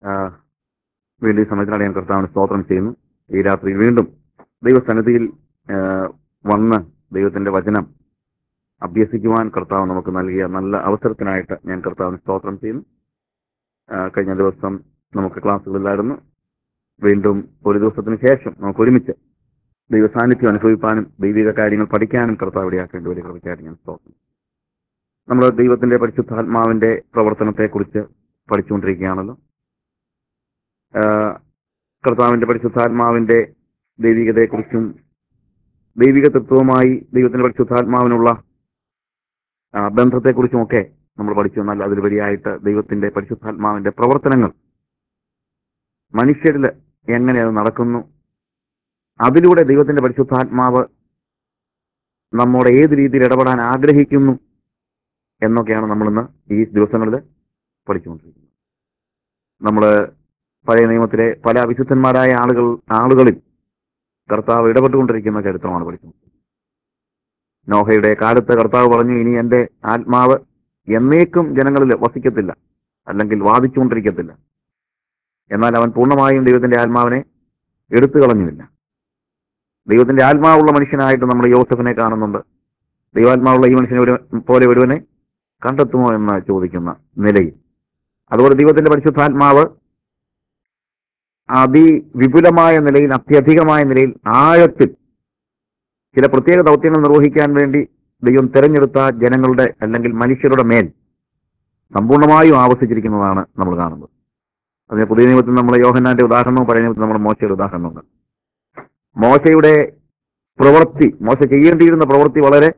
ആ, വീണ്ടും ഈ സമയത്തിനാണ് ഞാൻ കർത്താവിന് സ്തോത്രം ചെയ്യുന്നു ഈ രാത്രി വീണ്ടും ദൈവസന്നിധിയിൽ ആ, വന്ന് ദൈവത്തിന്റെ വചനം അഭ്യസിക്കുവാൻ കർത്താവ് നമുക്ക് നൽകിയ നല്ല അവസരത്തിനായിട്ട് ഞാൻ കർത്താവിന് സ്തോത്രം ചെയ്യുന്നു ആ, കഴിഞ്ഞ ദിവസം നമുക്ക് ക്ലാസ്സുകളിലായിരുന്നു വീണ്ടും ഒരു ദിവസത്തിന് ശേഷം നമുക്ക് ഒരുമിച്ച് ദൈവ സാന്നിധ്യം അനുഭവിക്കാനും ദൈവിക കാര്യങ്ങൾ പഠിക്കാനും കർത്താവ് ഇടയാക്കേണ്ട ഒരു കൃപയ്ക്കായിട്ട് ഞാൻ സ്തോത്രം നമ്മൾ ദൈവത്തിന്റെ പരിശുദ്ധാത്മാവിന്റെ പ്രവർത്തനത്തെക്കുറിച്ച് പഠിച്ചുകൊണ്ടിരിക്കുകയാണല്ലോ ആ, കർത്താവിന്റെ പരിശുദ്ധാത്മാവിന്റെ ദൈവികതയെക്കുറിച്ചും ദൈവിക തത്വവുമായി ദൈവത്തിന്റെ പരിശുദ്ധാത്മാവിനുള്ള ആ, ബന്ധത്തെക്കുറിച്ചുമൊക്കെ നമ്മൾ പഠിച്ചു എന്നാൽ അതിലുപരിയായിട്ട് ദൈവത്തിന്റെ പരിശുദ്ധാത്മാവിന്റെ പ്രവർത്തനങ്ങൾ മനുഷ്യരിൽ എങ്ങനെ അത് നടക്കുന്നു അതിലൂടെ ദൈവത്തിന്റെ പരിശുദ്ധാത്മാവ് നമ്മോട് ഏത് രീതിയിൽ ഇടപെടാൻ ആഗ്രഹിക്കുന്നു എന്നൊക്കെയാണ് നമ്മളിന്ന് ഈ ദിവസങ്ങളിൽ പഠിച്ചുകൊണ്ടിരിക്കുന്നത് നമ്മൾ പഴയ നിയമത്തിലെ പല വിശുദ്ധന്മാരായ ആളുകൾ ആളുകളിൽ കർത്താവ് ഇടപെട്ടുകൊണ്ടിരിക്കുന്ന ചരിത്രമാണ് പഠിക്കുന്നത് നോഹയുടെ കാലത്ത് കർത്താവ് പറഞ്ഞു ഇനി എന്റെ ആത്മാവ് എന്നേക്കും ജനങ്ങളിൽ വസിക്കത്തില്ല അല്ലെങ്കിൽ വാദിച്ചുകൊണ്ടിരിക്കത്തില്ല എന്നാൽ അവൻ പൂർണ്ണമായും ദൈവത്തിന്റെ ആത്മാവിനെ എടുത്തു കളഞ്ഞുമില്ല ദൈവത്തിന്റെ ആത്മാവുള്ള മനുഷ്യനായിട്ട് നമ്മൾ യോസഫിനെ കാണുന്നുണ്ട് ദൈവാത്മാവുള്ള ഈ മനുഷ്യനെ ഒരു പോലെ ഒരുവനെ കണ്ടെത്തുമോ എന്ന് ചോദിക്കുന്ന നിലയിൽ അതുപോലെ ദൈവത്തിന്റെ പരിശുദ്ധാത്മാവ് അതിവിപുലമായ നിലയിൽ അത്യധികമായ നിലയിൽ ആഴത്തിൽ ചില പ്രത്യേക ദൗത്യങ്ങൾ നിർവഹിക്കാൻ വേണ്ടി ദൈവം തെരഞ്ഞെടുത്ത ജനങ്ങളുടെ അല്ലെങ്കിൽ മനുഷ്യരുടെ മേൽ സമ്പൂർണ്ണമായും ആവസിച്ചിരിക്കുന്നതാണ് നമ്മൾ കാണുന്നത് അതിന് പുതിയ നിയമത്തിൽ നമ്മൾ യോഹന്നാന്റെ ഉദാഹരണവും പഴയ നിയമത്തിൽ നമ്മൾ മോശയുടെ ഉദാഹരണമുണ്ട് മോശയുടെ പ്രവൃത്തി മോശ ചെയ്യേണ്ടിയിരുന്ന പ്രവൃത്തി വളരെ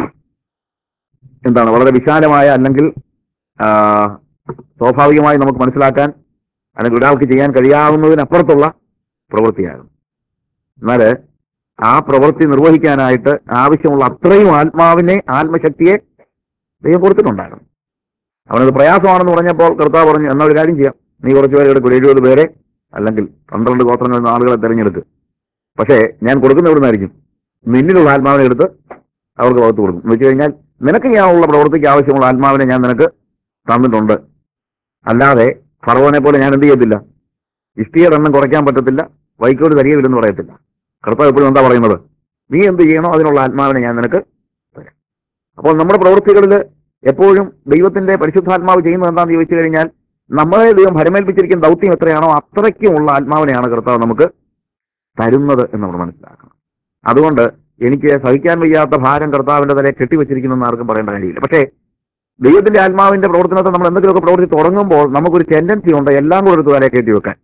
എന്താണ് വളരെ വിശാലമായ അല്ലെങ്കിൽ ആ, സ്വാഭാവികമായി നമുക്ക് മനസ്സിലാക്കാൻ അല്ലെങ്കിൽ ഒരാൾക്ക് ചെയ്യാൻ കഴിയാവുന്നതിനപ്പുറത്തുള്ള പ്രവൃത്തിയാകും എന്നാൽ ആ പ്രവൃത്തി നിർവഹിക്കാനായിട്ട് ആവശ്യമുള്ള അത്രയും ആത്മാവിനെ ആത്മശക്തിയെ ദൈവം കൊടുത്തിട്ടുണ്ടായിരുന്നു അവനത് പ്രയാസമാണെന്ന് പറഞ്ഞപ്പോൾ കർത്താവ് പറഞ്ഞു എന്നാ ഒരു കാര്യം ചെയ്യാം നീ കുറച്ച് പേരെ എടുക്കും എഴുപത് പേരെ അല്ലെങ്കിൽ പന്ത്രണ്ട് ഗോത്രങ്ങളിൽ നിന്ന് ആളുകളെ തിരഞ്ഞെടുക്ക് പക്ഷേ ഞാൻ കൊടുക്കുന്ന ഇവിടുന്നായിരിക്കും നിന്നിലുള്ള ആത്മാവിനെ എടുത്ത് അവർക്ക് പകർത്ത് കൊടുക്കും എന്ന് വെച്ച് കഴിഞ്ഞാൽ നിനക്ക് ചെയ്യാനുള്ള പ്രവൃത്തിക്ക് ആവശ്യമുള്ള ആത്മാവിനെ ഞാൻ നിനക്ക് തന്നിട്ടുണ്ട് അല്ലാതെ ഫറവോനെ പോലെ ഞാൻ എന്ത് ചെയ്യത്തില്ല ഇഷ്ടിയുടെ എണ്ണം കുറയ്ക്കാൻ പറ്റത്തില്ല വൈക്കോട് തരികയില്ലെന്ന് പറയത്തില്ല കർത്താവ് എപ്പോഴും എന്താ പറയുന്നത് നീ എന്ത് ചെയ്യണോ അതിനുള്ള ആത്മാവിനെ ഞാൻ നിനക്ക് തരാം അപ്പോൾ നമ്മുടെ പ്രവൃത്തികളിൽ എപ്പോഴും ദൈവത്തിന്റെ പരിശുദ്ധാത്മാവ് ചെയ്യുന്നത് എന്താണെന്ന് ചോദിച്ചു കഴിഞ്ഞാൽ നമ്മളെ ദൈവം ഭരമേൽപ്പിച്ചിരിക്കുന്ന ദൗത്യം എത്രയാണോ അത്രയ്ക്കുമുള്ള ആത്മാവിനെയാണ് കർത്താവ് നമുക്ക് തരുന്നത് എന്ന് നമ്മൾ മനസ്സിലാക്കണം അതുകൊണ്ട് എനിക്ക് സഹിക്കാൻ വയ്യാത്ത ഭാരം കർത്താവിന്റെ തലയെ കെട്ടിവെച്ചിരിക്കുന്നെന്ന് ആർക്കും പറയേണ്ട കാര്യമില്ല പക്ഷേ ദൈവത്തിന്റെ ആത്മാവിന്റെ പ്രവർത്തനത്തെ നമ്മൾ എന്തെങ്കിലുമൊക്കെ പ്രവർത്തി തുടങ്ങുമ്പോൾ നമുക്കൊരു ടെൻഡൻസി ഉണ്ട് എല്ലാം കൂടെ എടുത്ത് തലയെ കയറ്റി വെക്കാൻ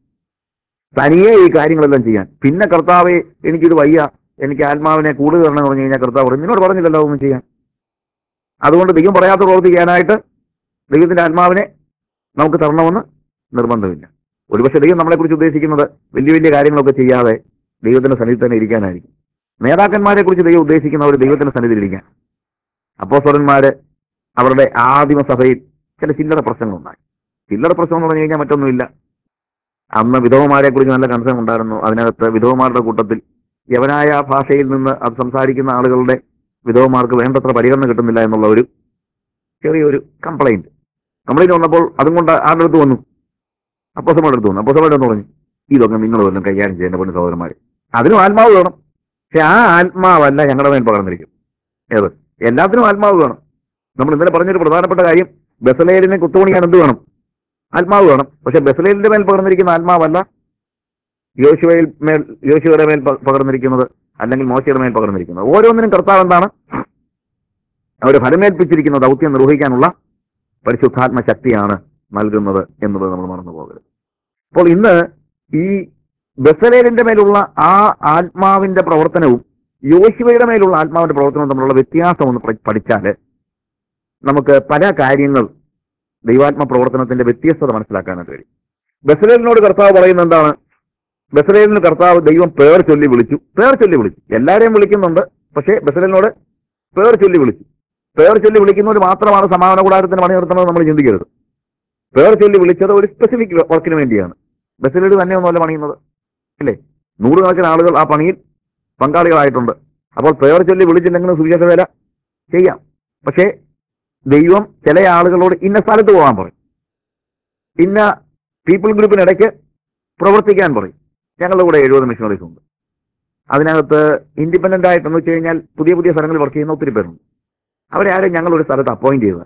തനിയെ ഈ കാര്യങ്ങളെല്ലാം ചെയ്യാൻ പിന്നെ കർത്താവെ എനിക്കിത് വയ്യ എനിക്ക് ആത്മാവിനെ കൂടുതൽ തരണം എന്ന് പറഞ്ഞു കഴിഞ്ഞാൽ കർത്താവ് പറയും നിന്നോട് പറഞ്ഞില്ലല്ലോ ഒന്നും ചെയ്യാൻ അതുകൊണ്ട് ദൈവം പറയാത്ത പ്രവൃത്തി ചെയ്യാനായിട്ട് ദൈവത്തിന്റെ ആത്മാവിനെ നമുക്ക് തരണമെന്ന് നിർബന്ധമില്ല ഒരുപക്ഷെ ദൈവം നമ്മളെക്കുറിച്ച് ഉദ്ദേശിക്കുന്നത് വലിയ വലിയ കാര്യങ്ങളൊക്കെ ചെയ്യാതെ ദൈവത്തിന്റെ സന്നിധി തന്നെ ഇരിക്കാനായിരിക്കും നേതാക്കന്മാരെ കുറിച്ച് ദൈവം ഉദ്ദേശിക്കുന്നവർ ദൈവത്തിന്റെ സന്നിധിയിൽ ഇരിക്കാൻ അപ്പോസ്വരന്മാര് അവരുടെ ആദിമ സഭയിൽ ചില ചില്ലറ പ്രശ്നങ്ങളുണ്ടായി ചില്ലറ പ്രശ്നം എന്ന് പറഞ്ഞു കഴിഞ്ഞാൽ മറ്റൊന്നുമില്ല അന്ന് വിധവമാരെ കുറിച്ച് നല്ല കൺസേൺ ഉണ്ടായിരുന്നു അതിനകത്ത് വിധവമാരുടെ കൂട്ടത്തിൽ യവനായ ഭാഷയിൽ നിന്ന് അത് സംസാരിക്കുന്ന ആളുകളുടെ വിധവമാർക്ക് വേണ്ടത്ര പരിഗണന കിട്ടുന്നില്ല എന്നുള്ള ഒരു ചെറിയൊരു കംപ്ലൈന്റ് കംപ്ലൈന്റ് വന്നപ്പോൾ അതും കൊണ്ട് ആരുടെ അടുത്ത് വന്നു അപ്പോസമ്മയുടെ അടുത്ത് വന്നു അപ്പോസമ്മയുടെ അടുത്ത് പറഞ്ഞു ഇതൊക്കെ നിങ്ങൾ വല്ലതും കൈകാര്യം ചെയ്യേണ്ട പൊന്നു സഹോദരന്മാർ അതിനും ആത്മാവ് വേണം പക്ഷെ ആ ആത്മാവല്ല ഞങ്ങളുടെ മേൽ പകർന്നിരിക്കും ഏത് എല്ലാത്തിനും ആത്മാവ് വേണം നമ്മൾ ഇന്നലെ പറഞ്ഞൊരു പ്രധാനപ്പെട്ട കാര്യം ബസലേലിനെ കുത്തുപണിയാൻ എന്ത് വേണം ആത്മാവ് വേണം പക്ഷെ ബസലേലിന്റെ മേൽ പകർന്നിരിക്കുന്ന ആത്മാവല്ല യോശുവയിൽ മേൽ യോശുവയുടെ മേൽ പ- പകർന്നിരിക്കുന്നത് അല്ലെങ്കിൽ മോശയുടെ മേൽ പകർന്നിരിക്കുന്നത് ഓരോന്നിനും കർത്താവ് എന്താണ് അവരെ ഫലമേൽപ്പിച്ചിരിക്കുന്ന ദൗത്യം നിർവഹിക്കാനുള്ള പരിശുദ്ധാത്മ ശക്തിയാണ് നൽകുന്നത് എന്നുള്ളത് നമ്മൾ മറന്നു പോകരുത് അപ്പോൾ ഇന്ന് ഈ ബസലേലിന്റെ മേലുള്ള ആ ആത്മാവിന്റെ പ്രവർത്തനവും യോശുവയുടെ മേലുള്ള ആത്മാവിന്റെ പ്രവർത്തനവും തമ്മിലുള്ള വ്യത്യാസം ഒന്ന് പഠി- പഠിച്ചാല് നമുക്ക് പല കാര്യങ്ങൾ ദൈവാത്മ പ്രവർത്തനത്തിന്റെ വ്യത്യസ്തത മനസ്സിലാക്കാനായിട്ട് കഴിയും ബസലേലിനോട് കർത്താവ് പറയുന്നത് എന്താണ് ബസലേലിന് കർത്താവ് ദൈവം പേർ ചൊല്ലി വിളിച്ചു പേർ ചൊല്ലി വിളിച്ചു എല്ലാവരെയും വിളിക്കുന്നുണ്ട് പക്ഷേ ബസലേലിനോട് പേർ ചൊല്ലി വിളിച്ചു പേർ ചൊല്ലി വിളിക്കുന്നവർ മാത്രമാണ് സമാധാന കൂടാരത്തിന് പണി നിർത്തുന്നത് നമ്മൾ ചിന്തിക്കരുത് പേർ ചൊല്ലി വിളിച്ചത് ഒരു സ്പെസിഫിക് വർക്കിന് വേണ്ടിയാണ് ബസലേൽ തന്നെ ഒന്നുമല്ല പണിയുന്നത് ഇല്ലേ നൂറുകണക്കിന് ആളുകൾ ആ പണിയിൽ പങ്കാളികളായിട്ടുണ്ട് അപ്പോൾ പേർ ചൊല്ലി വിളിച്ചില്ലെങ്കിലും സുവിശേഷ വേല ചെയ്യാം പക്ഷേ ദൈവം ചില ആളുകളോട് ഇന്ന സ്ഥലത്ത് പോകാൻ പറയും ഇന്ന പീപ്പിൾ ഗ്രൂപ്പിനിടയ്ക്ക് പ്രവർത്തിക്കാൻ പറയും ഞങ്ങളുടെ കൂടെ എഴുപത് മിഷണറീസ് ഉണ്ട് അതിനകത്ത് ഇൻഡിപെൻഡന്റ് ആയിട്ടെന്ന് വെച്ച് കഴിഞ്ഞാൽ പുതിയ പുതിയ സ്ഥലങ്ങളിൽ വർക്ക് ചെയ്യുന്ന ഒത്തിരി പേരുണ്ട് അവരെ ആരും ഞങ്ങൾ ഒരു സ്ഥലത്ത് അപ്പോയിന്റ് ചെയ്തത്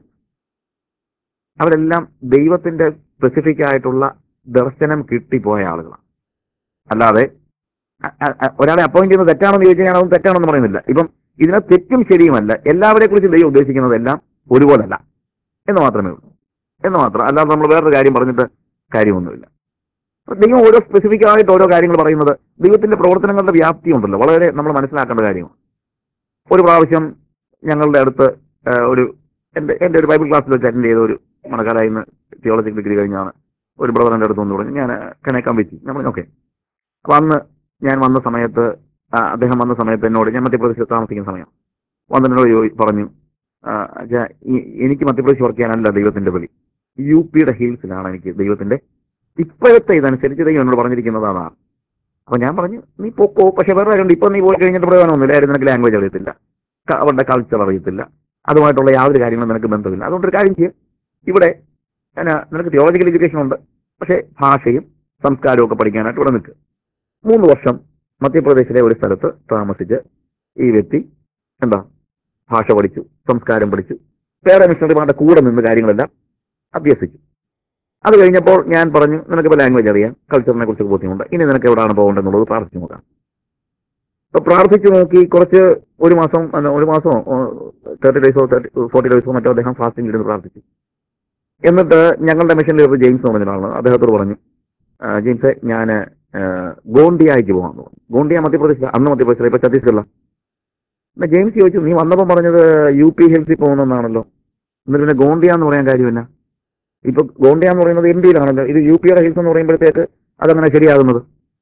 അവരെല്ലാം ദൈവത്തിന്റെ സ്പെസിഫിക് ആയിട്ടുള്ള ദർശനം കിട്ടിപ്പോയ ആളുകളാണ് അല്ലാതെ അ- അ- അ- ഒരാളെ അപ്പോയിന്റ് ചെയ്യുന്നത് തെറ്റാണെന്ന് ചോദിച്ചു കഴിഞ്ഞാൽ അതൊന്നും തെറ്റാണെന്ന് പറയുന്നില്ല ഇപ്പം ഇതിനെ തെറ്റും ശരിയുമല്ല എല്ലാവരെ കുറിച്ച് ദൈവം ഉദ്ദേശിക്കുന്നതെല്ലാം ഒരുപോലല്ല എന്ന് മാത്രമേ ഉള്ളൂ എന്ന് മാത്രം അല്ലാതെ നമ്മൾ വേറൊരു കാര്യം പറഞ്ഞിട്ട് കാര്യമൊന്നുമില്ല അപ്പൊ ദൈവം ഓരോ സ്പെസിഫിക് ആയിട്ട് ഓരോ കാര്യങ്ങൾ പറയുന്നത് ദൈവത്തിന്റെ പ്രവർത്തനങ്ങളുടെ വ്യാപ്തി ഉണ്ടല്ലോ വളരെ നമ്മൾ മനസ്സിലാക്കേണ്ട കാര്യമാണ് ഒരു പ്രാവശ്യം ഞങ്ങളുടെ അടുത്ത് ആ, ഒരു എന്റെ എന്റെ ഒരു ബൈബിൾ ക്ലാസ്സിൽ വെച്ച് അറ്റൻഡ് ചെയ്ത ഒരു മണക്കാലായി നിന്ന് തിയോളജി ഡിഗ്രി കഴിഞ്ഞാണ് ഒരു ബ്രദർ എൻ്റെ അടുത്ത് വന്ന് പറഞ്ഞു ഞാൻ കണക്കാൻ പറ്റി ഞാൻ പറഞ്ഞു ഓക്കെ അപ്പൊ അന്ന് ഞാൻ വന്ന സമയത്ത് ആ, അദ്ദേഹം വന്ന സമയത്ത് എന്നോട് ഞാൻ മധ്യപ്രദേശത്ത് താമസിക്കുന്ന സമയം വന്നതിനോട് ചോദി- പറഞ്ഞു ആ, അച്ഛാ, ഈ- എനിക്ക് മധ്യപ്രദേശ് വർക്ക് ചെയ്യാനല്ല ദൈവത്തിന്റെ വിളി യു പിയുടെ ഹീൽസിലാണ് എനിക്ക് ദൈവത്തിന്റെ ഇപ്പോഴത്തെ ഇതനുസരിച്ച് ദൈവം എന്നോട് പറഞ്ഞിരിക്കുന്നത് അതാണ് അപ്പൊ ഞാൻ പറഞ്ഞു നീ പൊക്കോ പക്ഷെ വേറെ കാര്യമുണ്ട് ഇപ്പൊ നീ പോയി കഴിഞ്ഞിട്ട് പ്രയോജനമൊന്നുമില്ല ആരും നിനക്ക് ലാംഗ്വേജ് അറിയത്തില്ല ക- അവരുടെ കൾച്ചർ അറിയത്തില്ല അതുമായിട്ടുള്ള യാതൊരു കാര്യങ്ങളും നിനക്ക് ബന്ധമില്ല അതുകൊണ്ട് ഒരു കാര്യം ചെയ്യും ഇവിടെ ഞാൻ നിനക്ക് തിയോളജിക്കൽ എഡ്യൂക്കേഷൻ ഉണ്ട് പക്ഷേ ഭാഷയും സംസ്കാരവും ഒക്കെ പഠിക്കാനായിട്ട് ഇവിടെ നിൽക്കുക മൂന്ന് വർഷം മധ്യപ്രദേശിലെ ഒരു സ്ഥലത്ത് താമസിച്ച് ഈ വ്യക്തി എന്താ ഭാഷ പഠിച്ചു സംസ്കാരം പഠിച്ചു വേറെ മിഷണറിമാരുടെ കൂടെ നിന്ന് കാര്യങ്ങളെല്ലാം അഭ്യസിച്ചു അത് കഴിഞ്ഞപ്പോൾ ഞാൻ പറഞ്ഞു നിനക്കിപ്പോൾ ലാംഗ്വേജ് അറിയാം കൾച്ചറിനെ കുറിച്ച് ബോധ്യമുണ്ട് ഇനി നിനക്ക് എവിടെയാണ് പോകേണ്ടതെന്നുള്ളത് പ്രാർത്ഥിച്ചു നോക്കാം അപ്പൊ പ്രാർത്ഥിച്ചു നോക്കി കുറച്ച് ഒരു മാസം അല്ല, ഒരു മാസമോ തേർട്ടി ഡേയ്സോ തേർട്ടി ഫോർട്ടി ഡേയ്സോ മറ്റോ അദ്ദേഹം ഫാസ്റ്റിംഗ് ഇരുന്ന് പ്രാർത്ഥിച്ചു എന്നിട്ട് ഞങ്ങളുടെ മിഷനിൽ ഒരു ജെയിംസ് എന്ന് പറഞ്ഞ ആളാണ് അദ്ദേഹത്തോട് പറഞ്ഞു "ആ, ജെയിംസെ ഞാൻ ഗോണ്ടിയായിക്ക് പോകാൻ പറഞ്ഞു ഗോണ്ടിയ മധ്യപ്രദേശിൽ അന്ന് മധ്യപ്രദേശിൽ ഇപ്പൊ ഛത്തീസ്ഗഡിലാണ് എന്നാ ജെയിംസ് ചോദിച്ചു നീ വന്നപ്പോൾ പറഞ്ഞത് യു പി ഹെൽത്തിൽ പോകുന്നതെന്നാണല്ലോ എന്നിട്ട് പിന്നെ ഗോണ്ടിയ എന്ന് പറയാൻ കാര്യമില്ല ഇപ്പൊ ഗോണ്ടിയ എന്ന് പറയുന്നത് എം പിയിലാണല്ലോ ഇത് യു പിയുടെ ഹിൽസ് എന്ന് പറയുമ്പോഴത്തേക്ക് അതങ്ങനെ ശരിയാകുന്നത്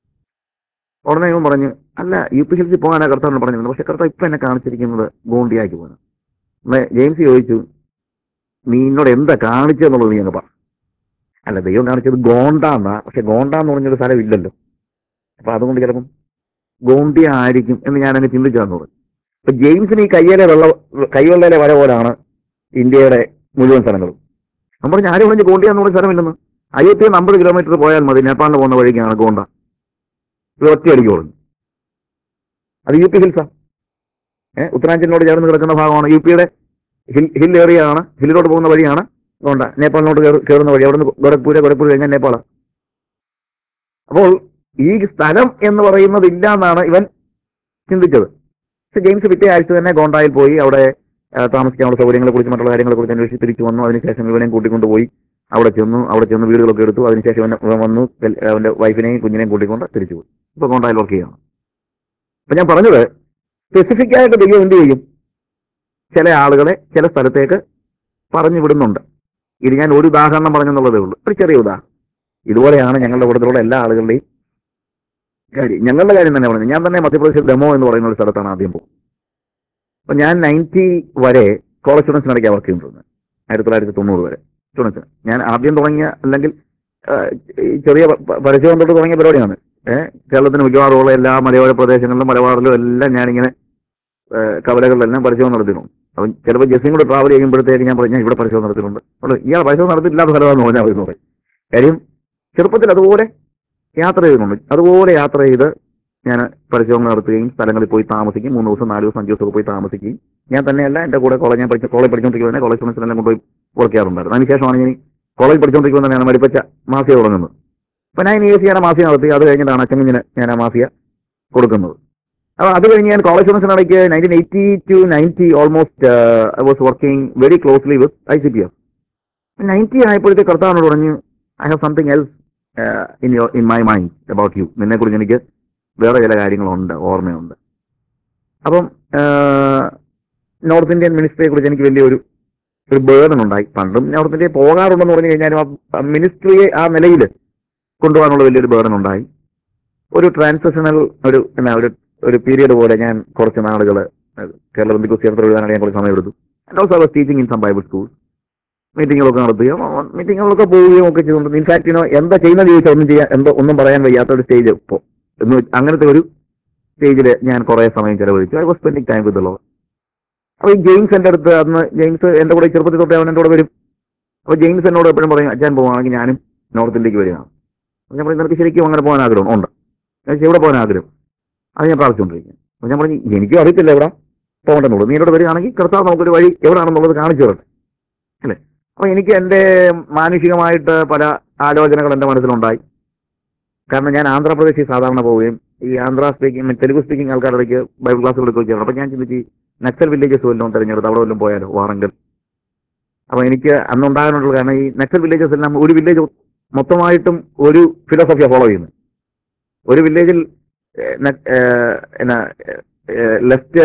ഉടനെ ഇവൻ പറഞ്ഞു അല്ല യു പി ഹിൽസിൽ പോകാനാ കർത്താവിന് പറഞ്ഞിരുന്നത് പക്ഷെ കർത്താവ് ഇപ്പൊ എന്നെ കാണിച്ചിരിക്കുന്നത് ഗോണ്ടിയാക്കി പോകുന്നു ഉടനെ ജെയിംസ് ചോദിച്ചു നീ എന്നോട് എന്താ കാണിച്ചെന്നുള്ളത് നീ അങ്ങ് പറ അല്ല ദൈവം കാണിച്ചത് ഗോണ്ട എന്നാ പക്ഷെ ഗോണ്ട എന്ന് പറഞ്ഞൊരു സ്ഥലം ഇല്ലല്ലോ അപ്പൊ അതുകൊണ്ട് ചിലപ്പം ഗോണ്ടിയ ആയിരിക്കും എന്ന് ഞാൻ അങ്ങ് ചിന്തിച്ചാന്ന് പറഞ്ഞു അപ്പൊ ജെയിംസിന് ഈ കയ്യിലെ വെള്ള കൈവെള്ളയിലെ വര പോലാണ് ഇന്ത്യയുടെ മുഴുവൻ സ്ഥലങ്ങളും നമ്മൾ പറഞ്ഞു ആരും പറഞ്ഞു ഗോണ്ടിയ എന്ന് പറഞ്ഞ സ്ഥലമില്ലെന്ന് അയ്യത്തി അമ്പത് കിലോമീറ്റർ പോയാൽ മതി നേപ്പാളിന് പോകുന്ന വഴിക്കാണ് ഗോണ്ട ഇത് ഒറ്റയടിക്ക് പറഞ്ഞു അത് യു പി ഹിൽസാ ഏഹ് ഉത്തരാഞ്ചലിനോട് ചേർന്ന് കിടക്കുന്ന ഭാഗമാണ് യു പിയുടെ ഹിൽ ഹിൽ ഏറിയ ആണ് ഹില്ലിലോട്ട് പോകുന്ന വഴിയാണ് ഗോണ്ട നേപ്പാളിനോട്ട് കയറി- കയറുന്ന വഴി അവിടെ നിന്ന് ഗോരഖ്പൂര് ഗോരഖ്പൂർ കഴിഞ്ഞാൽ നേപ്പാളാണ് അപ്പോൾ ഈ സ്ഥലം എന്ന് പറയുന്നത് ഇല്ല എന്നാണ് ഇവൻ ചിന്തിച്ചത് പക്ഷെ ജെയിംസ് പിറ്റേ ആഴ്ച തന്നെ ഗോണ്ടായിൽ പോയി അവിടെ ആ, താമസിക്കാനുള്ള സൗകര്യങ്ങളെ കുറിച്ച് മറ്റുള്ള കാര്യങ്ങളെ കുറിച്ച് അന്വേഷിച്ച് തിരിച്ചു വന്നു അതിനുശേഷം ഇവനെയും കൂട്ടിക്കൊണ്ട് പോയി അവിടെ ചെന്നു അവിടെ ചെന്ന് വീടുകളൊക്കെ എടുത്തു അതിനുശേഷം ഇവൻ ഇവൻ വന്നു കൽ- അവന്റെ വൈഫിനെയും കുഞ്ഞിനെയും കൂട്ടിക്കൊണ്ട് തിരിച്ചു പോയി ഇപ്പൊ ഗോണ്ടായിൽ വർക്ക് ചെയ്യണം അപ്പൊ ഞാൻ പറഞ്ഞത് സ്പെസിഫിക് ആയിട്ട് ദൈവം എന്ത് ചെയ്യും ചില ആളുകളെ ചില സ്ഥലത്തേക്ക് പറഞ്ഞു വിടുന്നുണ്ട് ഇത് ഞാൻ ഒരു ഉദാഹരണം പറഞ്ഞെന്നുള്ളതേ ഉള്ളൂ ഒരു ചെറിയ ഉദാഹരണം ഇതുപോലെയാണ് ഞങ്ങളുടെ കൂട്ടത്തിലുള്ള എല്ലാ ആളുകളുടെയും കാര്യം ഞങ്ങളുടെ കാര്യം തന്നെ പറഞ്ഞത് ഞാൻ തന്നെ മധ്യപ്രദേശിൽ ഡെമോ എന്ന് പറയുന്ന ഒരു സ്ഥലത്താണ് ആദ്യം പോകും അപ്പൊ ഞാൻ നയൻറ്റി വരെ കോളേജ് സ്റ്റുഡൻസിനിടയ്ക്ക് വർക്ക് ചെയ്തിരുന്നത് ആയിരത്തി തൊള്ളായിരത്തി തൊണ്ണൂറ് വരെ സ്റ്റുഡൻസിന് ഞാൻ ആദ്യം തുടങ്ങിയ അല്ലെങ്കിൽ ആ, ഈ ചെറിയ പ- പ- പരസ്യം തൊട്ട് തുടങ്ങിയ പരിപാടിയാണ് ഏഹ് കേരളത്തിന് മിക്കവാറുമുള്ള എല്ലാ മലയോര പ്രദേശങ്ങളിലും മലബാറിലും എല്ലാം ഞാനിങ്ങനെ ആ, കവലകളിലെല്ലാം പരിശോധന നടത്തിയിട്ടുണ്ട് അപ്പം ചിലപ്പോൾ ജസ്സിയും കൂടെ ട്രാവൽ ചെയ്യുമ്പോഴത്തേക്ക് ഞാൻ പറഞ്ഞു ഞാൻ ഇവിടെ പരിശോധന നടത്തിയിട്ടുണ്ട് അപ്പോൾ ഇയാൾ പരിശോധന നടത്തിയില്ലാത്ത സ്ഥലമാണെന്ന് പറഞ്ഞാൽ മതി എന്ന് പറയും കാര്യം ചെറുപ്പത്തിൽ അതുപോലെ യാത്ര ചെയ്തിട്ടുണ്ട് അതുപോലെ യാത്ര ചെയ്ത് ഞാൻ പരിശോധന നടത്തുകയും സ്ഥലങ്ങളിൽ പോയി താമസിക്കും മൂന്ന് ദിവസം നാല് ദിവസം അഞ്ച് ദിവസമൊക്കെ പോയി താമസിക്കുകയും ഞാൻ തന്നെയല്ല എൻ്റെ കൂടെ കോളേജ് ഞാൻ പഠിച്ച കോളേജ് പഠിച്ചുകൊണ്ടിരിക്കുന്നത് തന്നെ കോളേജ് സ്റ്റുഡൻസിനെല്ലാം കൊണ്ടുപോയി വർക്ക് ചെയ്യാറുണ്ടായിരുന്നു അതിനുശേഷമാണ് ഞാൻ കോളേജ് പഠിച്ചുകൊണ്ടിരിക്കുന്നത് തന്നെയാണ് മടിപ്പച്ച മാഫിയ തുടങ്ങുന്നത് അപ്പൊ ഞാൻ എ സി ഞാൻ മാഫിയ നടത്തി അത് കഴിഞ്ഞിട്ടാണ് അച്ചങ്ങിന് ഞാൻ ആ മാഫിയ കൊടുക്കുന്നത് അപ്പോൾ അത് കഴിഞ്ഞ് ഞാൻ കോളേജ് സ്റ്റുഡൻസിനിടയ്ക്ക് nineteen eighty two ninety almost I was working very closely with I C P F ninety ആയപ്പോഴത്തെ കർത്താവിനോട് പറഞ്ഞു I have something else in your in my mind about you നിന്നെ കുറിച്ച് എനിക്ക് വേറെ ചില കാര്യങ്ങളുണ്ട് ഓർമ്മയുണ്ട് അപ്പം നോർത്ത് ഇന്ത്യൻ മിനിസ്ട്രിയെ കുറിച്ച് എനിക്ക് വലിയൊരു ഒരു ബേർഡൻ ഉണ്ടായി പണ്ടും നോർത്ത് ഇന്ത്യയിൽ പോകാറുണ്ടെന്ന് പറഞ്ഞു കഴിഞ്ഞാലും ആ മിനിസ്ട്രിയെ ആ നിലയിൽ കൊണ്ടുപോകാനുള്ള വലിയൊരു ബേർഡൻ ഉണ്ടായി ഒരു ട്രാൻസിഷണൽ ഒരു എന്നാ ഒരു ഒരു പീരീഡ് പോലെ ഞാൻ കുറച്ച് നാളുകൾ കേരള ബന്ധുക്കോസ് ചേർത്ത് എഴുതാനാണ് ഞാൻ കുറച്ച് സമയം എടുത്തു and also was teaching in some bible school മീറ്റിങ്ങുകളൊക്കെ നടത്തുകയും മീറ്റിങ്ങുകളൊക്കെ പോവുകയും ഒക്കെ ചെയ്തുകൊണ്ട് ഇൻഫാക്ട് ഇനോ എന്താ ചെയ്യുന്നത് ചോദിച്ചാൽ ഒന്നും ചെയ്യാൻ എന്തോ ഒന്നും പറയാൻ വയ്യാത്ത ഒരു സ്റ്റേജ് ഇപ്പോൾ എന്ന് വെച്ച് അങ്ങനത്തെ ഒരു സ്റ്റേജിൽ ഞാൻ കുറേ സമയം ചെലവഴിച്ചു I was spending time with low അപ്പോൾ ഈ ജെയിംസ് എൻ്റെ അടുത്ത് അന്ന് ജെയിംസ് എൻ്റെ കൂടെ ചെറുപ്പത്തിൽ തൊട്ടേ അവൻ എൻ്റെ കൂടെ വരും അപ്പോൾ ജെയിംസ് എന്നോട് എപ്പോഴും പറയും അച്ഛൻ പോവാണെങ്കിൽ ഞാനും നോർത്ത് ഇന്ത്യക്ക് വരികയാണ് അപ്പോൾ ഞാൻ പറഞ്ഞു നിനക്ക് ശരിക്കും അങ്ങനെ പോകാൻ ആഗ്രഹം ഉണ്ട് ഞാൻ ചോദിച്ചു, എവിടെ പോകാൻ ആഗ്രഹം അത് ഞാൻ പ്രാർത്ഥിച്ചുകൊണ്ടിരിക്കുന്നു അപ്പോൾ ഞാൻ പറഞ്ഞു എനിക്കും അറിയത്തില്ല എവിടെ പോകണ്ടെന്നുള്ളൂ നീ എന്നോട് വരികയാണെങ്കിൽ കർത്താവ് നമുക്കൊരു വഴി എവിടെയാണെന്നുള്ളത് കാണിച്ചു തരട്ടെ അല്ലേ അപ്പോൾ എനിക്ക് എൻ്റെ മാനുഷികമായിട്ട് പല ആലോചനകൾ എൻ്റെ മനസ്സിലുണ്ടായി കാരണം ഞാൻ ആന്ധ്രാപ്രദേശിൽ സാധാരണ പോവുകയും ഈ ആന്ധ്ര സ്പീക്കിംഗ് തെലുഗു സ്പീക്കിംഗ് ആൾക്കാരുടെ ബൈബിൾ ക്ലാസ്സുകൾ എടുക്കുകയും അപ്പോൾ ഞാൻ ചിന്തിച്ച് ഈ നക്സൽ വില്ലേജസ് വല്ലതും തിരഞ്ഞെടുത്ത് അവിടെ വല്ലതും പോയാലോ വാറങ്കൽ അപ്പോൾ എനിക്ക് അന്നുണ്ടാകാനുള്ള കാരണം ഈ നക്സൽ വില്ലേജസ് എല്ലാം ഒരു വില്ലേജ് മൊത്തമായിട്ടും ഒരു ഫിലോസഫിയാണ് ഫോളോ ചെയ്യുന്നത് ഒരു വില്ലേജിൽ എന്നാ ലെഫ്റ്റ്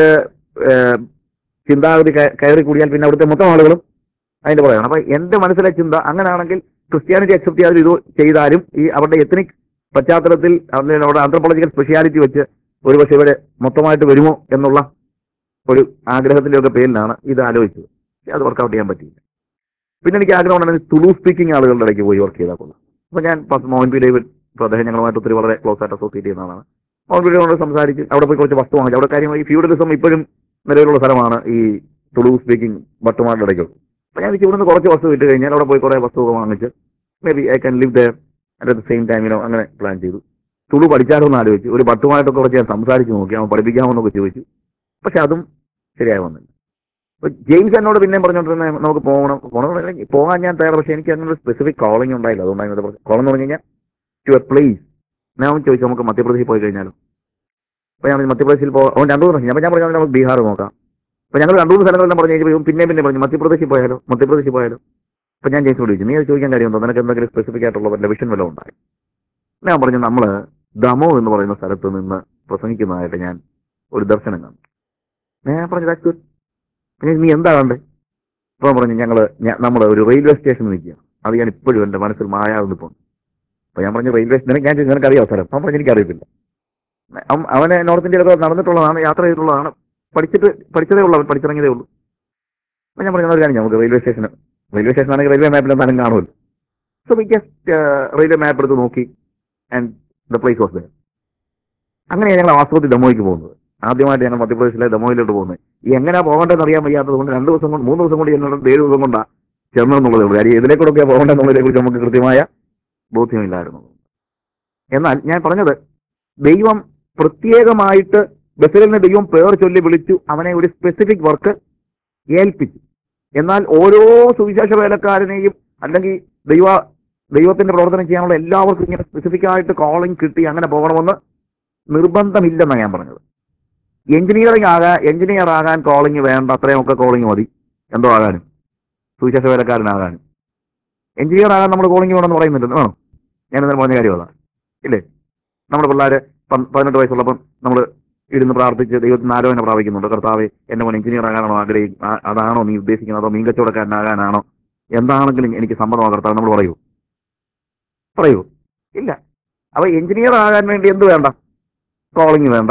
ചിന്താഗതി കയ- കയറി കൂടിയാൽ പിന്നെ അവിടുത്തെ മൊത്തം ആളുകളും അതിന്റെ പുറകെയാണ് അപ്പൊ എന്റെ മനസ്സിലെ ചിന്ത അങ്ങനെയാണെങ്കിൽ ക്രിസ്ത്യാനിറ്റി അക്സെപ്റ്റ് ചെയ്യാതെ ഇത് ചെയ്താലും ഈ അവരുടെ എത്തനിക് പശ്ചാത്തലത്തിൽ അവരുടെ അവിടെ ആന്ത്രോപോളജിക്കൽ സ്പെഷ്യാലിറ്റി വെച്ച് ഒരുപക്ഷെ ഇവരെ മൊത്തമായിട്ട് വരുമോ എന്നുള്ള ഒരു ആഗ്രഹത്തിന്റെ ഒക്കെ പേരിലാണ് ഇത് ആലോചിച്ചത് പക്ഷെ അത് വർക്കൗട്ട് ചെയ്യാൻ പറ്റിയില്ല പിന്നെ എനിക്ക് ആഗ്രഹം ഉണ്ടായിരുന്നു തുളു സ്പീക്കിംഗ് ആളുകളുടെ ഇടയ്ക്ക് പോയി വർക്ക് ചെയ്താൽ കൊള്ളാം അപ്പൊ ഞാൻ പത്ത് മോഹൻ പി ഡേവിഡ് ഇപ്പൊ അദ്ദേഹം ഞങ്ങളുമായിട്ട് ഒത്തിരി വളരെ ക്ലോസ് ആയിട്ട് അസോസിയേറ്റ് ചെയ്യുന്ന ആളാണ് മോഹൻ പി ഡേവിഡോട് സംസാരിച്ച് അവിടെ പോയി കുറച്ച് വസ്തു വാങ്ങിച്ചു അവിടെ കാര്യമായി ഫ്യൂഡലിസം ഇപ്പോഴും നിലവിലുള്ള സ്ഥലമാണ് ഈ തുളു സ്പീക്കിംഗ് ഭട്ടുമാരുടെ ഇടയ്ക്ക് അപ്പൊ ഞാൻ വിളിച്ച് ഇവിടുന്ന് കുറച്ച് വസ്തു വിട്ട് കഴിഞ്ഞാൽ അവിടെ പോയി കുറെ വസ്തുവൊക്കെ വാങ്ങിച്ച് may be I can live there at the same ടൈമിനോ അങ്ങനെ പ്ലാൻ ചെയ്തു തുളു പഠിച്ചാലോ എന്ന് ആലോചിച്ചു ഒരു ഭട്ടുമായിട്ടൊക്കെ കുറച്ച് ഞാൻ സംസാരിച്ച് നോക്കി അവൻ പഠിപ്പിക്കാമെന്നൊക്കെ ചോദിച്ചു പക്ഷെ അതും ശരിയായി വന്നില്ല അപ്പൊ ജെയിംസ് എന്നോട് പിന്നെയും പറഞ്ഞോണ്ടിരുന്ന നമുക്ക് പോകണം പോകണം എന്ന് പറഞ്ഞാൽ പോകാൻ ഞാൻ തയ്യാറ് പക്ഷെ എനിക്ക് അങ്ങനെ ഒരു സ്പെസിഫിക് കോളിംഗ് ഉണ്ടായില്ല അതുകൊണ്ടാണ് കോളം എന്ന് പറഞ്ഞു കഴിഞ്ഞാൽ ടു എ പ്ലേസ് ഞാൻ അവൻ ചോദിച്ചു നമുക്ക് മധ്യപ്രദേശിൽ പോയി കഴിഞ്ഞാലോ അപ്പൊ ഞാൻ പറഞ്ഞു, മധ്യപ്രദേശിൽ പോ അവൻ രണ്ടു മൂന്ന് അപ്പൊ ഞാൻ പറഞ്ഞു നമുക്ക് ബീഹാർ നോക്കാം അപ്പൊ ഞങ്ങൾ രണ്ടു മൂന്ന് സ്ഥലങ്ങളെല്ലാം പറഞ്ഞു കഴിഞ്ഞപ്പോൾ ഇവൻ പിന്നെ പിന്നെ പറഞ്ഞു മധ്യപ്രദേശിൽ പോയാലോ മധ്യപ്രദേശിൽ പോയാലോ അപ്പൊ ഞാൻ ജെയിംസിനോട് ചോദിച്ചു നീ അത് ചോദിക്കാൻ കാര്യമുണ്ടോ നിനക്ക് എന്തെങ്കിലും സ്പെസിഫിക് ആയിട്ടുള്ള വല്ല വിഷൻ വല്ലതും ഉണ്ടായി ഞാൻ പറഞ്ഞു നമ്മള് ദമോ എന്ന് പറയുന്ന സ്ഥലത്ത് നിന്ന് പ്രസംഗിക്കുന്നതായിട്ട് ഞാൻ ഒരു ദർശനം കണ്ടു ഞാൻ പറഞ്ഞു "That's good." പിന്നെ നീ എന്താ കണ്ടേ അപ്പൊ അവൻ പറഞ്ഞു ഞങ്ങള് നമ്മൾ ഒരു റെയിൽവേ സ്റ്റേഷനിൽ നിൽക്കുക അത് ഞാൻ ഇപ്പോഴും എന്റെ മനസ്സിൽ മായാതെ നിൽപ്പുണ്ട് അപ്പൊ ഞാൻ പറഞ്ഞു റെയിൽവേ നിനക്ക് ഞാൻ ചോദിച്ചു, നിനക്ക് അറിയാം സ്ഥലം അവൻ പറഞ്ഞു എനിക്കറിയത്തില്ല അവൻ- അവന് നോർത്ത് ഇന്ത്യയിലൊക്കെ നടന്നിട്ടുള്ളതാണ് യാത്ര ചെയ്തിട്ടുള്ളതാണ് പഠിച്ചിട്ട് പഠിച്ചതേ ഉള്ളൂ അവൻ പഠിച്ചിറങ്ങിയതേ ഉള്ളൂ അപ്പൊ ഞാൻ പറഞ്ഞു "എന്നാ ഒരു കാര്യം ചെയ്യാം, നമുക്ക് റെയിൽവേ സ്റ്റേഷൻ റെയിൽവേ സ്റ്റേഷൻ ആണെങ്കിൽ റെയിൽവേ മാപ്പിൽ എന്തായാലും കാണുമല്ലോ so we just railway map എടുത്ത് നോക്കി and the place was there അങ്ങനെയാണ് ഞങ്ങൾ വാസ്തവത്തിൽ ദമോയ്ക്ക് പോകുന്നത് ആദ്യമായിട്ട് ഞങ്ങൾ മധ്യപ്രദേശിലെ ദമോയിലോട്ട് പോകുന്നത് ഈ എങ്ങനെയാ പോകേണ്ടതെന്ന് അറിയാൻ വയ്യാത്തത് കൊണ്ട് രണ്ട് ദിവസം കൊണ്ട് മൂന്ന് ദിവസം കൊണ്ട് എന്നോട് ഏഴ് ദിവസം കൊണ്ടാണ് ചെന്നെന്നുള്ളതേ ഉള്ളൂ കാര്യം ഇതിലേക്കൂടെയൊക്കെ പോകേണ്ടതെന്നുള്ളതിനെ കുറിച്ച് നമുക്ക് കൃത്യമായ ബോധ്യമില്ലായിരുന്നു എന്നാൽ ഞാൻ പറഞ്ഞത് ദൈവം പ്രത്യേകമായിട്ട് ബസലിനെ ദൈവം പേർ ചൊല്ലി വിളിച്ചു അവനെ ഒരു സ്പെസിഫിക് വർക്ക് ഏൽപ്പിച്ചു എന്നാൽ ഓരോ സുവിശേഷ വേലക്കാരനെയും അല്ലെങ്കിൽ ദൈവ ദൈവത്തിന്റെ പ്രവർത്തനം ചെയ്യാനുള്ള എല്ലാവർക്കും ഇങ്ങനെ സ്പെസിഫിക് ആയിട്ട് കോളിംഗ് കിട്ടി അങ്ങനെ പോകണമെന്ന് നിർബന്ധമില്ലെന്നാണ് ഞാൻ പറഞ്ഞത് എഞ്ചിനീയറിംഗ് ആകാൻ എഞ്ചിനീയർ ആകാൻ കോളിംഗ് വേണ്ട അത്രയുമൊക്കെ കോളിംഗ് മതി എന്തോ ആകാനും സുവിശേഷ വേലക്കാരനാകാനും എഞ്ചിനീയർ ആകാൻ നമ്മൾ കോളിംഗ് വേണമെന്ന് പറയുന്നുണ്ട് വേണം ഞാൻ ഇന്നലെ പറഞ്ഞ കാര്യം അതാണ് ഇല്ലേ നമ്മുടെ പിള്ളേര് പൻ- പതിനെട്ട് വയസ്സുള്ളപ്പം നമ്മൾ ഇരുന്ന് പ്രാർത്ഥിച്ച് ദൈവത്തിന് ആലോചന പ്രാപിക്കുന്നുണ്ട് കർത്താവ് എന്റെ മോൻ എഞ്ചിനീയർ ആകാനാണോ ആഗ്രഹി ആ- അതാണോ നീ ഉദ്ദേശിക്കുന്നത് അതോ മീൻ കച്ചവടക്കാരനാകാനാണോ എന്താണെങ്കിലും എനിക്ക് സമ്മതമാ കർത്താവ് നമ്മൾ പറയൂ പറയൂ ഇല്ല അപ്പൊ എഞ്ചിനീയർ ആകാൻ വേണ്ടി എന്ത് വേണ്ട കോളിംഗ് വേണ്ട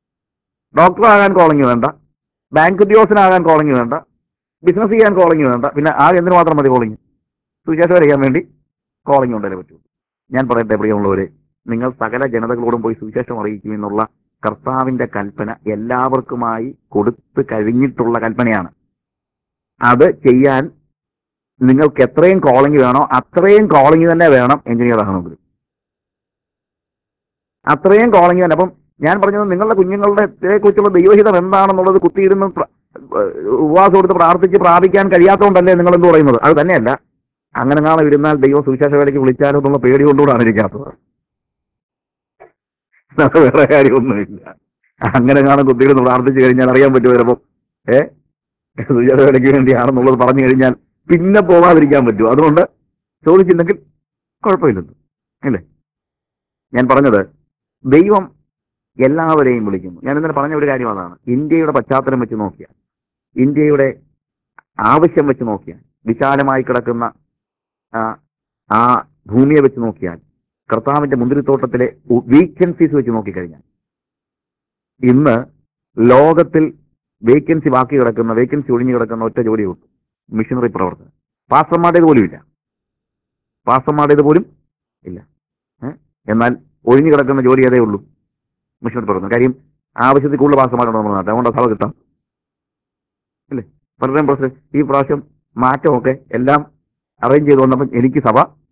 ഡോക്ടർ ആകാൻ കോളിംഗ് വേണ്ട ബാങ്ക് ഉദ്യോഗസ്ഥനാകാൻ കോളിംഗ് വേണ്ട ബിസിനസ് ചെയ്യാൻ കോളിംഗ് വേണ്ട പിന്നെ ആകെ എന്തിനു മാത്രം മതി കോളിംഗ് സുവിശേഷം അറിയാൻ വേണ്ടി കോളിംഗ് ഉണ്ടല്ലേ പറ്റൂ ഞാൻ പറയട്ടെ പ്രിയമുള്ളവരെ നിങ്ങൾ സകല ജനതകളോടും പോയി സുവിശേഷം അറിയിക്കും എന്നുള്ള കർത്താവിന്റെ കൽപ്പന എല്ലാവർക്കുമായി കൊടുത്തു കഴിഞ്ഞിട്ടുള്ള കൽപ്പനയാണ് അത് ചെയ്യാൻ നിങ്ങൾക്ക് എത്രയും കോളിംഗ് വേണോ അത്രയും കോളിംഗ് തന്നെ വേണം എഞ്ചിനീയർ ആകണമെങ്കിൽ അത്രയും കോളിംഗ് തന്നെ അപ്പം ഞാൻ പറഞ്ഞത് നിങ്ങളുടെ കുഞ്ഞുങ്ങളുടെ കുറിച്ചുള്ള ദൈവഹിതം എന്താണെന്നുള്ളത് കുത്തിയിരുന്ന് പ്ര- ഏഹ് ഉപവാസം കൊടുത്ത് പ്രാർത്ഥിച്ച് പ്രാപിക്കാൻ കഴിയാത്തതുകൊണ്ടല്ലേ നിങ്ങൾ എന്ത് പറയുന്നത് അത് തന്നെയല്ല അങ്ങനെ നാളെ ഇരുന്നാൽ ദൈവം സുവിശേഷ വേലയ്ക്ക് വിളിച്ചാലോ എന്നുള്ള പേടി കൊണ്ടുകൂടാണ് ഇരിക്കാത്തത് അത് വേറെ കാര്യമൊന്നുമില്ല അങ്ങനെ കാണാൻ കുത്തിയിരുന്ന് പ്രാർത്ഥിച്ചു കഴിഞ്ഞാൽ അറിയാൻ പറ്റുമോ ചിലപ്പം ഏ സുവിശേഷ വേലയ്ക്ക് വേണ്ടിയാണെന്നുള്ളത് പറഞ്ഞു കഴിഞ്ഞാൽ പിന്നെ പോകാതിരിക്കാൻ പറ്റുമോ അതുകൊണ്ട് ചോദിച്ചില്ലെങ്കിൽ കുഴപ്പമില്ലെന്ന് അല്ലേ ഞാൻ പറഞ്ഞത് ദൈവം എല്ലാവരെയും വിളിക്കുന്നു ഞാൻ ഇന്നലെ പറഞ്ഞ ഒരു കാര്യം അതാണ് ഇന്ത്യയുടെ പശ്ചാത്തലം വെച്ച് നോക്കിയാൽ ഇന്ത്യയുടെ ആവശ്യം വെച്ച് നോക്കിയാൽ വിശാലമായി കിടക്കുന്ന ആ, ആ ഭൂമിയെ വെച്ച് നോക്കിയാൽ കർത്താവിന്റെ മുന്തിരിത്തോട്ടത്തിലെ വേക്കൻസീസ് വെച്ച് നോക്കിക്കഴിഞ്ഞാൽ ഇന്ന് ലോകത്തിൽ വേക്കൻസി ബാക്കി കിടക്കുന്ന വേക്കൻസി ഒഴിഞ്ഞു കിടക്കുന്ന ഒറ്റ ജോലിയേ ഉള്ളൂ മിഷനറി പ്രവർത്തനം പാസ്റ്റർമാരുടേത് പോലും ഇല്ല പാസ്റ്റർമാരുടേത് പോലും ഇല്ല ഏ? എന്നാൽ ഒഴിഞ്ഞു കിടക്കുന്ന ജോലി ഏതേ ഉള്ളൂ മിഷനറി പ്രവർത്തനം കാര്യം ആവശ്യത്തിൽ കൂടുതൽ പാസ്റ്റർമാരുണ്ട് നമ്മുടെ നാട്ടിൽ അതുകൊണ്ട് സഭ കിട്ടാം ഇല്ലേ പലരുടെയും പ്രശ്നം ഈ പ്രാവശ്യം മാറ്റമൊക്കെ എല്ലാം അറേഞ്ച് ചെയ്ത് വന്നപ്പോൾ എനിക്ക് സഭ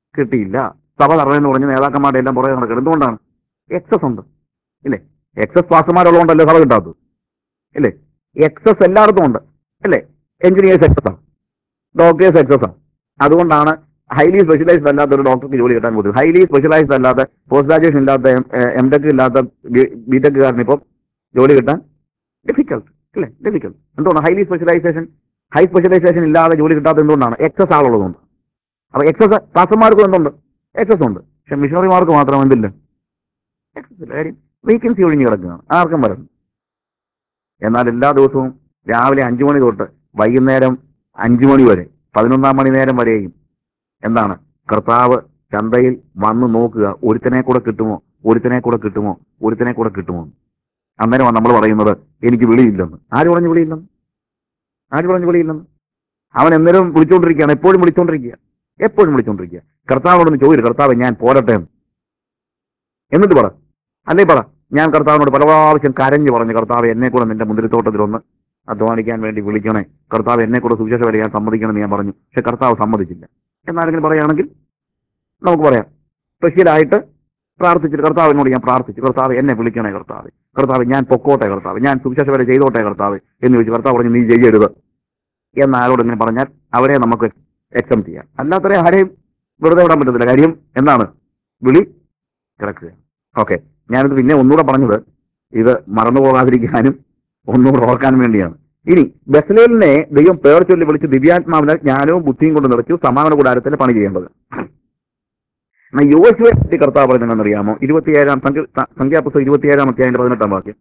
കിട്ടിയില്ല സഭ തറവെന്ന് പറഞ്ഞ് നേതാക്കന്മാരുടെ എല്ലാം പുറകെ നടക്കുന്നത് എന്തുകൊണ്ടാണ് എക്സസ് ഉണ്ട് ഇല്ലേ എക്സസ് പാസ്മാരുള്ളതുകൊണ്ടല്ലേ സഭ കിട്ടാത്തത് ഇല്ലേ എക്സസ് എല്ലായിടത്തും ഉണ്ട് അല്ലേ എഞ്ചിനീയേഴ്സ് എക്സസ് ആണ് ഡോക്ടേഴ്സ് എക്സസ് ആണ് അതുകൊണ്ടാണ് ഹൈലി സ്പെഷ്യലൈസ്ഡ് അല്ലാത്ത ഒരു ഡോക്ടർക്ക് ജോലി കിട്ടാൻ പോകുന്നത് ഹൈലി സ്പെഷ്യലൈസ്ഡ് അല്ലാത്ത പോസ്റ്റ് ഗ്രാജുവേഷൻ ഇല്ലാത്ത എം ടെക് ഇല്ലാത്ത ബി ടെക്കുകാരന് ഇപ്പം ജോലി കിട്ടാൻ ഡിഫിക്കൽട്ട് അല്ലേ ഡിഫിക്കൽട്ട് എന്തുകൊണ്ടാണ് ഹൈലി സ്പെഷ്യലൈസേഷൻ ഹൈ സ്പെഷ്യലൈസേഷൻ ഇല്ലാതെ ജോലി കിട്ടാത്ത എന്തുകൊണ്ടാണ് എക്സസ് ആളുള്ളതുകൊണ്ട് അപ്പൊ എക്സസ് പാസ്റ്റർമാർക്കും എന്തുണ്ട് എക്സസ് ഉണ്ട് പക്ഷെ മിഷണറിമാർക്ക് മാത്രം എന്തില്ല എക്സസ് ഇല്ല കാര്യം വേക്കൻസി ഒഴിഞ്ഞു കിടക്കുകയാണ് ആർക്കും വരുന്നു എന്നാൽ എല്ലാ ദിവസവും രാവിലെ അഞ്ചു മണി തൊട്ട് വൈകുന്നേരം അഞ്ചു മണി വരെ പതിനൊന്നാം മണി നേരം വരെയും എന്താണ് കർത്താവ് ചന്തയിൽ വന്ന് നോക്കുക ഒരുത്തനെ കൂടെ കിട്ടുമോ ഒരുത്തനെ കൂടെ കിട്ടുമോ ഒരുത്തനെ കൂടെ കിട്ടുമോ അന്നേരമാണ് നമ്മൾ പറയുന്നത് എനിക്ക് വിളിയില്ലെന്ന് ആര് പറഞ്ഞു വിളിയില്ലെന്ന് ആര് പറഞ്ഞു വിളിയില്ലെന്ന് അവൻ എന്നേരം വിളിച്ചുകൊണ്ടിരിക്കുകയാണ് എപ്പോഴും വിളിച്ചുകൊണ്ടിരിക്കുക എപ്പോഴും വിളിച്ചുകൊണ്ടിരിക്കുക കർത്താവിനോടൊന്ന് ചോദിച്ചു കർത്താവ് ഞാൻ പോരട്ടെ എന്ന് എന്നിട്ട് പറ അല്ലേ പറ ഞാൻ കർത്താവിനോട് പല പ്രാവശ്യം കരഞ്ഞു പറഞ്ഞു കർത്താവ് എന്നെ കൂടെ നിന്റെ മുന്തിരിത്തോട്ടത്തിലൊന്ന് അധ്വാനിക്കാൻ വേണ്ടി വിളിക്കണേ കർത്താവ് എന്നെ കൂടെ സുവിശേഷ വരെ ഞാൻ സമ്മതിക്കണം എന്ന് ഞാൻ പറഞ്ഞു പക്ഷെ കർത്താവ് സമ്മതിച്ചില്ല എന്നാരെങ്കിലും പറയുകയാണെങ്കിൽ നമുക്ക് പറയാം സ്പെഷ്യലായിട്ട് പ്രാർത്ഥിച്ചിട്ട് കർത്താവിനോട് ഞാൻ പ്രാർത്ഥിച്ചു കർത്താവ് എന്നെ വിളിക്കണേ കർത്താവ് കർത്താവ് ഞാൻ പൊക്കോട്ടെ കർത്താവ് ഞാൻ സുവിശേഷ വരെ ചെയ്തോട്ടെ കർത്താവ് എന്ന് ചോദിച്ചു കർത്താവ് പറഞ്ഞു നീ ചെയ്യരുത് എന്ന് ആരോട് ഇങ്ങനെ പറഞ്ഞാൽ അവരെ നമുക്ക് എക്സം ചെയ്യാം അല്ലാത്തവരെ ആരെയും വെറുതെ വിടാൻ പറ്റത്തില്ല കാര്യം എന്താണ് വിളി കിടക്കുക ഓക്കെ ഞാനിത് പിന്നെ ഒന്നുകൂടെ പറഞ്ഞത് ഇത് മറന്നു പോകാതിരിക്കാനും ഒന്നുകൂടെ ഓർക്കാനും വേണ്ടിയാണ് ഇനി ബസ്ലേലിനെ ദൈവം പേർ ചൊല്ലി വിളിച്ച് ദിവ്യാത്മാവിനെ ജ്ഞാനവും ബുദ്ധിയും കൊണ്ട് നിറച്ചു സമാധാന കൂടാരത്തിൽ പണി ചെയ്യേണ്ടത് എന്നാൽ യോശുവെ പറ്റി കർത്താവ് പറയുന്നത് അറിയാമോ ഇരുപത്തിയേഴാം സംഖ്യ സ- സംഖ്യാപുസ്തകം ഇരുപത്തിയേഴാം അധ്യായന്റെ പതിനെട്ടാം വാക്യം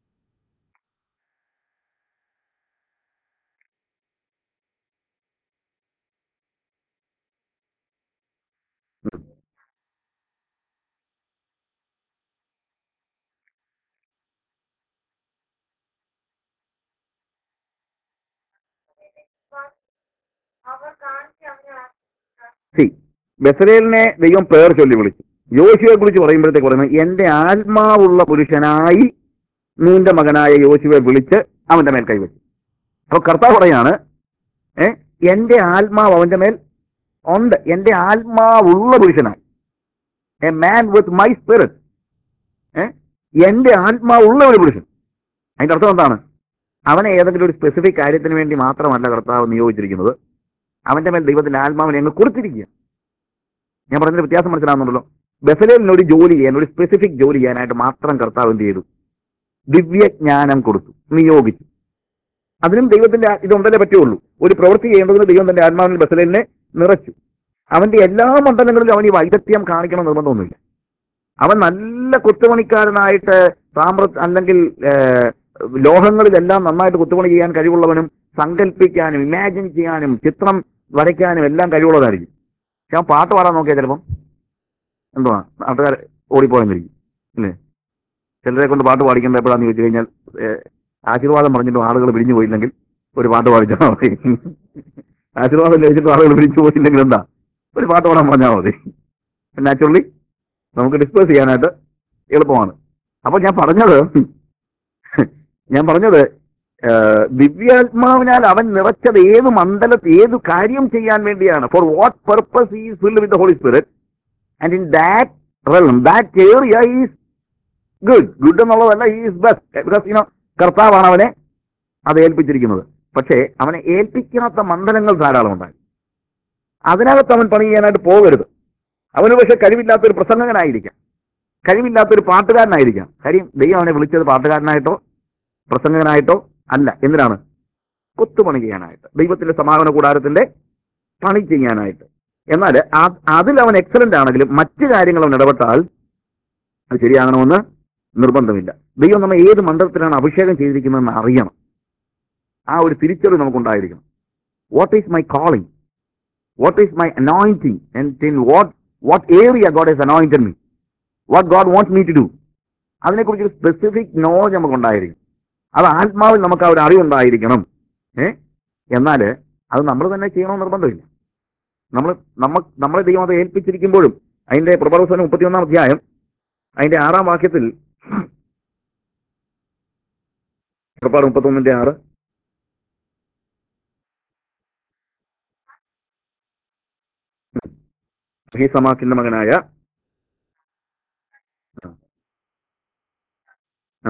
സി ബസലേലിനെ ദൈവം പേർ ചൊല്ലി വിളിച്ചു യോശുവെ കുറിച്ച് പറയുമ്പോഴത്തേക്ക് പറയുന്നത് എന്റെ ആത്മാവുള്ള പുരുഷനായി നീന്റെ മകനായ യോശുവെ വിളിച്ച് അവന്റെ മേൽ കൈവച്ചു അപ്പൊ കർത്താവ് പറയാണ് ഏ എന്റെ ആത്മാവ് അവന്റെ മേൽ ഉണ്ട് എന്റെ ആത്മാവുള്ള പുരുഷനായി a man with my spirit ഏ എന്റെ ആത്മാവുള്ള ഒരു പുരുഷൻ അതിന്റെ അർത്ഥം എന്താണ് അവനെ ഏതെങ്കിലും ഒരു സ്പെസിഫിക് കാര്യത്തിന് വേണ്ടി മാത്രമല്ല കർത്താവ് നിയോഗിച്ചിരിക്കുന്നത് അവന്റെ മേൽ ദൈവത്തിന്റെ ആത്മാവിനെ അങ്ങ് കൊടുത്തിരിക്കുക ഞാൻ പറഞ്ഞതിന്റെ വ്യത്യാസം മനസ്സിലാകുന്നുണ്ടല്ലോ ബസലേലിന് ഒരു ജോലി ചെയ്യാൻ ഒരു സ്പെസിഫിക് ജോലി ചെയ്യാനായിട്ട് മാത്രം കർത്താവ് എന്ത് ചെയ്തു ദിവ്യജ്ഞാനം കൊടുത്തു നിയോഗിച്ചു അതിനും ദൈവത്തിന്റെ ആ- ഇതുണ്ടല്ലേ പറ്റുള്ളൂ ഒരു പ്രവൃത്തി ചെയ്യേണ്ടതിന് ദൈവം തന്റെ ആത്മാവിൽ ബസലേലിനെ നിറച്ചു അവന്റെ എല്ലാ മണ്ഡലങ്ങളിലും അവൻ ഈ വൈദഗ്ധ്യം കാണിക്കണം നിർബന്ധമൊന്നുമില്ല അവൻ നല്ല കൊത്തുപണിക്കാരനായിട്ട് താമ്ര അല്ലെങ്കിൽ ഏഹ്, ലോഹങ്ങളിലെല്ലാം നന്നായിട്ട് കൊത്തുപണി ചെയ്യാൻ കഴിവുള്ളവനും സങ്കല്പിക്കാനും ഇമാജിൻ ചെയ്യാനും ചിത്രം വരയ്ക്കാനും എല്ലാം കഴിവുള്ളതായിരിക്കും പക്ഷെ അവൻ പാട്ട് പാടാൻ നോക്കിയാൽ ചിലപ്പം എന്തുവാ നാട്ടുകാർ ഓടിപ്പോയെന്നിരിക്കും അല്ലേ ചിലരെ കൊണ്ട് പാട്ട് പാടിക്കേണ്ട എപ്പോഴാന്ന് ചോദിച്ചു കഴിഞ്ഞാൽ ഏഹ്, ആശീർവാദം പറഞ്ഞിട്ടും ആളുകൾ പിരിഞ്ഞു പോയില്ലെങ്കിൽ ഒരു പാട്ട് പാടിച്ചാൽ മതി ആശീർവാദം ലഭിച്ചിട്ടും ആളുകൾ പിരിഞ്ഞു പോയില്ലെങ്കിൽ എന്താ ഒരു പാട്ട് പാടാൻ പറഞ്ഞാൽ മതി നാച്ചുറലി നമുക്ക് ഡിസ്കസ് ചെയ്യാനായിട്ട് എളുപ്പമാണ് അപ്പോൾ ഞാൻ പറഞ്ഞത് ഞാൻ പറഞ്ഞത് ഏഹ്, ദിവ്യാത്മാവിനാൽ അവൻ നിറച്ചത് ഏത് മണ്ഡലത്തിൽ ഏത് കാര്യം ചെയ്യാൻ വേണ്ടിയാണ് for what purpose is filled with holy spirit and in that realm that area is good good എന്നുള്ളതല്ല ഈസ് ബെസ്റ്റ് ബിക്കോസ് യുനോ കർത്താവാണ് അവനെ അത് ഏൽപ്പിച്ചിരിക്കുന്നത് പക്ഷേ അവനെ ഏൽപ്പിക്കാത്ത മണ്ഡലങ്ങൾ ധാരാളം ഉണ്ടായി അതിനകത്ത് അവൻ പണി ചെയ്യാനായിട്ട് പോകരുത് അവന് പക്ഷെ കഴിവില്ലാത്തൊരു പ്രസംഗകനായിരിക്കാം കഴിവില്ലാത്തൊരു പാട്ടുകാരനായിരിക്കാം കാര്യം ദൈവം അവനെ വിളിച്ചത് പാട്ടുകാരനായിട്ടോ പ്രസംഗകനായിട്ടോ അല്ല എന്തിനാണ് കൊത്തുപണി ചെയ്യാനായിട്ട് ദൈവത്തിന്റെ സമാഗമന കൂടാരത്തിന്റെ പണി ചെയ്യാനായിട്ട് എന്നാൽ ആ- അതിൽ അവൻ എക്സലന്റ് ആണെങ്കിലും മറ്റു കാര്യങ്ങൾ അവൻ ഇടപെട്ടാൽ അത് ശരിയാകണമെന്ന് നിർബന്ധമില്ല ദൈവം നമ്മെ ഏത് മണ്ഡലത്തിലാണ് അഭിഷേകം ചെയ്തിരിക്കുന്നതെന്ന് അറിയണം ആ ഒരു തിരിച്ചറിവ് നമുക്കുണ്ടായിരിക്കണം what is my calling what is my anointing and in what what area God is anointed me what God wants me to do അതിനെക്കുറിച്ച് സ്പെസിഫിക് നോളജ് നമുക്കുണ്ടായിരിക്കും അത് ആത്മാവിൽ നമുക്ക് ആ ഒരു അറിവുണ്ടായിരിക്കണം ഏ എന്നാൽ അത് നമ്മൾ തന്നെ ചെയ്യണമെന്ന് നിർബന്ധമില്ല നമ്മൾ നമ്മ നമ്മളെ ദൈവം അത് ഏൽപ്പിച്ചിരിക്കുമ്പോഴും അതിന്റെ പ്രബോധനം മുപ്പത്തിയൊന്നാം അധ്യായം അതിന്റെ ആറാം വാക്യത്തിൽ പുറപ്പാട് മുപ്പത്തൊന്നിന്റെ ആറ് ഹീസമാക്കിന്റെ മകനായ ആ. ആ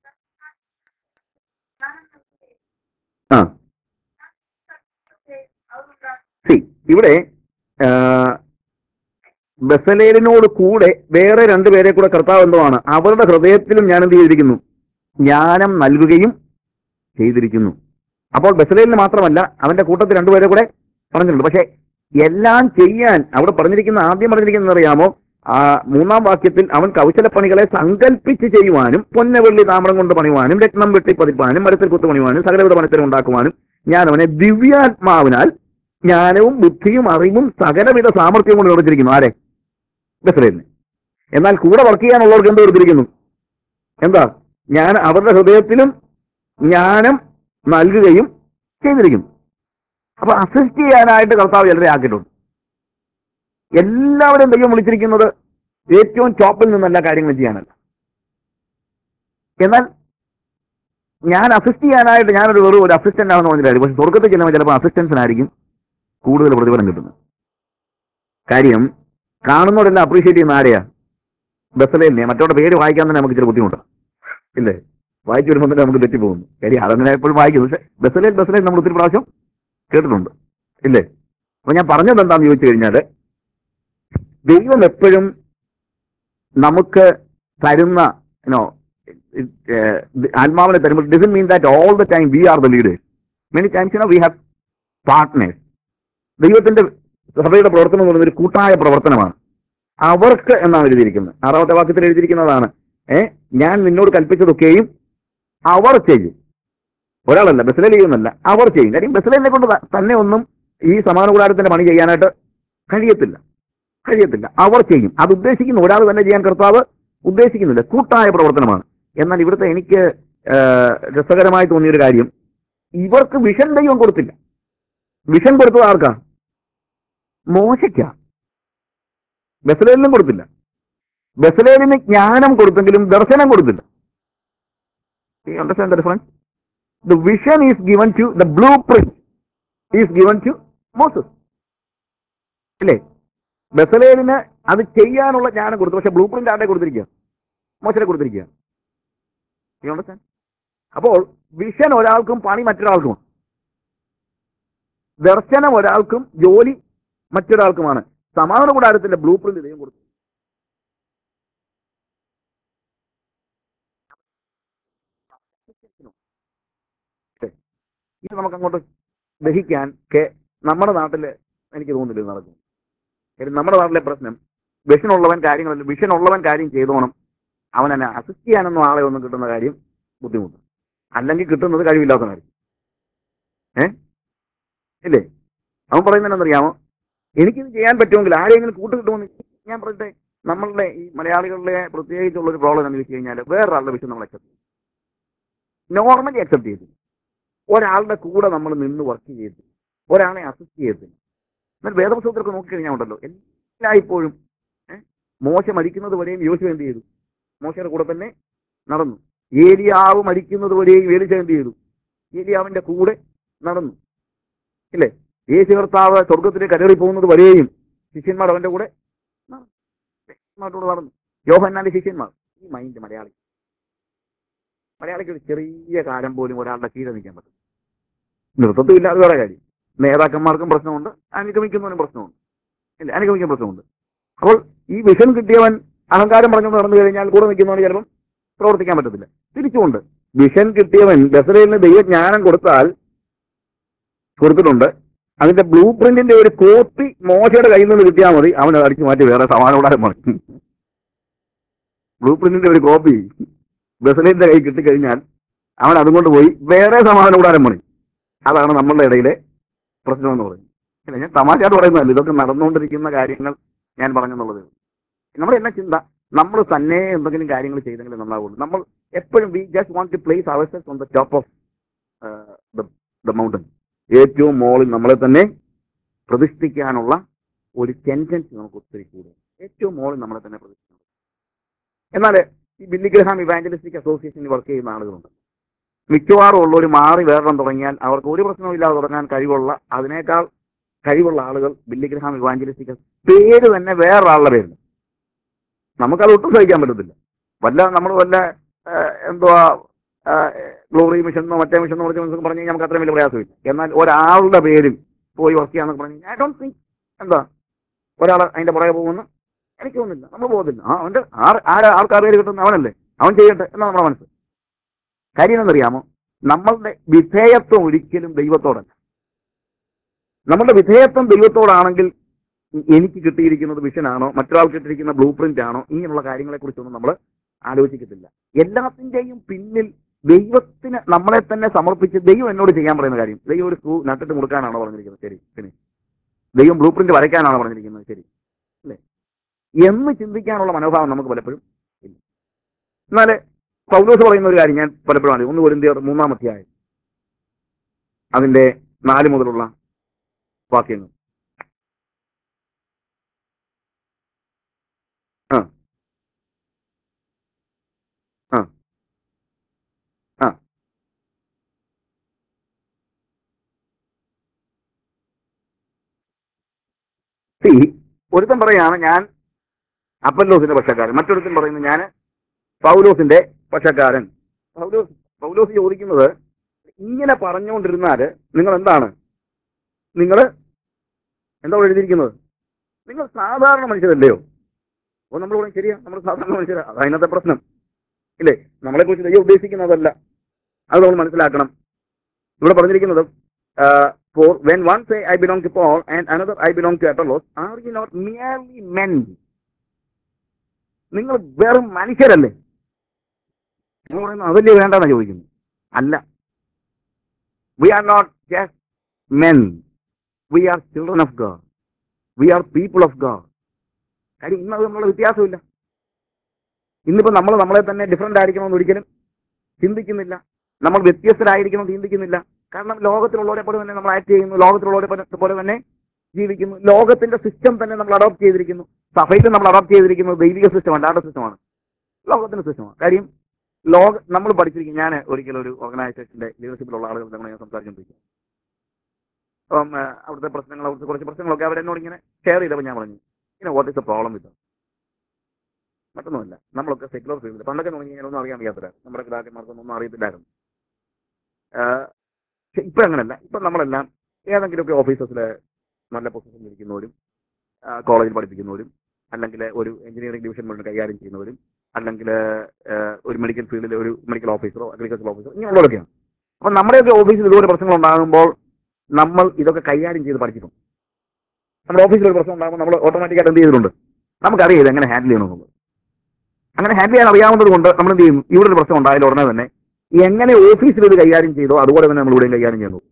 ആ സി ഇവിടെ ആ, ബസലേലിനോട് കൂടെ വേറെ രണ്ടുപേരെ കൂടെ കർത്താവ് എന്തുമാണ് അവരുടെ ഹൃദയത്തിലും ഞാൻ എന്ത് ചെയ്തിരിക്കുന്നു ജ്ഞാനം നൽകുകയും ചെയ്തിരിക്കുന്നു അപ്പോൾ ബസലേലിന് മാത്രമല്ല അവന്റെ കൂട്ടത്തിൽ രണ്ടുപേരെ കൂടെ പറഞ്ഞിട്ടുണ്ട് പക്ഷെ എല്ലാം ചെയ്യാൻ അവിടെ പറഞ്ഞിരിക്കുന്ന ആദ്യം പറഞ്ഞിരിക്കുന്നത് അറിയാമോ ആ മൂന്നാം വാക്യത്തിൽ അവൻ കൗശലപ്പണികളെ സങ്കല്പിച്ച് ചെയ്യുവാനും പൊന്നവെള്ളി താമ്രം കൊണ്ട് പണിയുവാനും രത്നം വെട്ടി പതിപ്പാനും മരത്തിൽ കുത്തു പണിയുവാനും സകലവിധ പണത്തിനും ഉണ്ടാക്കുവാനും ഞാൻ അവനെ ദിവ്യാത്മാവിനാൽ ജ്ഞാനവും ബുദ്ധിയും അറിവും സകലവിധ സാമർഥ്യവും കൊണ്ട് നിർമ്മിച്ചിരിക്കുന്നു ആരെ ബസലേലിന് എന്നാൽ കൂടെ വർക്ക് ചെയ്യാനുള്ളവർക്ക് എന്ത് കൊടുത്തിരിക്കുന്നു എന്താ ഞാൻ അവരുടെ ഹൃദയത്തിലും ജ്ഞാനം നൽകുകയും ചെയ്തിരിക്കുന്നു അപ്പൊ അസിസ്റ്റ് ചെയ്യാനായിട്ട് കർത്താവ് ചിലരെ ആക്കിയിട്ടുണ്ട് എല്ലാവരും ദൈവം വിളിച്ചിരിക്കുന്നത് ഏറ്റവും ടോപ്പിൽ നിന്നല്ല കാര്യങ്ങൾ ചെയ്യാനല്ല എന്നാൽ ഞാൻ അസിസ്റ്റ് ചെയ്യാനായിട്ട് ഞാനൊരു വെറും ഒരു അസിസ്റ്റന്റ് ആണെന്ന് പറഞ്ഞിട്ടായിരുന്നു പക്ഷെ സ്വർഗത്തിൽ ചെല്ലുമ്പോൾ ചിലപ്പോൾ അസിസ്റ്റൻസിനായിരിക്കും കൂടുതൽ പ്രതിഫലം കിട്ടുന്നത് കാര്യം കാണുന്നവരെല്ലാം അപ്രീഷിയേറ്റ് ചെയ്യുന്ന ആരെയാ ബസലേലിനെ മറ്റവരുടെ പേര് വായിക്കാൻ തന്നെ നമുക്ക് ഇച്ചിരി ബുദ്ധിമുട്ടാണ് ഇല്ലേ വായിച്ചു വരുമ്പോൾ തന്നെ നമുക്ക് തെറ്റിപ്പോകുന്നു കാര്യം അതങ്ങനെ എപ്പോഴും വായിക്കുന്നു പക്ഷെ ബസലേൽ ബസലേൽ നമ്മൾ ഒത്തിരി പ്രാവശ്യം കേട്ടിട്ടുണ്ട് ഇല്ലേ അപ്പൊ ഞാൻ പറഞ്ഞത് എന്താണെന്ന് ചോദിച്ചു കഴിഞ്ഞാൽ ദൈവം എപ്പോഴും നമുക്ക് തരുന്ന യുനോ ആത്മാവിനെ തരുമ്പോൾ doesn't mean that all the time we are the leaders many times you know we have partners ദൈവത്തിന്റെ സഭയുടെ പ്രവർത്തനം എന്ന് പറയുന്നത് ഒരു കൂട്ടായ പ്രവർത്തനമാണ് അവർക്ക് എന്നാണ് എഴുതിയിരിക്കുന്നത് ആറാമത്തെ വാക്യത്തിൽ എഴുതിയിരിക്കുന്നതാണ് ഏ ഞാൻ നിന്നോട് കൽപ്പിച്ചതൊക്കെയും അവർ ചെയ്യും ഒരാളല്ല ബസ്സിലെ ചെയ്യുന്നല്ല അവർ ചെയ്യും കാര്യം ബസ്സിലെ കൊണ്ട് ത- തന്നെ ഒന്നും ഈ സമാന കൂടാരത്തിന്റെ പണി ചെയ്യാനായിട്ട് കഴിയത്തില്ല കഴിയത്തില്ല അവർ ചെയ്യും അത് ഉദ്ദേശിക്കുന്നു ഒരാൾ തന്നെ ചെയ്യാൻ കർത്താവ് ഉദ്ദേശിക്കുന്നില്ല കൂട്ടായ പ്രവർത്തനമാണ് എന്നാൽ ഇവിടുത്തെ എനിക്ക് ആ, രസകരമായി തോന്നിയൊരു കാര്യം ഇവർക്ക് വിഷൻ ദൈവം കൊടുത്തില്ല വിഷൻ കൊടുത്തത് ആർക്കാ മോശയ്ക്ക ബസലേലിനും കൊടുത്തില്ല ബസലേലിന് ജ്ഞാനം കൊടുത്തെങ്കിലും ദർശനം കൊടുത്തില്ല understand the difference the vision is given to the blueprint is given to Moses അല്ലേ ബസലേലിന് അത് ചെയ്യാനുള്ള ജ്ഞാനം കൊടുത്തു പക്ഷെ ബ്ലൂ പ്രിന്റ് ആരുടെ കൊടുത്തിരിക്കുക മോശനെ കൊടുത്തിരിക്കുക അണ്ടർസ്റ്റാൻഡ് അപ്പോൾ വിഷൻ ഒരാൾക്കും പണി മറ്റൊരാൾക്കുമാണ് ദർശനം ഒരാൾക്കും ജോലി മറ്റൊരാൾക്കുമാണ് സമാധാന കൂടാരത്തിന്റെ ബ്ലൂ പ്രിന്റ് ദൈവം കൊടുത്തു ഇത് നമുക്ക് അങ്ങോട്ട് ദഹിക്കാൻ കെ- നമ്മുടെ നാട്ടില് എനിക്ക് തോന്നുന്നില്ല ഇത് നടക്കും കാര്യം നമ്മുടെ നാട്ടിലെ പ്രശ്നം വിഷൻ ഉള്ളവൻ കാര്യങ്ങളല്ല വിഷൻ ഉള്ളവൻ കാര്യം ചെയ്തോണം അവൻ എന്നെ അസിസ്റ്റ് ചെയ്യാനൊന്നും ആളെ ഒന്നും കിട്ടുന്ന കാര്യം ബുദ്ധിമുട്ട് അല്ലെങ്കിൽ കിട്ടുന്നത് കഴിവില്ലാത്തവനായിരിക്കും ഏ ഇല്ലേ അവൻ പറയുന്നതെന്നറിയാമോ എനിക്കിത് ചെയ്യാൻ പറ്റുമെങ്കിൽ ആരെങ്കിലും കൂട്ട് കിട്ടുമെന്ന് ഞാൻ പറയട്ടെ നമ്മളുടെ ഈ മലയാളികളിലെ പ്രത്യേകിച്ചുള്ള ഒരു പ്രോബ്ലം എന്ന് വെച്ച് കഴിഞ്ഞാൽ വേറൊരാളുടെ വിഷയം നമ്മൾ അക്സെപ്റ്റ് ചെയ്യും നോർമലി അക്സെപ്റ്റ് ചെയ്തു ഒരാളുടെ കൂടെ നമ്മൾ നിന്ന് വർക്ക് ചെയ്തു ഒരാളെ അസിസ്റ്റ് ചെയ്യത്തില്ല എന്നാൽ വേദപുസ്തകത്തിലൊക്കെ നോക്കിക്കഴിഞ്ഞാൽ ഉണ്ടല്ലോ എല്ലായ്പ്പോഴും ഏ, മോശ മരിക്കുന്നത് വരെയും യോശു എന്ത് ചെയ്തു മോശയുടെ കൂടെ തന്നെ നടന്നു ഏലിയാവ് മരിക്കുന്നത് വരെയും ഏലിച്ച എന്ത് ചെയ്തു ഏലിയാവിന്റെ കൂടെ നടന്നു ഇല്ലേ യേശു കർത്താവ് സ്വർഗത്തിലേക്ക് കരേറി പോകുന്നത് വരെയും ശിഷ്യന്മാർ അവന്റെ കൂടെ നടന്നു. ശിഷ്യന്മാരുടെ നടന്നു യോഹന്നാന്റെ ശിഷ്യന്മാർ ഈ മൈൻഡ് മലയാളി മലയാളിക്ക് ഒരു ചെറിയ കാലം പോലും ഒരാളുടെ കീഴെ നിൽക്കാൻ പറ്റും നൃത്തത്തിൽ ഇല്ലാതെ വേറെ കാര്യം നേതാക്കന്മാർക്കും പ്രശ്നമുണ്ട് അനുഗമിക്കുന്നവനും പ്രശ്നമുണ്ട് ഇല്ല അനുഗമിക്കാൻ പ്രശ്നമുണ്ട് അപ്പോൾ ഈ വിഷൻ കിട്ടിയവൻ അഹങ്കാരം പറഞ്ഞു നടന്നു കഴിഞ്ഞാൽ കൂടെ നിൽക്കുന്നവന് ചിലപ്പം പ്രവർത്തിക്കാൻ പറ്റത്തില്ല തിരിച്ചുകൊണ്ട് വിഷൻ കിട്ടിയവൻ ബസറയിലിന് ദൈവജ്ഞാനം കൊടുത്താൽ കൊടുത്തിട്ടുണ്ട് അതിന്റെ ബ്ലൂ പ്രിന്റിന്റെ ഒരു കോപ്പി മോശയുടെ കയ്യിൽ നിന്ന് കിട്ടിയാൽ മതി അവൻ അത് അടിച്ചു മാറ്റി വേറെ സമാനോടാൻ മതി ബ്ലൂ പ്രിന്റിന്റെ ഒരു കോപ്പി ബസലിന്റെ കൈ കിട്ടിക്കഴിഞ്ഞാൽ അവൻ അതും കൊണ്ട് പോയി വേറെ സമാധാനം കൂടാനും പണി അതാണ് നമ്മളുടെ ഇടയിലെ പ്രശ്നം എന്ന് പറയുന്നത് ഇല്ല ഞാൻ തമാശയായിട്ട് പറയുന്നതല്ല ഇതൊക്കെ നടന്നുകൊണ്ടിരിക്കുന്ന കാര്യങ്ങൾ ഞാൻ പറഞ്ഞെന്നുള്ളത് നമ്മുടെ എല്ലാ ചിന്ത നമ്മൾ തന്നെ എന്തെങ്കിലും കാര്യങ്ങൾ ചെയ്തെങ്കിലും നന്നാവുള്ളൂ നമ്മൾ എപ്പോഴും we just want to place ourselves on the top of the mountain ഏറ്റവും മുകളിൽ നമ്മളെ തന്നെ പ്രതിഷ്ഠിക്കാനുള്ള ഒരു ടെൻഡൻസി നമുക്ക് ഒത്തിരി കൂടുതൽ ഏറ്റവും മുകളിൽ നമ്മളെ തന്നെ പ്രതിഷ്ഠിക്കണം എന്നാൽ ഈ ബില്ലിഗ്രഹാം ഇവാഞ്ചലിസ്റ്റിക് അസോസിയേഷനിൽ വർക്ക് ചെയ്യുന്ന ആളുകളുണ്ട് മിക്കവാറും ഉള്ളവർ മാറി വേറെണ്ണം തുടങ്ങിയാൽ അവർക്ക് ഒരു പ്രശ്നവും ഇല്ലാതെ തുടങ്ങാൻ കഴിവുള്ള അതിനേക്കാൾ കഴിവുള്ള ആളുകൾ ബില്ലിഗ്രഹാം ഇവാഞ്ചലിസ്റ്റിക് പേര് തന്നെ വേറൊരാളുടെ പേരിൽ നമുക്കത് ഒട്ടും സഹിക്കാൻ പറ്റത്തില്ല വല്ല നമ്മൾ വല്ല ആ, എന്തുവാ ഗ്ലോറി മിഷൻ എന്നോ മറ്റേ മിഷൻ എന്നോ മറ്റേ മിഷൻ പറഞ്ഞു കഴിഞ്ഞാൽ നമുക്ക് അത്രയും വലിയ പ്രയാസമില്ല എന്നാൽ ഒരാളുടെ പേരിൽ പോയി വർക്ക് ചെയ്യാന്നൊക്കെ പറഞ്ഞു ഐ ഡോണ്ട് തിങ്ക് എന്താ ഒരാൾ അതിന്റെ പുറകെ പോകുമെന്ന് എനിക്ക് തോന്നുന്നില്ല നമ്മൾ പോകുന്നില്ല ആ അവന്റെ ആർ ആര് ആൾക്കാർ പേര് കിട്ടുന്ന അവനല്ലേ അവൻ ചെയ്യട്ടെ എന്നാ നമ്മുടെ മനസ്സ് കാര്യം എന്നറിയാമോ നമ്മളുടെ വിധേയത്വം ഒരിക്കലും ദൈവത്തോടല്ല നമ്മളുടെ വിധേയത്വം ദൈവത്തോടാണെങ്കിൽ എനിക്ക് കിട്ടിയിരിക്കുന്നത് വിഷനാണോ മറ്റൊരാൾക്ക് കിട്ടിയിരിക്കുന്ന ബ്ലൂ പ്രിന്റ് ആണോ ഇങ്ങനെയുള്ള കാര്യങ്ങളെ കുറിച്ചൊന്നും നമ്മൾ ആലോചിക്കത്തില്ല എല്ലാത്തിന്റെയും പിന്നിൽ ദൈവത്തിന് നമ്മളെ തന്നെ സമർപ്പിച്ച് ദൈവം എന്നോട് ചെയ്യാൻ പറയുന്ന കാര്യം ദൈവം ഒരു സ്ക്രൂ നട്ടിട്ട് മുറുക്കാനാണോ പറഞ്ഞിരിക്കുന്നത് ശരി പിന്നെ ദൈവം ബ്ലൂ പ്രിന്റ് വരയ്ക്കാനാണോ പറഞ്ഞിരിക്കുന്നത് ശരി അല്ലേ എന്ന് ചിന്തിക്കാനുള്ള മനോഭാവം നമുക്ക് പലപ്പോഴും ഇല്ല എന്നാല് പൗലോസ് പറയുന്ന ഒരു കാര്യം ഞാൻ പലപ്പോഴും അറിയും ഒന്ന് ഒരു മൂന്നാം അധ്യായം അതിന്റെ നാല് മുതലുള്ള വാക്യങ്ങൾ ആ ആ ആ See, ഒരുത്തൻ പറയാണ് ഞാൻ അപ്പല്ലോസിന്റെ പക്ഷക്കാരൻ മറ്റൊരുത്തൻ പറയുന്നു ഞാൻ പൗലോസിന്റെ പക്ഷക്കാരൻ പൗലോസ് പൗലോസ് ചോദിക്കുന്നത് ഇങ്ങനെ പറഞ്ഞുകൊണ്ടിരുന്നാല് നിങ്ങൾ എന്താണ് നിങ്ങൾ എന്താ ഇവിടെ എഴുതിയിരിക്കുന്നത് നിങ്ങൾ സാധാരണ മനുഷ്യരല്ലയോ അപ്പോൾ നമ്മൾ പറയും ശരിയാ നമ്മൾ സാധാരണ മനുഷ്യരാ അത് അതിനകത്തെ പ്രശ്നം ഇല്ലേ നമ്മളെ കുറിച്ച് ദൈവം ഉദ്ദേശിക്കുന്നതല്ല അത് നമ്മൾ മനസ്സിലാക്കണം ഇവിടെ പറഞ്ഞിരിക്കുന്നത് for when one say I belong to Paul and another I belong to Apollos are you not merely men നിങ്ങൾ വെറും മനുഷ്യരല്ലേ നിങ്ങൾ പറയുന്നത് അതല്ലേ വേണ്ടെന്നാ ചോദിക്കുന്നു അല്ല we are not just men we are children of God we are people of God കാര്യം ഇന്നത് നമ്മളുടെ വ്യത്യാസമില്ല ഇന്നിപ്പോ നമ്മൾ നമ്മളെ തന്നെ ഡിഫറെന്റ് ആയിരിക്കണമെന്ന് ഒരിക്കലും ചിന്തിക്കുന്നില്ല നമ്മൾ വ്യത്യസ്തരായിരിക്കണം ചിന്തിക്കുന്നില്ല കാരണം ലോകത്തിലുള്ളവരെ പോലെ തന്നെ നമ്മൾ ആക്ട് ചെയ്യുന്നു ലോകത്തിലുള്ളവരെ പോലെ- പോലെ തന്നെ ജീവിക്കുന്നു ലോകത്തിന്റെ സിസ്റ്റം തന്നെ നമ്മൾ അഡോപ്റ്റ് ചെയ്തിരിക്കുന്നു സഭയിൽ നമ്മൾ അഡോപ്റ്റ് ചെയ്തിരിക്കുന്നത് ദൈവിക സിസ്റ്റമാണ് ഡാറ്റ സിസ്റ്റമാണ് ലോകത്തിന്റെ സിസ്റ്റമാണ് കാര്യം ലോക നമ്മൾ പഠിച്ചിരിക്കും ഞാൻ ഒരിക്കലും ഒരു ഓർഗനൈസേഷന്റെ ലീഡർഷിപ്പിലുള്ള ആളുകൾ നമ്മൾ ഞാൻ സംസാരിച്ചുകൊണ്ടിരിക്കും അപ്പം ആ, അവിടുത്തെ പ്രശ്നങ്ങൾ അവിടുത്തെ കുറച്ച് പ്രശ്നങ്ങളൊക്കെ അവരെന്നോട് ഇങ്ങനെ ഷെയർ ചെയ്തപ്പോൾ ഞാൻ പറഞ്ഞു ഇങ്ങനെ what is the problem with മറ്റൊന്നുമല്ല നമ്മളൊക്കെ സെക്യുലർ ഫീൽഡിൽ പണ്ടൊക്കെ തുടങ്ങി കഴിഞ്ഞാൽ ഒന്നും അറിയാൻ വയ്യാത്തവരാ നമ്മുടെ പിതാക്കന്മാർക്കൊന്നും ഒന്നും അറിയത്തില്ലായിരുന്നു ആഹ് പക്ഷെ ഇപ്പൊ അങ്ങനല്ല ഇപ്പൊ നമ്മളെല്ലാം ഏതെങ്കിലുമൊക്കെ ഓഫീസസിൽ നല്ല പൊസിഷനിൽ ഇരിക്കുന്നവരും കോളേജിൽ പഠിപ്പിക്കുന്നവരും അല്ലെങ്കിൽ ഒരു എഞ്ചിനീയറിംഗ് ഡിവിഷൻ മുഴുവൻ കൈകാര്യം ചെയ്യുന്നവരും അല്ലെങ്കിൽ ഒരു മെഡിക്കൽ ഫീൽഡിൽ ഒരു മെഡിക്കൽ ഓഫീസറോ അഗ്രികൾച്ചർ ഓഫീസറോ ഇങ്ങനെയുള്ളവരൊക്കെയാണ് അപ്പൊ നമ്മുടെയൊക്കെ ഓഫീസിൽ ഇതുപോലെ പ്രശ്നങ്ങൾ ഉണ്ടാകുമ്പോൾ നമ്മൾ ഇതൊക്കെ കൈകാര്യം ചെയ്ത് പഠിച്ചിട്ടുണ്ട് നമ്മുടെ ഓഫീസിൽ ഒരു പ്രശ്നം ഉണ്ടാകുമ്പോൾ നമ്മൾ ഓട്ടോമാറ്റിക്കായിട്ട് എന്ത് ചെയ്തിട്ടുണ്ട് നമുക്കറിയാം ഇത് എങ്ങനെ ഹാൻഡിൽ ചെയ്യണമെന്നുള്ളത് അങ്ങനെ ഹാൻഡിൽ ചെയ്യാൻ അറിയാവുന്നത് കൊണ്ട് നമ്മൾ എന്ത് ചെയ്യും ഇവിടെ ഒരു പ്രശ്നം ഉണ്ടായാലും ഉടനെ തന്നെ എങ്ങനെ ഓഫീസിൽ ഇത് കൈകാര്യം ചെയ്തോ അതുപോലെ തന്നെ നമ്മൾ ഇവിടെയും കൈകാര്യം ചെയ്യുന്നു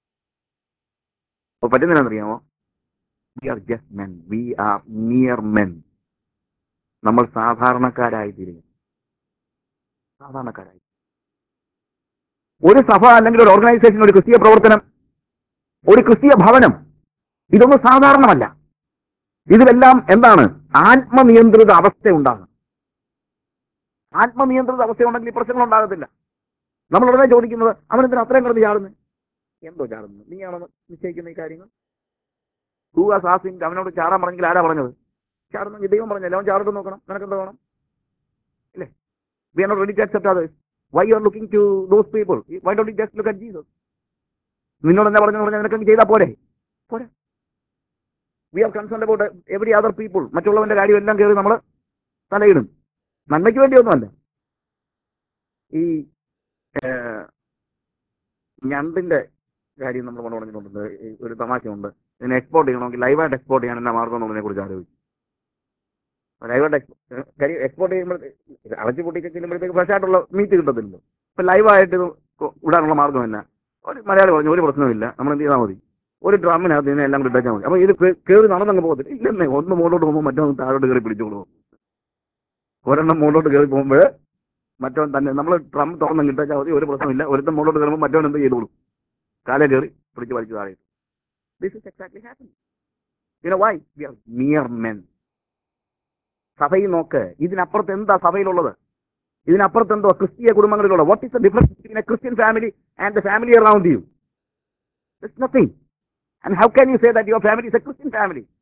അപ്പൊ പറ്റുന്നതിനറിയാമോ we are just men we are mere men നമ്മൾ സാധാരണക്കാരായി തീരുക സാധാരണക്കാരായി ഒരു സഭ അല്ലെങ്കിൽ ഒരു ഓർഗനൈസേഷൻ ഒരു ക്രിസ്തീയ പ്രവർത്തനം ഒരു ക്രിസ്തീയ ഭവനം ഇതൊന്നും സാധാരണമല്ല ഇതിലെല്ലാം എന്താണ് ആത്മനിയന്ത്രിത അവസ്ഥ ഉണ്ടാകണം ആത്മനിയന്ത്രിത അവസ്ഥ ഉണ്ടെങ്കിൽ ഈ പ്രശ്നങ്ങൾ ഉണ്ടാകത്തില്ല നമ്മൾ ഉടനെ ചോദിക്കുന്നത് അവൻ എന്തിനാ അത്രയും കിടന്ന് ചാടുന്നു എന്തോ ചാടുന്നു നീയാണോ നിശ്ചയിക്കുന്ന ഈ കാര്യങ്ങൾ ഹൂവാസ് ആസിംഗ് അവനോട് ചാടാൻ പറഞ്ഞെങ്കിൽ ആരാ പറഞ്ഞത് ചാടുന്നെങ്കിൽ ദൈവം പറഞ്ഞല്ലേ അവൻ ചാടുന്നു നോക്കണം നിനക്ക് എന്താ വേണം ഇല്ലേ we are not ready to accept others why you are looking to those people why don't you just look at Jesus നിന്നോട് എന്താ പറഞ്ഞു പറഞ്ഞാൽ നിനക്ക് ചെയ്താൽ പോരെ പോരെ we are concern about every other people മറ്റുള്ളവന്റെ കാര്യം എല്ലാം കയറി നമ്മൾ തലയിടും നന്മയ്ക്ക് വേണ്ടിയൊന്നുമല്ല ഈ ഏഹ്, ഞണ്ടിന്റെ കാര്യം നമ്മൾ കൊണ്ട് പറഞ്ഞിട്ടുണ്ട് ഈ ഒരു തമാശയുണ്ട് ഇതിനെ എക്സ്പോർട്ട് ചെയ്യണമെങ്കിൽ ലൈവായിട്ട് എക്സ്പോർട്ട് ചെയ്യാൻ എന്നാ മാർഗം എന്നുള്ളതിനെ കുറിച്ച് ആലോചിച്ചു ലൈവായിട്ട് കാര്യം എക്സ്പോർട്ട് ചെയ്യുമ്പോൾ അടച്ചു പൊട്ടിച്ച് ചെല്ലുമ്പോഴത്തേക്ക് ഫ്രഷ് ആയിട്ടുള്ള മീറ്റ് കിട്ടത്തില്ലല്ലോ ഇപ്പൊ ലൈവായിട്ട് ഇത് കൊ- വിടാനുള്ള മാർഗം എന്നാ ഒരു മലയാളി പറഞ്ഞു ഒരു പ്രശ്നമില്ല നമ്മൾ എന്ത് ചെയ്താൽ മതി ഒരു ഡ്രമ്മിനകത്ത് ഇതിനെ എല്ലാം കൂടി ഇട്ടാൽ മതി അപ്പൊ ഇത് കേ- കേറി നടന്നങ്ങ് പോകത്തില്ല ഇല്ലെന്നേ ഒന്ന് മുകളിലോട്ട് പോകുമ്പോൾ മറ്റൊന്ന് താഴോട്ട് കയറി പിടിച്ചോളൂ ഒരെണ്ണം മുകളിലോട്ട് കയറി പോകുമ്പോൾ മറ്റവൻ തന്നെ നമ്മൾ ഡ്രം തുറന്ന് കിട്ടാൽ മതി ഒരു പ്രശ്നമില്ല ഒരുത്തം മുകളിലോട്ട് കയറുമ്പോൾ മറ്റവൻ എന്ത് ചെയ്തോളൂ കാലേ കയറി പിടിച്ച് വലിച്ച് താഴെ this is exactly happen you why we are mere men സഭയിൽ നോക്ക് ഇതിനപ്പുറത്ത് എന്താ സഭയിലുള്ളത് ഇതിനപ്പുറത്ത് എന്തോ ക്രിസ്തീയ കുടുംബങ്ങളിലുള്ള what is the difference between a Christian family and the family around you it's nothing and how can you say that your family is a Christian family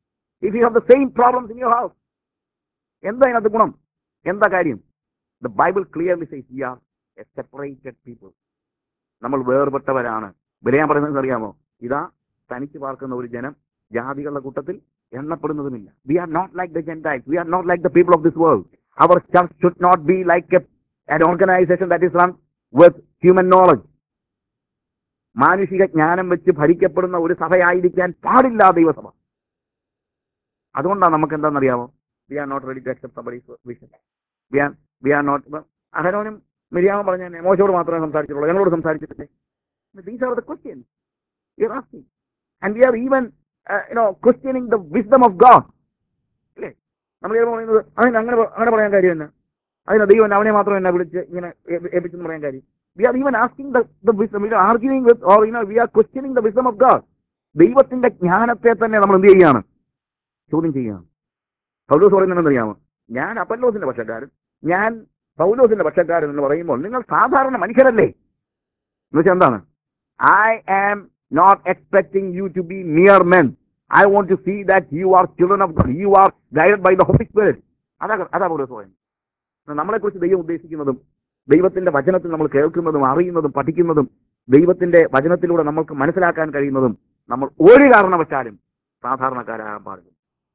if you have the same problems in your house എന്താ അതിനകത്ത് ഗുണം എന്താ കാര്യം the bible clearly says we R A separated people നമ്മൾ വേർപെട്ടവരാണ് വിലയാൻ പറയുന്നത് അറിയാമോ ഇതാ തനിച്ച് പാർക്കുന്ന ഒരു ജനം ജാതികളുടെ കൂട്ടത്തിൽ എണ്ണപ്പെടുന്നതുമില്ല we are not like the gentiles we are not like the people of this world our church should not be like an organisation that is run with human knowledge മാനുഷിക ജ്ഞാനം വെച്ച് ഭരിക്കപ്പെടുന്ന ഒരു സഭയായിരിക്കാൻ പാടില്ല ദൈവസഭ അതുകൊണ്ടാണ് നമുക്ക് എന്താണെന്നറിയാമോ we are not ready to accept somebody's vision we are we are not അഹരോനും മിരിയാമൻ പറഞ്ഞ മോശയോട് മാത്രമേ സംസാരിച്ചിട്ടുള്ളൂ ഞങ്ങളോട് സംസാരിച്ചിട്ടില്ലേ these are the questions you are asking and we are even you know questioning the wisdom of God അല്ലേ നമ്മൾ ചിലപ്പോൾ പറയുന്നത് അതിന് അങ്ങനെ പ- അങ്ങനെ പറയാൻ കാര്യം തന്നെ അതിന് ദൈവം അവനെ മാത്രം എന്നെ വിളിച്ച് ഇങ്ങനെ ഏ- ഏൽപ്പിച്ചെന്ന് പറയാൻ കാര്യം we are even asking the wisdom we are arguing with or you know we are questioning the wisdom of God ദൈവത്തിന്റെ ജ്ഞാനത്തെ തന്നെ നമ്മൾ എന്ത് ചെയ്യുകയാണ് ചോദ്യം ചെയ്യുകയാണ് പൗലോസ് പറയുന്നത് അറിയാമോ ഞാൻ അപ്പല്ലോസിന്റെ പക്ഷക്കാരൻ ഞാൻ പൗലോസിന്റെ പക്ഷക്കാരൻ എന്ന് പറയുമ്പോൾ നിങ്ങൾ സാധാരണ മനുഷ്യരല്ലേ എന്ന് വെച്ചാൽ എന്താണ് I am not expecting you to be mere men I want to see that you are children of God you are guided by the holy spirit അതാ അതാ പൗലോസ് പറയുന്നത് നമ്മളെ കുറിച്ച് ദൈവം ഉദ്ദേശിക്കുന്നതും ദൈവത്തിന്റെ വചനത്തിൽ നമ്മൾ കേൾക്കുന്നതും അറിയുന്നതും പഠിക്കുന്നതും ദൈവത്തിന്റെ വചനത്തിലൂടെ നമ്മൾക്ക് മനസ്സിലാക്കാൻ കഴിയുന്നതും നമ്മൾ ഒരു കാരണവശാലും സാധാരണക്കാരാകാൻ പാടില്ല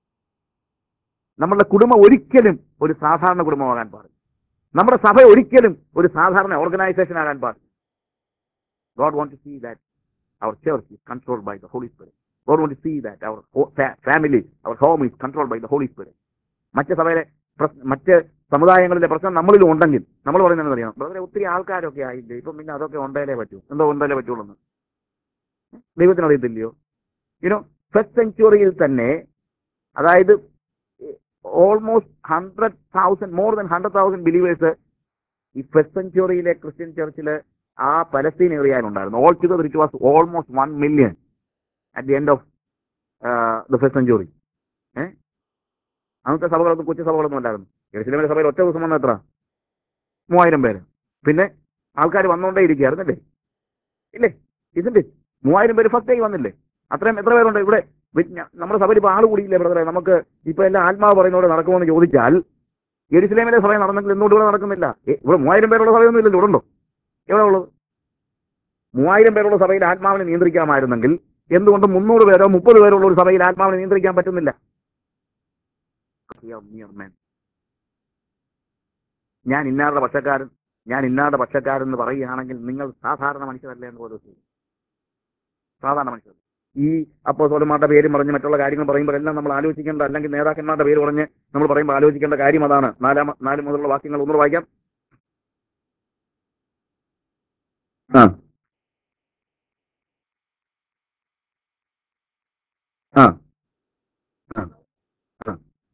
നമ്മളുടെ കുടുംബം ഒരിക്കലും ഒരു സാധാരണ കുടുംബമാകാൻ പാടില്ല നമ്മുടെ സഭ ഒരിക്കലും ഒരു സാധാരണ ഓർഗനൈസേഷൻ ആകാൻ പാടില്ല God want to see that our church is controlled by the Holy Spirit. God want to see that our ho- fa- family, our home is controlled by the Holy Spirit. മറ്റ് സഭയിലെ പ്രശ്ന- മറ്റ് സമുദായങ്ങളിലെ പ്രശ്നം നമ്മളിലും ഉണ്ടെങ്കിൽ നമ്മൾ പറയുന്നത് അറിയാം വളരെ ഒത്തിരി ആൾക്കാരൊക്കെ ആയില്ലേ ഇപ്പം പിന്നെ അതൊക്കെ ഉണ്ടേലേ പറ്റൂ എന്തോ ഉണ്ടേലേ പറ്റുള്ളൂ എന്ന് ദൈവത്തിന് അറിയത്തില്ലയോ യുനോ ഫസ്റ്റ് സെഞ്ചുറിയിൽ തന്നെ അതായത് almost hundred thousand more than hundred thousand believers ഈ ഫസ്റ്റ് സെഞ്ചുറിയിലെ ക്രിസ്ത്യൻ ചർച്ചിൽ ആ പലസ്തീൻ ഏറിയയിലുണ്ടായിരുന്നു altogether it was almost one million at the end of the first century ഏഹ് അന്നത്തെ സഭകളൊന്നും കൊച്ചു സഭകളൊന്നും അല്ലായിരുന്നു എഴുസിലെ സഭയിൽ ഒറ്റ ദിവസം വന്ന എത്ര മൂവായിരം പേര് പിന്നെ ആൾക്കാർ വന്നുകൊണ്ടേ ഇരിക്കുകയായിരുന്നല്ലേ ഇല്ലേ ഇതിന്റെ മൂവായിരം പേര് ഫസ്റ്റ് ആയി വന്നില്ലേ അത്രയും എത്ര പേരുണ്ട് ഇവിടെ വി- ഞ- നമ്മുടെ സഭയിൽ ഇപ്പൊ ആൾ കൂടിയില്ലേ ബ്രദറെ നമുക്ക് ഇപ്പൊ എല്ലാം ആത്മാവ് പറയുന്നതോടെ നടക്കുമെന്ന് ചോദിച്ചാൽ എരുസലേമിലെ സഭ നടന്നെങ്കിൽ എന്തുകൊണ്ട് ഇവിടെ നടക്കുന്നില്ല ഏ, ഇവിടെ മൂവായിരം പേരുള്ള സഭയൊന്നും ഇല്ലല്ലോ ഇവിടെ ഉണ്ടോ എവിടെ ഉള്ളത് മൂവായിരം പേരുള്ള സഭയിൽ ആത്മാവിനെ നിയന്ത്രിക്കാമായിരുന്നെങ്കിൽ എന്തുകൊണ്ട് മുന്നൂറ് പേരോ മുപ്പത് പേരുള്ള ഒരു സഭയിൽ ആത്മാവിനെ നിയന്ത്രിക്കാൻ പറ്റുന്നില്ല Mere men. ഞാൻ ഇന്നാരുടെ പക്ഷക്കാരൻ ഞാൻ ഇന്നാരുടെ പക്ഷക്കാരൻ എന്ന് പറയുകയാണെങ്കിൽ നിങ്ങൾ സാധാരണ മനുഷ്യരല്ലേ എന്ന് പോലും ചെയ്യും സാധാരണ മനുഷ്യർ ഈ അപ്പോസോലന്മാരുടെ പേരും പറഞ്ഞ് മറ്റുള്ള കാര്യങ്ങൾ പറയുമ്പോഴെല്ലാം നമ്മൾ ആലോചിക്കേണ്ട അല്ലെങ്കിൽ നേതാക്കന്മാരുടെ പേര് പറഞ്ഞ് നമ്മൾ പറയുമ്പോൾ ആലോചിക്കേണ്ട കാര്യം അതാണ് നാലാം നാല് മുതലുള്ള വാക്യങ്ങൾ ഒന്നുകൂടെ വായിക്കാം ആ ആ ആ ആ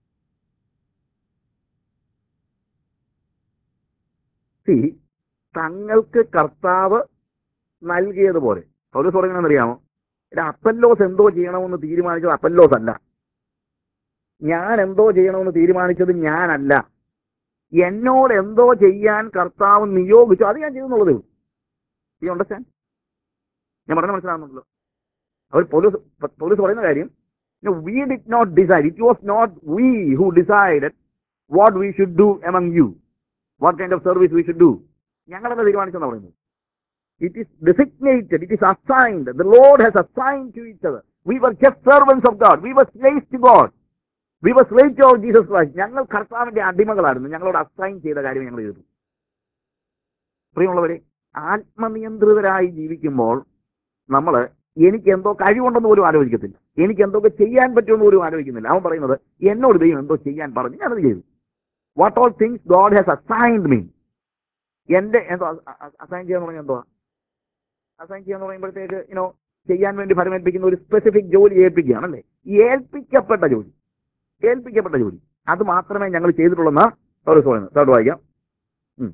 See, തങ്ങൾക്ക് കർത്താവ് നൽകിയതുപോലെ പൗലോസ് പറയുന്നത് അറിയാമോ ഇത് അപ്പല്ലോസ് എന്തോ ചെയ്യണമെന്ന് തീരുമാനിച്ചത് അപ്പല്ലോസ് അല്ല ഞാൻ എന്തോ ചെയ്യണമെന്ന് തീരുമാനിച്ചത് ഞാനല്ല എന്നോട് എന്തോ ചെയ്യാൻ കർത്താവ് നിയോഗിച്ചു അത് ഞാൻ ചെയ്യുന്നുള്ളത് ഈ അണ്ടർസ്റ്റാൻഡ് ഞാൻ പറഞ്ഞ മനസ്സിലാകുന്നുണ്ടല്ലോ അവർ പോലീസ് പോലീസ് പറയുന്ന കാര്യം we did not decide it was not we who decided what we should do among you what kind of service we should do ഞങ്ങളെന്ന് തീരുമാനിച്ചെന്ന് പറയുന്നത് it is designated it is assigned the lord has assigned to each other we were just servants of God we were slaves to God we were slaves to our Jesus Christ ഞങ്ങൾ കർത്താവിന്റെ അടിമകളായിരുന്നു ഞങ്ങളോട് assign ചെയ്ത കാര്യം ഞങ്ങൾ ചെയ്തു പ്രിയമുള്ളവരെ ആത്മനിയന്ത്രിതരായി ജീവിക്കുമ്പോൾ നമ്മൾ എനിക്ക് എന്തോ കഴിവുണ്ടെന്ന് പോലും ആലോചിക്കത്തില്ല എനിക്ക് എന്തൊക്കെ ചെയ്യാൻ പറ്റുമെന്ന് പോലും ആലോചിക്കുന്നില്ല അവൻ പറയുന്നത് എന്നോട് ദൈവം എന്തോ ചെയ്യാൻ പറഞ്ഞു ഞാനത് ചെയ്തു what all things God has assigned me എന്റെ എന്തോ അസൈൻ ചെയ്യാന്ന് പറഞ്ഞാൽ എന്തോ അസൈൻ ചെയ്യാന്ന് പറയുമ്പോഴത്തേക്ക് ഇനോ ചെയ്യാൻ വേണ്ടി ഫലമേൽപ്പിക്കുന്ന ഒരു സ്പെസിഫിക് ജോലി ഏൽപ്പിക്കുകയാണല്ലേ ഏൽപ്പിക്കപ്പെട്ട ജോലി ഏൽപ്പിക്കപ്പെട്ട ജോലി അത് മാത്രമേ ഞങ്ങൾ ചെയ്തിട്ടുള്ളെന്ന് ഒരു പറയുന്നത് തേർഡ് വായിക്കാം ഉം.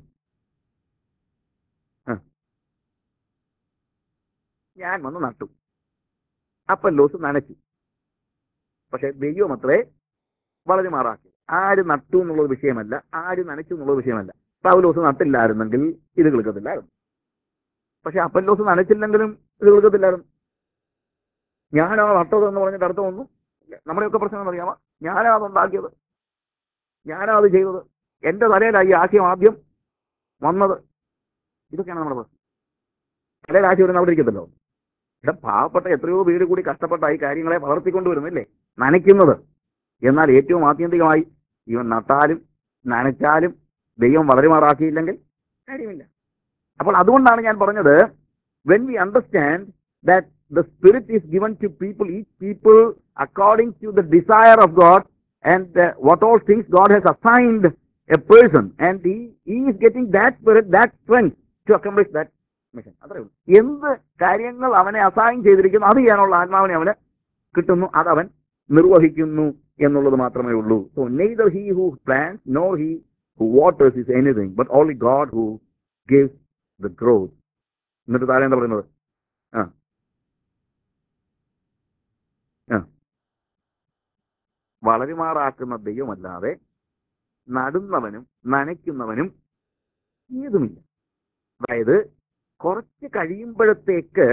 ആ. ഞാൻ വന്ന് നട്ടു അപ്പല്ലോസ് നനച്ചു പക്ഷെ ദൈവം അത്രേ വളരെ മാറാക്കി ആര് നട്ടു എന്നുള്ള വിഷയമല്ല ആര് നനച്ചു എന്നുള്ള വിഷയമല്ല പൗലോസ് നട്ടില്ലായിരുന്നെങ്കിൽ ഇത് കിളുക്കത്തില്ലായിരുന്നു പക്ഷെ അപ്പല്ലോസ് നനച്ചില്ലെങ്കിലും ഇത് കിളുക്കത്തില്ലായിരുന്നു ഞാനാ നട്ടത് എന്ന് പറഞ്ഞിട്ട് അർത്ഥം ഒന്നും നമ്മുടെയൊക്കെ പ്രശ്നം അറിയാമോ ഞാനാ അത് ഉണ്ടാക്കിയത് ഞാനാ അത് ചെയ്തത് എന്റെ തലയിലായി ഈ ആശയം ആദ്യം വന്നത് ഇതൊക്കെയാണ് നമ്മുടെ പ്രശ്നം തലയിൽ ആശയം വരുന്ന അവിടെ ഇരിക്കത്തല്ലോ ഇവിടെ പാവപ്പെട്ട എത്രയോ പേര് കൂടി കഷ്ടപ്പെട്ട ഈ കാര്യങ്ങളെ വളർത്തിക്കൊണ്ടുവരുന്നില്ലേ നനയ്ക്കുന്നത് എന്നാൽ ഏറ്റവും ആത്യന്തികമായി ഇവൻ നട്ടാലും നനച്ചാലും ദൈവം വളരുമാറാക്കിയില്ലെങ്കിൽ കാര്യമില്ല അപ്പോൾ അതുകൊണ്ടാണ് ഞാൻ പറഞ്ഞത് when we understand that the spirit is given to people ഈ people according to the desire of God and what all things God has assigned a person and ഈ is getting that spirit that strength to accomplish that mission അത്രേ ഉള്ളൂ എന്ത് കാര്യങ്ങൾ അവനെ assign ചെയ്തിരിക്കുന്നു അത് ചെയ്യാനുള്ള ആത്മാവിനെ അവന് കിട്ടുന്നു അതവൻ നിർവഹിക്കുന്നു എന്നുള്ളത് മാത്രമേ ഉള്ളൂ so neither he who plans nor he who waters is anything but only God who gives the growth എന്നിട്ട് താഴെ എന്താ പറയുന്നത് ആ ആ വളരുമാറാക്കുന്ന ദൈവമല്ലാതെ നടുന്നവനും നനയ്ക്കുന്നവനും ഏതുമില്ല അതായത് കുറച്ച് കഴിയുമ്പോഴത്തേക്ക്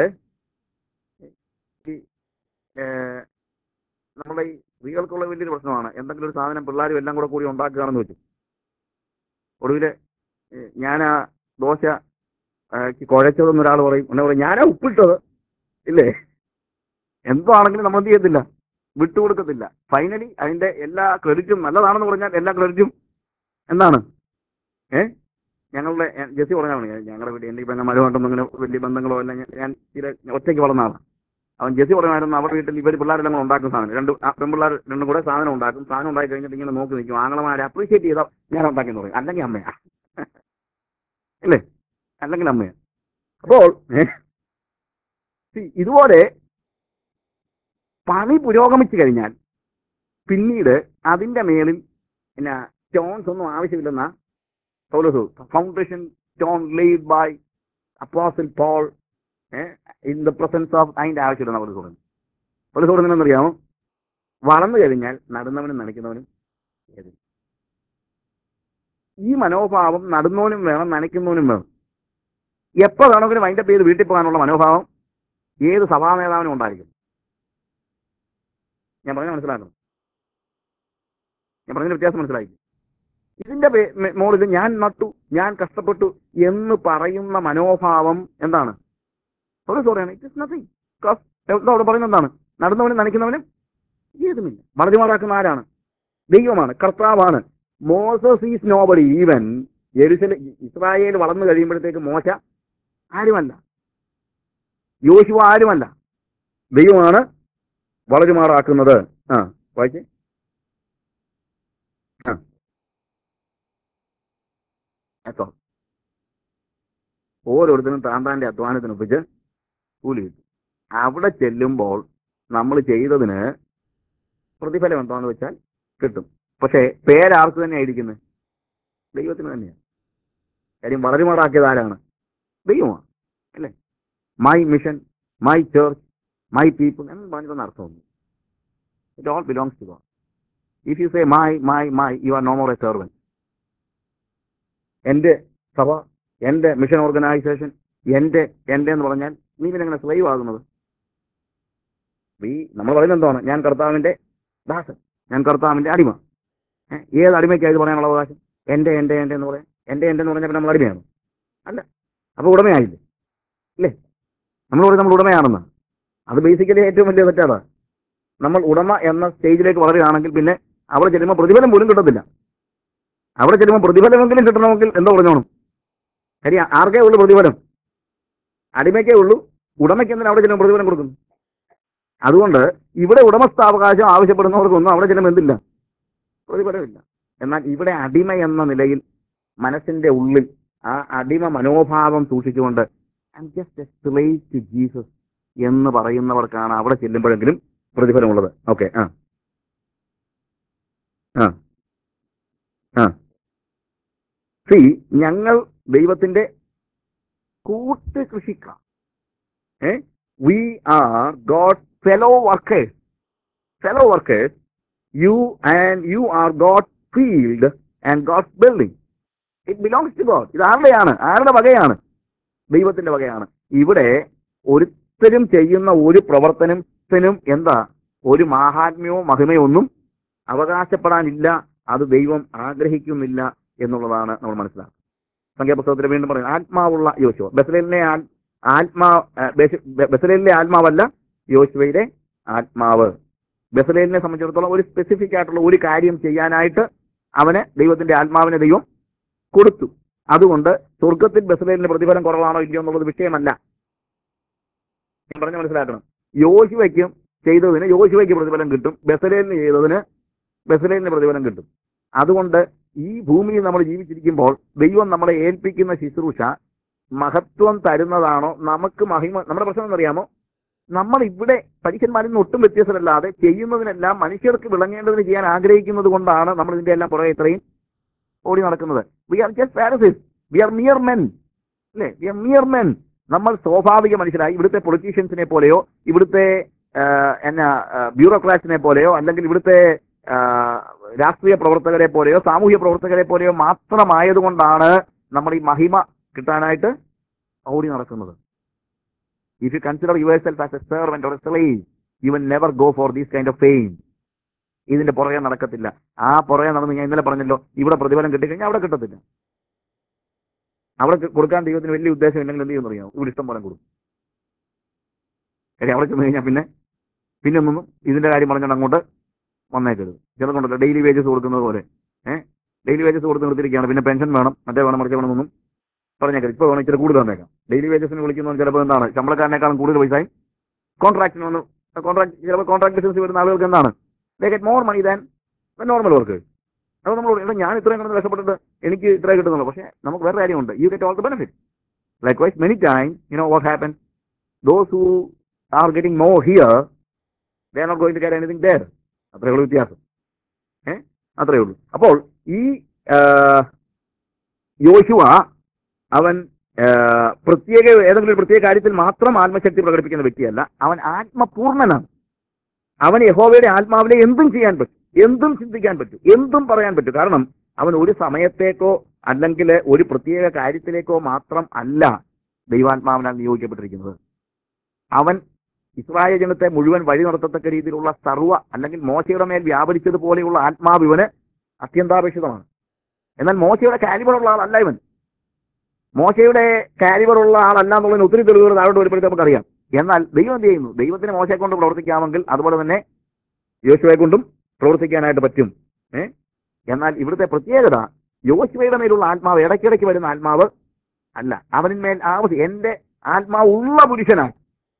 ഈ ഏഹ്, നമ്മുടെ ഈ സ്ത്രീകൾക്കുള്ള വലിയൊരു പ്രശ്നമാണ് എന്തെങ്കിലും ഒരു സാധനം പിള്ളേരും എല്ലാം കൂടെ കൂടി ഉണ്ടാക്കുകയാണെന്ന് വെച്ചു ഒടുവില് ഏഹ്, ഞാൻ ആ ദോശ ഏഹ്, കുഴച്ചതെന്ന് ഒരാൾ പറയും എന്നെ പറയും ഞാനാ ഉപ്പിട്ടത് ഇല്ലേ എന്താണെങ്കിലും നമ്മൾ എന്ത് ചെയ്യത്തില്ല വിട്ടുകൊടുക്കത്തില്ല ഫൈനലി അതിന്റെ എല്ലാ ക്രെഡിറ്റും നല്ലതാണെന്ന് പറഞ്ഞാൽ എല്ലാ ക്രെഡിറ്റും എന്താണ് ഏ ഞങ്ങളുടെ എ- ജെസ്സി പറഞ്ഞാണ് ഞാൻ- ഞങ്ങളുടെ വീട്ടിൽ എൻ്റെ പെങ്ങന്മാരുമായിട്ടൊന്നും അങ്ങനെ വലിയ ബന്ധങ്ങളോ അല്ല ഞാൻ- ഞാൻ ചില ഒറ്റയ്ക്ക് വളർന്ന ആളാണ് അവൻ ജെസ്സി പറഞ്ഞായിരുന്നു അവരുടെ വീട്ടിൽ ഇവർ പിള്ളേരെല്ലാം കൂടെ ഉണ്ടാക്കും സാധനം രണ്ട് ആ പെൺപിള്ളേർ രണ്ടും കൂടെ സാധനം ഉണ്ടാക്കും സാധനം ഉണ്ടാക്കി കഴിഞ്ഞിട്ട് ഇങ്ങനെ നോക്കി നിൽക്കും ആങ്ങളമാരെ അപ്രീഷിയേറ്റ് ചെയ്താൽ ഞാൻ ഉണ്ടാക്കിയെന്ന് പറയും അല്ലെങ്കിൽ അമ്മയാ ഇല്ലേ അല്ലെങ്കിൽ അമ്മയാ അപ്പോൾ ഏ, see, ഇതുപോലെ പണി പുരോഗമിച്ചു കഴിഞ്ഞാൽ പിന്നീട് അതിന്റെ മേളിൽ പിന്നെ സ്റ്റോൺസ് ഒന്നും ആവശ്യമില്ലെന്ന Paulose foundation stone laid by apostle Paul in the presence of അതിന്റെ ആവശ്യമില്ലെന്ന് പൗലോസ് പറഞ്ഞു പൗലോസ് പറഞ്ഞത് അറിയാമോ വളർന്നു കഴിഞ്ഞാൽ നടുന്നവനും നനയ്ക്കുന്നവനും ഏത് ഈ മനോഭാവം നടുന്നവനും വേണം നനയ്ക്കുന്നവനും വേണം എപ്പോ വേണമെങ്കിലും അതിന്റെ പേര് വീട്ടിൽ പോകാനുള്ള മനോഭാവം ഏത് സഭാ നേതാവിനും ഉണ്ടായിരിക്കും ഞാൻ പറഞ്ഞ മനസ്സിലാക്കണം ഞാൻ പറഞ്ഞ വ്യത്യാസം മനസ്സിലായി ഇതിന്റെ പേ- മെ- മോളിൽ ഞാൻ നട്ടു ഞാൻ കഷ്ടപ്പെട്ടു എന്ന് പറയുന്ന മനോഭാവം എന്താണ് ഒരു സോറിയാണ് ഇറ്റ് ഇസ് നത്തിങ് എന്താ അവിടെ പറയുന്നത് എന്താണ് നടന്നവനും നനയ്ക്കുന്നവനും ഏതുമില്ല വളരുമാറാക്കുന്ന ആരാണ് ദൈവമാണ് കർത്താവാണ് മോസസ് ഈസ് നോബഡി ഈവൻ എരുസല ഇസ്രായേൽ വളർന്നു കഴിയുമ്പോഴത്തേക്ക് മോശ ആരുമല്ല യോശുവ ആരുമല്ല ദൈവമാണ് വളരുമാറാക്കുന്നത് ആ വായിച്ചേ ആ കേട്ടോ ഓരോരുത്തരും താൻ താന്റെ അധ്വാനത്തിന് ഒപ്പിച്ച് കൂലി കിട്ടും അവിടെ ചെല്ലുമ്പോൾ നമ്മൾ ചെയ്തതിന് പ്രതിഫലം എന്താന്ന് വെച്ചാൽ കിട്ടും പക്ഷേ പേരാർക്ക് തന്നെ ആയിരിക്കുന്നത് ദൈവത്തിന് തന്നെയാണ് കാര്യം വളരുമാറാക്കിയത് ആരാണ് ദൈവമാണ് അല്ലേ my mission my church my people എന്ന് പറഞ്ഞതൊന്നും അർത്ഥമൊന്നും it all belongs to God if you say my my my you are no more a servant എന്റെ സഭ എന്റെ മിഷൻ ഓർഗനൈസേഷൻ എന്റെ എന്റെ എന്ന് പറഞ്ഞാൽ നീ പിന്നെ എങ്ങനെ സ്ലൈവ് ആകുന്നത് ഈ നമ്മൾ പറയുന്നത് എന്താണ് ഞാൻ കർത്താവിന്റെ ദാസൻ ഞാൻ കർത്താവിന്റെ അടിമ ഏ, ഏത് അടിമയ്ക്കാണ് ഇത് പറയാനുള്ള അവകാശം എന്റെ എന്റെ എന്റെ എന്ന് പറയാം എന്റെ എന്റെ എന്ന് പറഞ്ഞാൽ പിന്നെ നമ്മൾ അടിമയാണ് അല്ല അപ്പൊ ഉടമയായില്ലേ ഇല്ലേ നമ്മൾ പറയും നമ്മൾ ഉടമയാണെന്ന് അത് ബേസിക്കലി ഏറ്റവും വലിയ തെറ്റാണ് നമ്മൾ ഉടമ എന്ന സ്റ്റേജിലേക്ക് വളരുകയാണെങ്കിൽ പിന്നെ അവിടെ ചെല്ലുമ്പോൾ പ്രതിഫലം പോലും കിട്ടത്തില്ല അവിടെ ചെല്ലുമ്പോൾ പ്രതിഫലമെങ്കിലും കിട്ടണമെങ്കിൽ എന്തോ പറഞ്ഞോണം കാര്യം ആർക്കേ ഉള്ളൂ പ്രതിഫലം അടിമയ്ക്കേ ഉള്ളൂ ഉടമയ്ക്ക് എന്തിനാ അവിടെ ചെല്ലുമ്പോൾ പ്രതിഫലം കൊടുക്കുന്നു അതുകൊണ്ട് ഇവിടെ ഉടമസ്ഥാവകാശം ആവശ്യപ്പെടുന്നവർക്കൊന്നും അവിടെ ചെല്ലുമ്പോൾ എന്തില്ല പ്രതിഫലമില്ല എന്നാൽ ഇവിടെ അടിമ എന്ന നിലയിൽ മനസ്സിന്റെ ഉള്ളിൽ ആ അടിമ മനോഭാവം സൂക്ഷിച്ചുകൊണ്ട് I just a slave to Jesus എന്ന് പറയുന്നവർക്കാണ് അവിടെ ചെല്ലുമ്പോഴെങ്കിലും പ്രതിഫലമുള്ളത് ഓക്കെ ആ ആ ആ സി ഞങ്ങൾ ദൈവത്തിന്റെ കൂട്ട് കൃഷിക്കാർ ഏ we are God fellow workers fellow workers you and you are God field and God building it belongs to God ഇത് ആരുടെയാണ് ആരുടെ വകയാണ് ദൈവത്തിന്റെ വകയാണ് ഇവിടെ ഒരുത്തരും ചെയ്യുന്ന ഒരു പ്രവർത്തനത്തിനും എന്താ ഒരു മാഹാത്മ്യവും മഹിമയോ ഒന്നും അവകാശപ്പെടാനില്ല അത് ദൈവം ആഗ്രഹിക്കുന്നില്ല എന്നുള്ളതാണ് നമ്മൾ മനസ്സിലാക്കുന്നത് സംഖ്യാപുസ്തകത്തിൽ വീണ്ടും പറയുന്നത് ആത്മാവുള്ള യോശുവ ബസലേലിനെ ആൽ- ആത്മാ ആ, ബെസ്- ബെ- ബസലേലിലെ ആത്മാവല്ല യോശുവയുടെ ആത്മാവ് ബസലേലിനെ സംബന്ധിച്ചിടത്തോളം ഒരു സ്പെസിഫിക് ആയിട്ടുള്ള ഒരു കാര്യം ചെയ്യാനായിട്ട് അവന് ദൈവത്തിന്റെ ആത്മാവിനെ ദൈവം കൊടുത്തു അതുകൊണ്ട് സ്വർഗത്തിൽ ബസലേലിന് പ്രതിഫലം കുറവാണോ ഇല്ലയോ എന്നുള്ളത് വിഷയമല്ല ഞാൻ പറഞ്ഞ് മനസ്സിലാക്കണം യോശുവയ്ക്കും ചെയ്തതിന് യോശുവയ്ക്ക് പ്രതിഫലം കിട്ടും ബസലേലിന് ചെയ്തതിന് ബസലേലിന് പ്രതിഫലം കിട്ടും അതുകൊണ്ട് ഈ ഭൂമിയിൽ നമ്മൾ ജീവിച്ചിരിക്കുമ്പോൾ ദൈവം നമ്മളെ ഏൽപ്പിക്കുന്ന ശുശ്രൂഷ മഹത്വം തരുന്നതാണോ നമുക്ക് മഹിമ നമ്മുടെ പ്രശ്നം എന്നറിയാമോ നമ്മൾ ഇവിടെ പരീക്ഷന്മാരിൽ നിന്ന് ഒട്ടും വ്യത്യാസമല്ലാതെ ചെയ്യുന്നതിനെല്ലാം മനുഷ്യർക്ക് വിളങ്ങേണ്ടതിന് ചെയ്യാൻ ആഗ്രഹിക്കുന്നത് കൊണ്ടാണ് നമ്മൾ ഇതിന്റെ എല്ലാം പുറകെ ഇത്രയും ഓടി നടക്കുന്നത് we are just Pharisees we are mere men അല്ലേ വി ആർ മിയർ മെൻ നമ്മൾ സ്വാഭാവിക മനുഷ്യരായി ഇവിടുത്തെ പൊളിറ്റീഷ്യൻസിനെ പോലെയോ ഇവിടുത്തെ ആ, എന്നാ ബ്യൂറോക്രാറ്റ്സിനെ പോലെയോ അല്ലെങ്കിൽ ഇവിടുത്തെ ആ, രാഷ്ട്രീയ പ്രവർത്തകരെ പോലെയോ സാമൂഹ്യ പ്രവർത്തകരെ പോലെയോ മാത്രമായതുകൊണ്ടാണ് നമ്മൾ ഈ മഹിമ കിട്ടാനായിട്ട് ഓടി നടക്കുന്നത് if you consider yourself as a servant or a slave you will never go for these kind of fame ഇതിന്റെ പുറകെ നടക്കത്തില്ല ആ പുറകെ നടന്ന് ഞാൻ ഇന്നലെ പറഞ്ഞല്ലോ ഇവിടെ പ്രതിഫലം കിട്ടിക്കഴിഞ്ഞാൽ അവിടെ കിട്ടത്തില്ല അവിടെ ക- കൊടുക്കാൻ ദൈവത്തിന് വലിയ ഉദ്ദേശം ഇല്ലെങ്കിൽ എന്ത് ചെയ്യുമെന്ന് അറിയാമോ ഇവിടെ ഇഷ്ടം പോലെ കൊടുക്കും കാര്യം അവിടെ ചെന്ന് കഴിഞ്ഞാൽ പിന്നെ പിന്നെ ഒന്നും ഇതിന്റെ കാര്യം പറഞ്ഞുകൊണ്ട് അങ്ങോട്ട് വന്നേക്കരുത് ചിലതുണ്ടല്ലോ ഡെയിലി വേജസ് കൊടുക്കുന്നത് പോലെ ഏഹ് ഡെയിലി വേജസ് കൊടുത്ത് നിർത്തിയിരിക്കുകയാണ് പിന്നെ പെൻഷൻ വേണം മറ്റേ വേണം മറിച്ച് വേണമെന്നൊന്നും പറഞ്ഞേക്കരുത് ഇപ്പോൾ വേണം ഇച്ചിരി കൂടുതൽ തന്നേക്കാം ഡെയിലി വേജസിന് വിളിക്കുന്നവൻ ചിലപ്പോൾ എന്താണ് ശമ്പളക്കാരനേക്കാളും കൂടുതൽ പൈസയും കോൺട്രാക്റ്റിന് വന്ന് കോൺട്രാക്ട് ചിലപ്പോൾ കോൺട്രാക്ട് ബിസിനസ് വരുന്ന ആളുകൾക്ക് എന്താണ് they get more money than normal work അപ്പോൾ നമ്മൾ പറയും, എടാ ഞാൻ ഇത്രയും കിടന്ന് കഷ്ടപ്പെട്ടിട്ട് എനിക്ക് ഇത്രേ കിട്ടുന്നുള്ളൂ പക്ഷേ നമുക്ക് വേറെ കാര്യമുണ്ട് you get all the benefit likewise many time you know what happen those who are getting more here they are not going to get anything there അത്രേ ഉള്ളൂ വ്യത്യാസം ഏ അത്രേ ഉള്ളൂ അപ്പോൾ ഈ ആ, യോശുവ അവൻ ആ, പ്രത്യേക ഏതെങ്കിലും ഒരു പ്രത്യേക കാര്യത്തിൽ മാത്രം ആത്മശക്തി പ്രകടിപ്പിക്കുന്ന വ്യക്തിയല്ല അവൻ ആത്മപൂർണ്ണനാണ് അവൻ യഹോവയുടെ ആത്മാവിനെ എന്തും ചെയ്യാൻ പറ്റും എന്തും ചിന്തിക്കാൻ പറ്റും എന്തും പറയാൻ പറ്റും കാരണം അവൻ ഒരു സമയത്തേക്കോ അല്ലെങ്കിൽ ഒരു പ്രത്യേക കാര്യത്തിലേക്കോ മാത്രം അല്ല ദൈവാത്മാവിനാൽ നിയോഗിക്കപ്പെട്ടിരിക്കുന്നത് അവൻ ഇസ്രായേൽ ജനത്തെ മുഴുവൻ വഴി നടത്തത്തക്ക രീതിയിലുള്ള സർവ്വ അല്ലെങ്കിൽ മോശയുടെ മേൽ വ്യാപരിച്ചതുപോലെയുള്ള ആത്മാവ് ഇവന് അത്യന്താപേക്ഷിതമാണ് എന്നാൽ മോശയുടെ കാലിബറുള്ള ആളല്ല ഇവൻ മോശയുടെ കാലിബറുള്ള ആളല്ല എന്നുള്ളതിന് ഒത്തിരി തെളിവുകൾ താഴോട്ട് വരുമ്പോഴത്തേക്ക് നമുക്കറിയാം എന്നാൽ ദൈവം എന്ത് ചെയ്യുന്നു ദൈവത്തിന് മോശയെ കൊണ്ട് പ്രവർത്തിക്കാമെങ്കിൽ അതുപോലെ തന്നെ യോശുവയെ കൊണ്ടും പ്രവർത്തിക്കാനായിട്ട് പറ്റും ഏ എന്നാൽ ഇവിടുത്തെ പ്രത്യേകത യോശുവയുടെ മേലുള്ള ആത്മാവ് ഇടയ്ക്കിടയ്ക്ക് വരുന്ന ആത്മാവ് അല്ല അവനിന്മേൽ ആവശ്യം എന്റെ ആത്മാവ് ഉള്ള പുരുഷനാണ്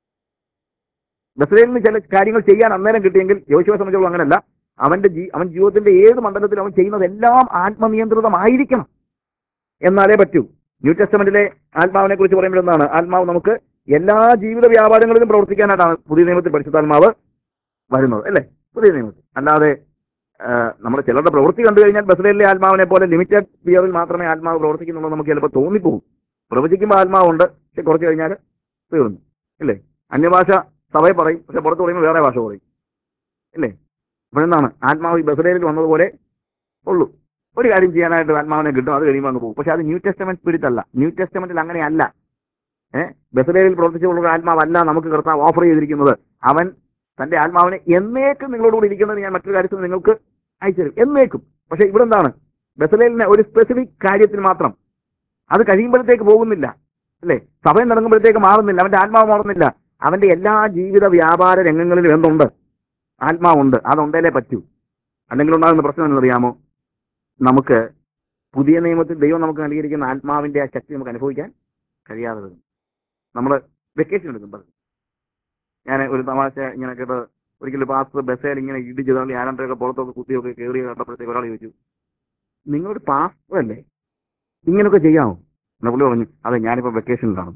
ബസ്രേലിന് ചില കാര്യങ്ങൾ ചെയ്യാൻ അന്നേരം കിട്ടിയെങ്കിൽ യോശുവെ സംബന്ധിച്ചുള്ള അങ്ങനല്ല അവന്റെ ജീ അവൻ ജീവിതത്തിന്റെ ഏത് മണ്ഡലത്തിലും അവൻ ചെയ്യുന്നതെല്ലാം ആത്മനിയന്ത്രിതമായിരിക്കണം എന്നാലേ പറ്റൂ ന്യൂ ടെസ്റ്റമെന്റിലെ ആത്മാവിനെ കുറിച്ച് പറയുമ്പോൾ എന്താണ് ആത്മാവ് നമുക്ക് എല്ലാ ജീവിത വ്യാപാരങ്ങളിലും പ്രവർത്തിക്കാനായിട്ടാണ് പുതിയ നിയമത്തിൽ പരിശുദ്ധാത്മാവ് വരുന്നത് അല്ലേ പുതിയ നിയമത്തിൽ അല്ലാതെ നമ്മൾ ചിലരുടെ പ്രവൃത്തി കണ്ടു കഴിഞ്ഞാൽ ബസ്രേലിലെ ആത്മാവിനെ പോലെ ലിമിറ്റഡ് പിയറിൽ മാത്രമേ ആത്മാവ് പ്രവർത്തിക്കുന്നുള്ളൂ നമുക്ക് ചിലപ്പോൾ തോന്നിപ്പോകും പ്രവചിക്കുമ്പോൾ ആത്മാവുണ്ട് പക്ഷെ കുറച്ച് കഴിഞ്ഞാൽ തീർന്നു ഇല്ലേ അന്യഭാഷ സഭയെ പറയും പക്ഷെ പുറത്ത് പറയുമ്പോൾ വേറെ ഭാഷ പറയും ഇല്ലേ അപ്പോഴെന്താണ് ആത്മാവ് ഈ ബസ്രേലിൽ വന്നതുപോലെ ഉള്ളൂ ഒരു കാര്യം ചെയ്യാനായിട്ട് ആത്മാവിനെ കിട്ടും അത് കഴിയുമ്പോൾ അങ്ങ് പോകും പക്ഷെ അത് ന്യൂ ടെസ്റ്റമെന്റ് സ്പിരിറ്റ് അല്ല ന്യൂ ടെസ്റ്റമെന്റിൽ അങ്ങനെയല്ല ഏഹ് ബസലേലിൽ പ്രവർത്തിച്ചുള്ള ഒരു ആത്മാവല്ല നമുക്ക് കർത്താവ് ഓഫർ ചെയ്തിരിക്കുന്നത് അവൻ തന്റെ ആത്മാവിനെ എന്നേക്കും നിങ്ങളോടുകൂടി ഇരിക്കുന്നത് ഞാൻ മറ്റൊരു കാര്യത്തിൽ നിങ്ങൾക്ക് അയച്ചു തരും എന്നേക്കും പക്ഷെ ഇവിടെ എന്താണ് ബസലേലിന് ഒരു സ്പെസിഫിക് കാര്യത്തിൽ മാത്രം അത് കഴിയുമ്പോഴത്തേക്ക് പോകുന്നില്ല അല്ലേ സഭയിൽ നടങ്ങുമ്പോഴത്തേക്ക് മാറുന്നില്ല അവന്റെ ആത്മാവ് മാറുന്നില്ല അവന്റെ എല്ലാ ജീവിത വ്യാപാര രംഗങ്ങളിലും എന്തുണ്ട് ആത്മാവുണ്ട് അതുണ്ടേലേ പറ്റൂ അല്ലെങ്കിൽ ഉണ്ടാകുന്ന പ്രശ്നം എന്നറിയാമോ നമുക്ക് പുതിയ നിയമത്തിൽ ദൈവം നമുക്ക് നൽകിയിരിക്കുന്ന ആത്മാവിന്റെ ആ ശക്തി നമുക്ക് അനുഭവിക്കാൻ കഴിയാതെ വരും നമ്മൾ വെക്കേഷൻ എടുക്കും ഞാൻ ഒരു തമാശ ഇങ്ങനെ കേട്ട് ഒരിക്കലും പാസ്റ്റർ ബസ്സേൽ ഇങ്ങനെ ഇടിച്ച് തള്ളി ആരണ്ടൊക്കെ പുറത്തൊക്കെ കുത്തിയൊക്കെ കയറി കണ്ടപ്പോഴത്തേക്ക് ഒരാൾ ചോദിച്ചു നിങ്ങളൊരു പാസ്റ്റർ അല്ലേ ഇങ്ങനെയൊക്കെ ചെയ്യാമോ എന്നാ പുള്ളി പറഞ്ഞു അതെ ഞാനിപ്പോ വെക്കേഷനിലാണ്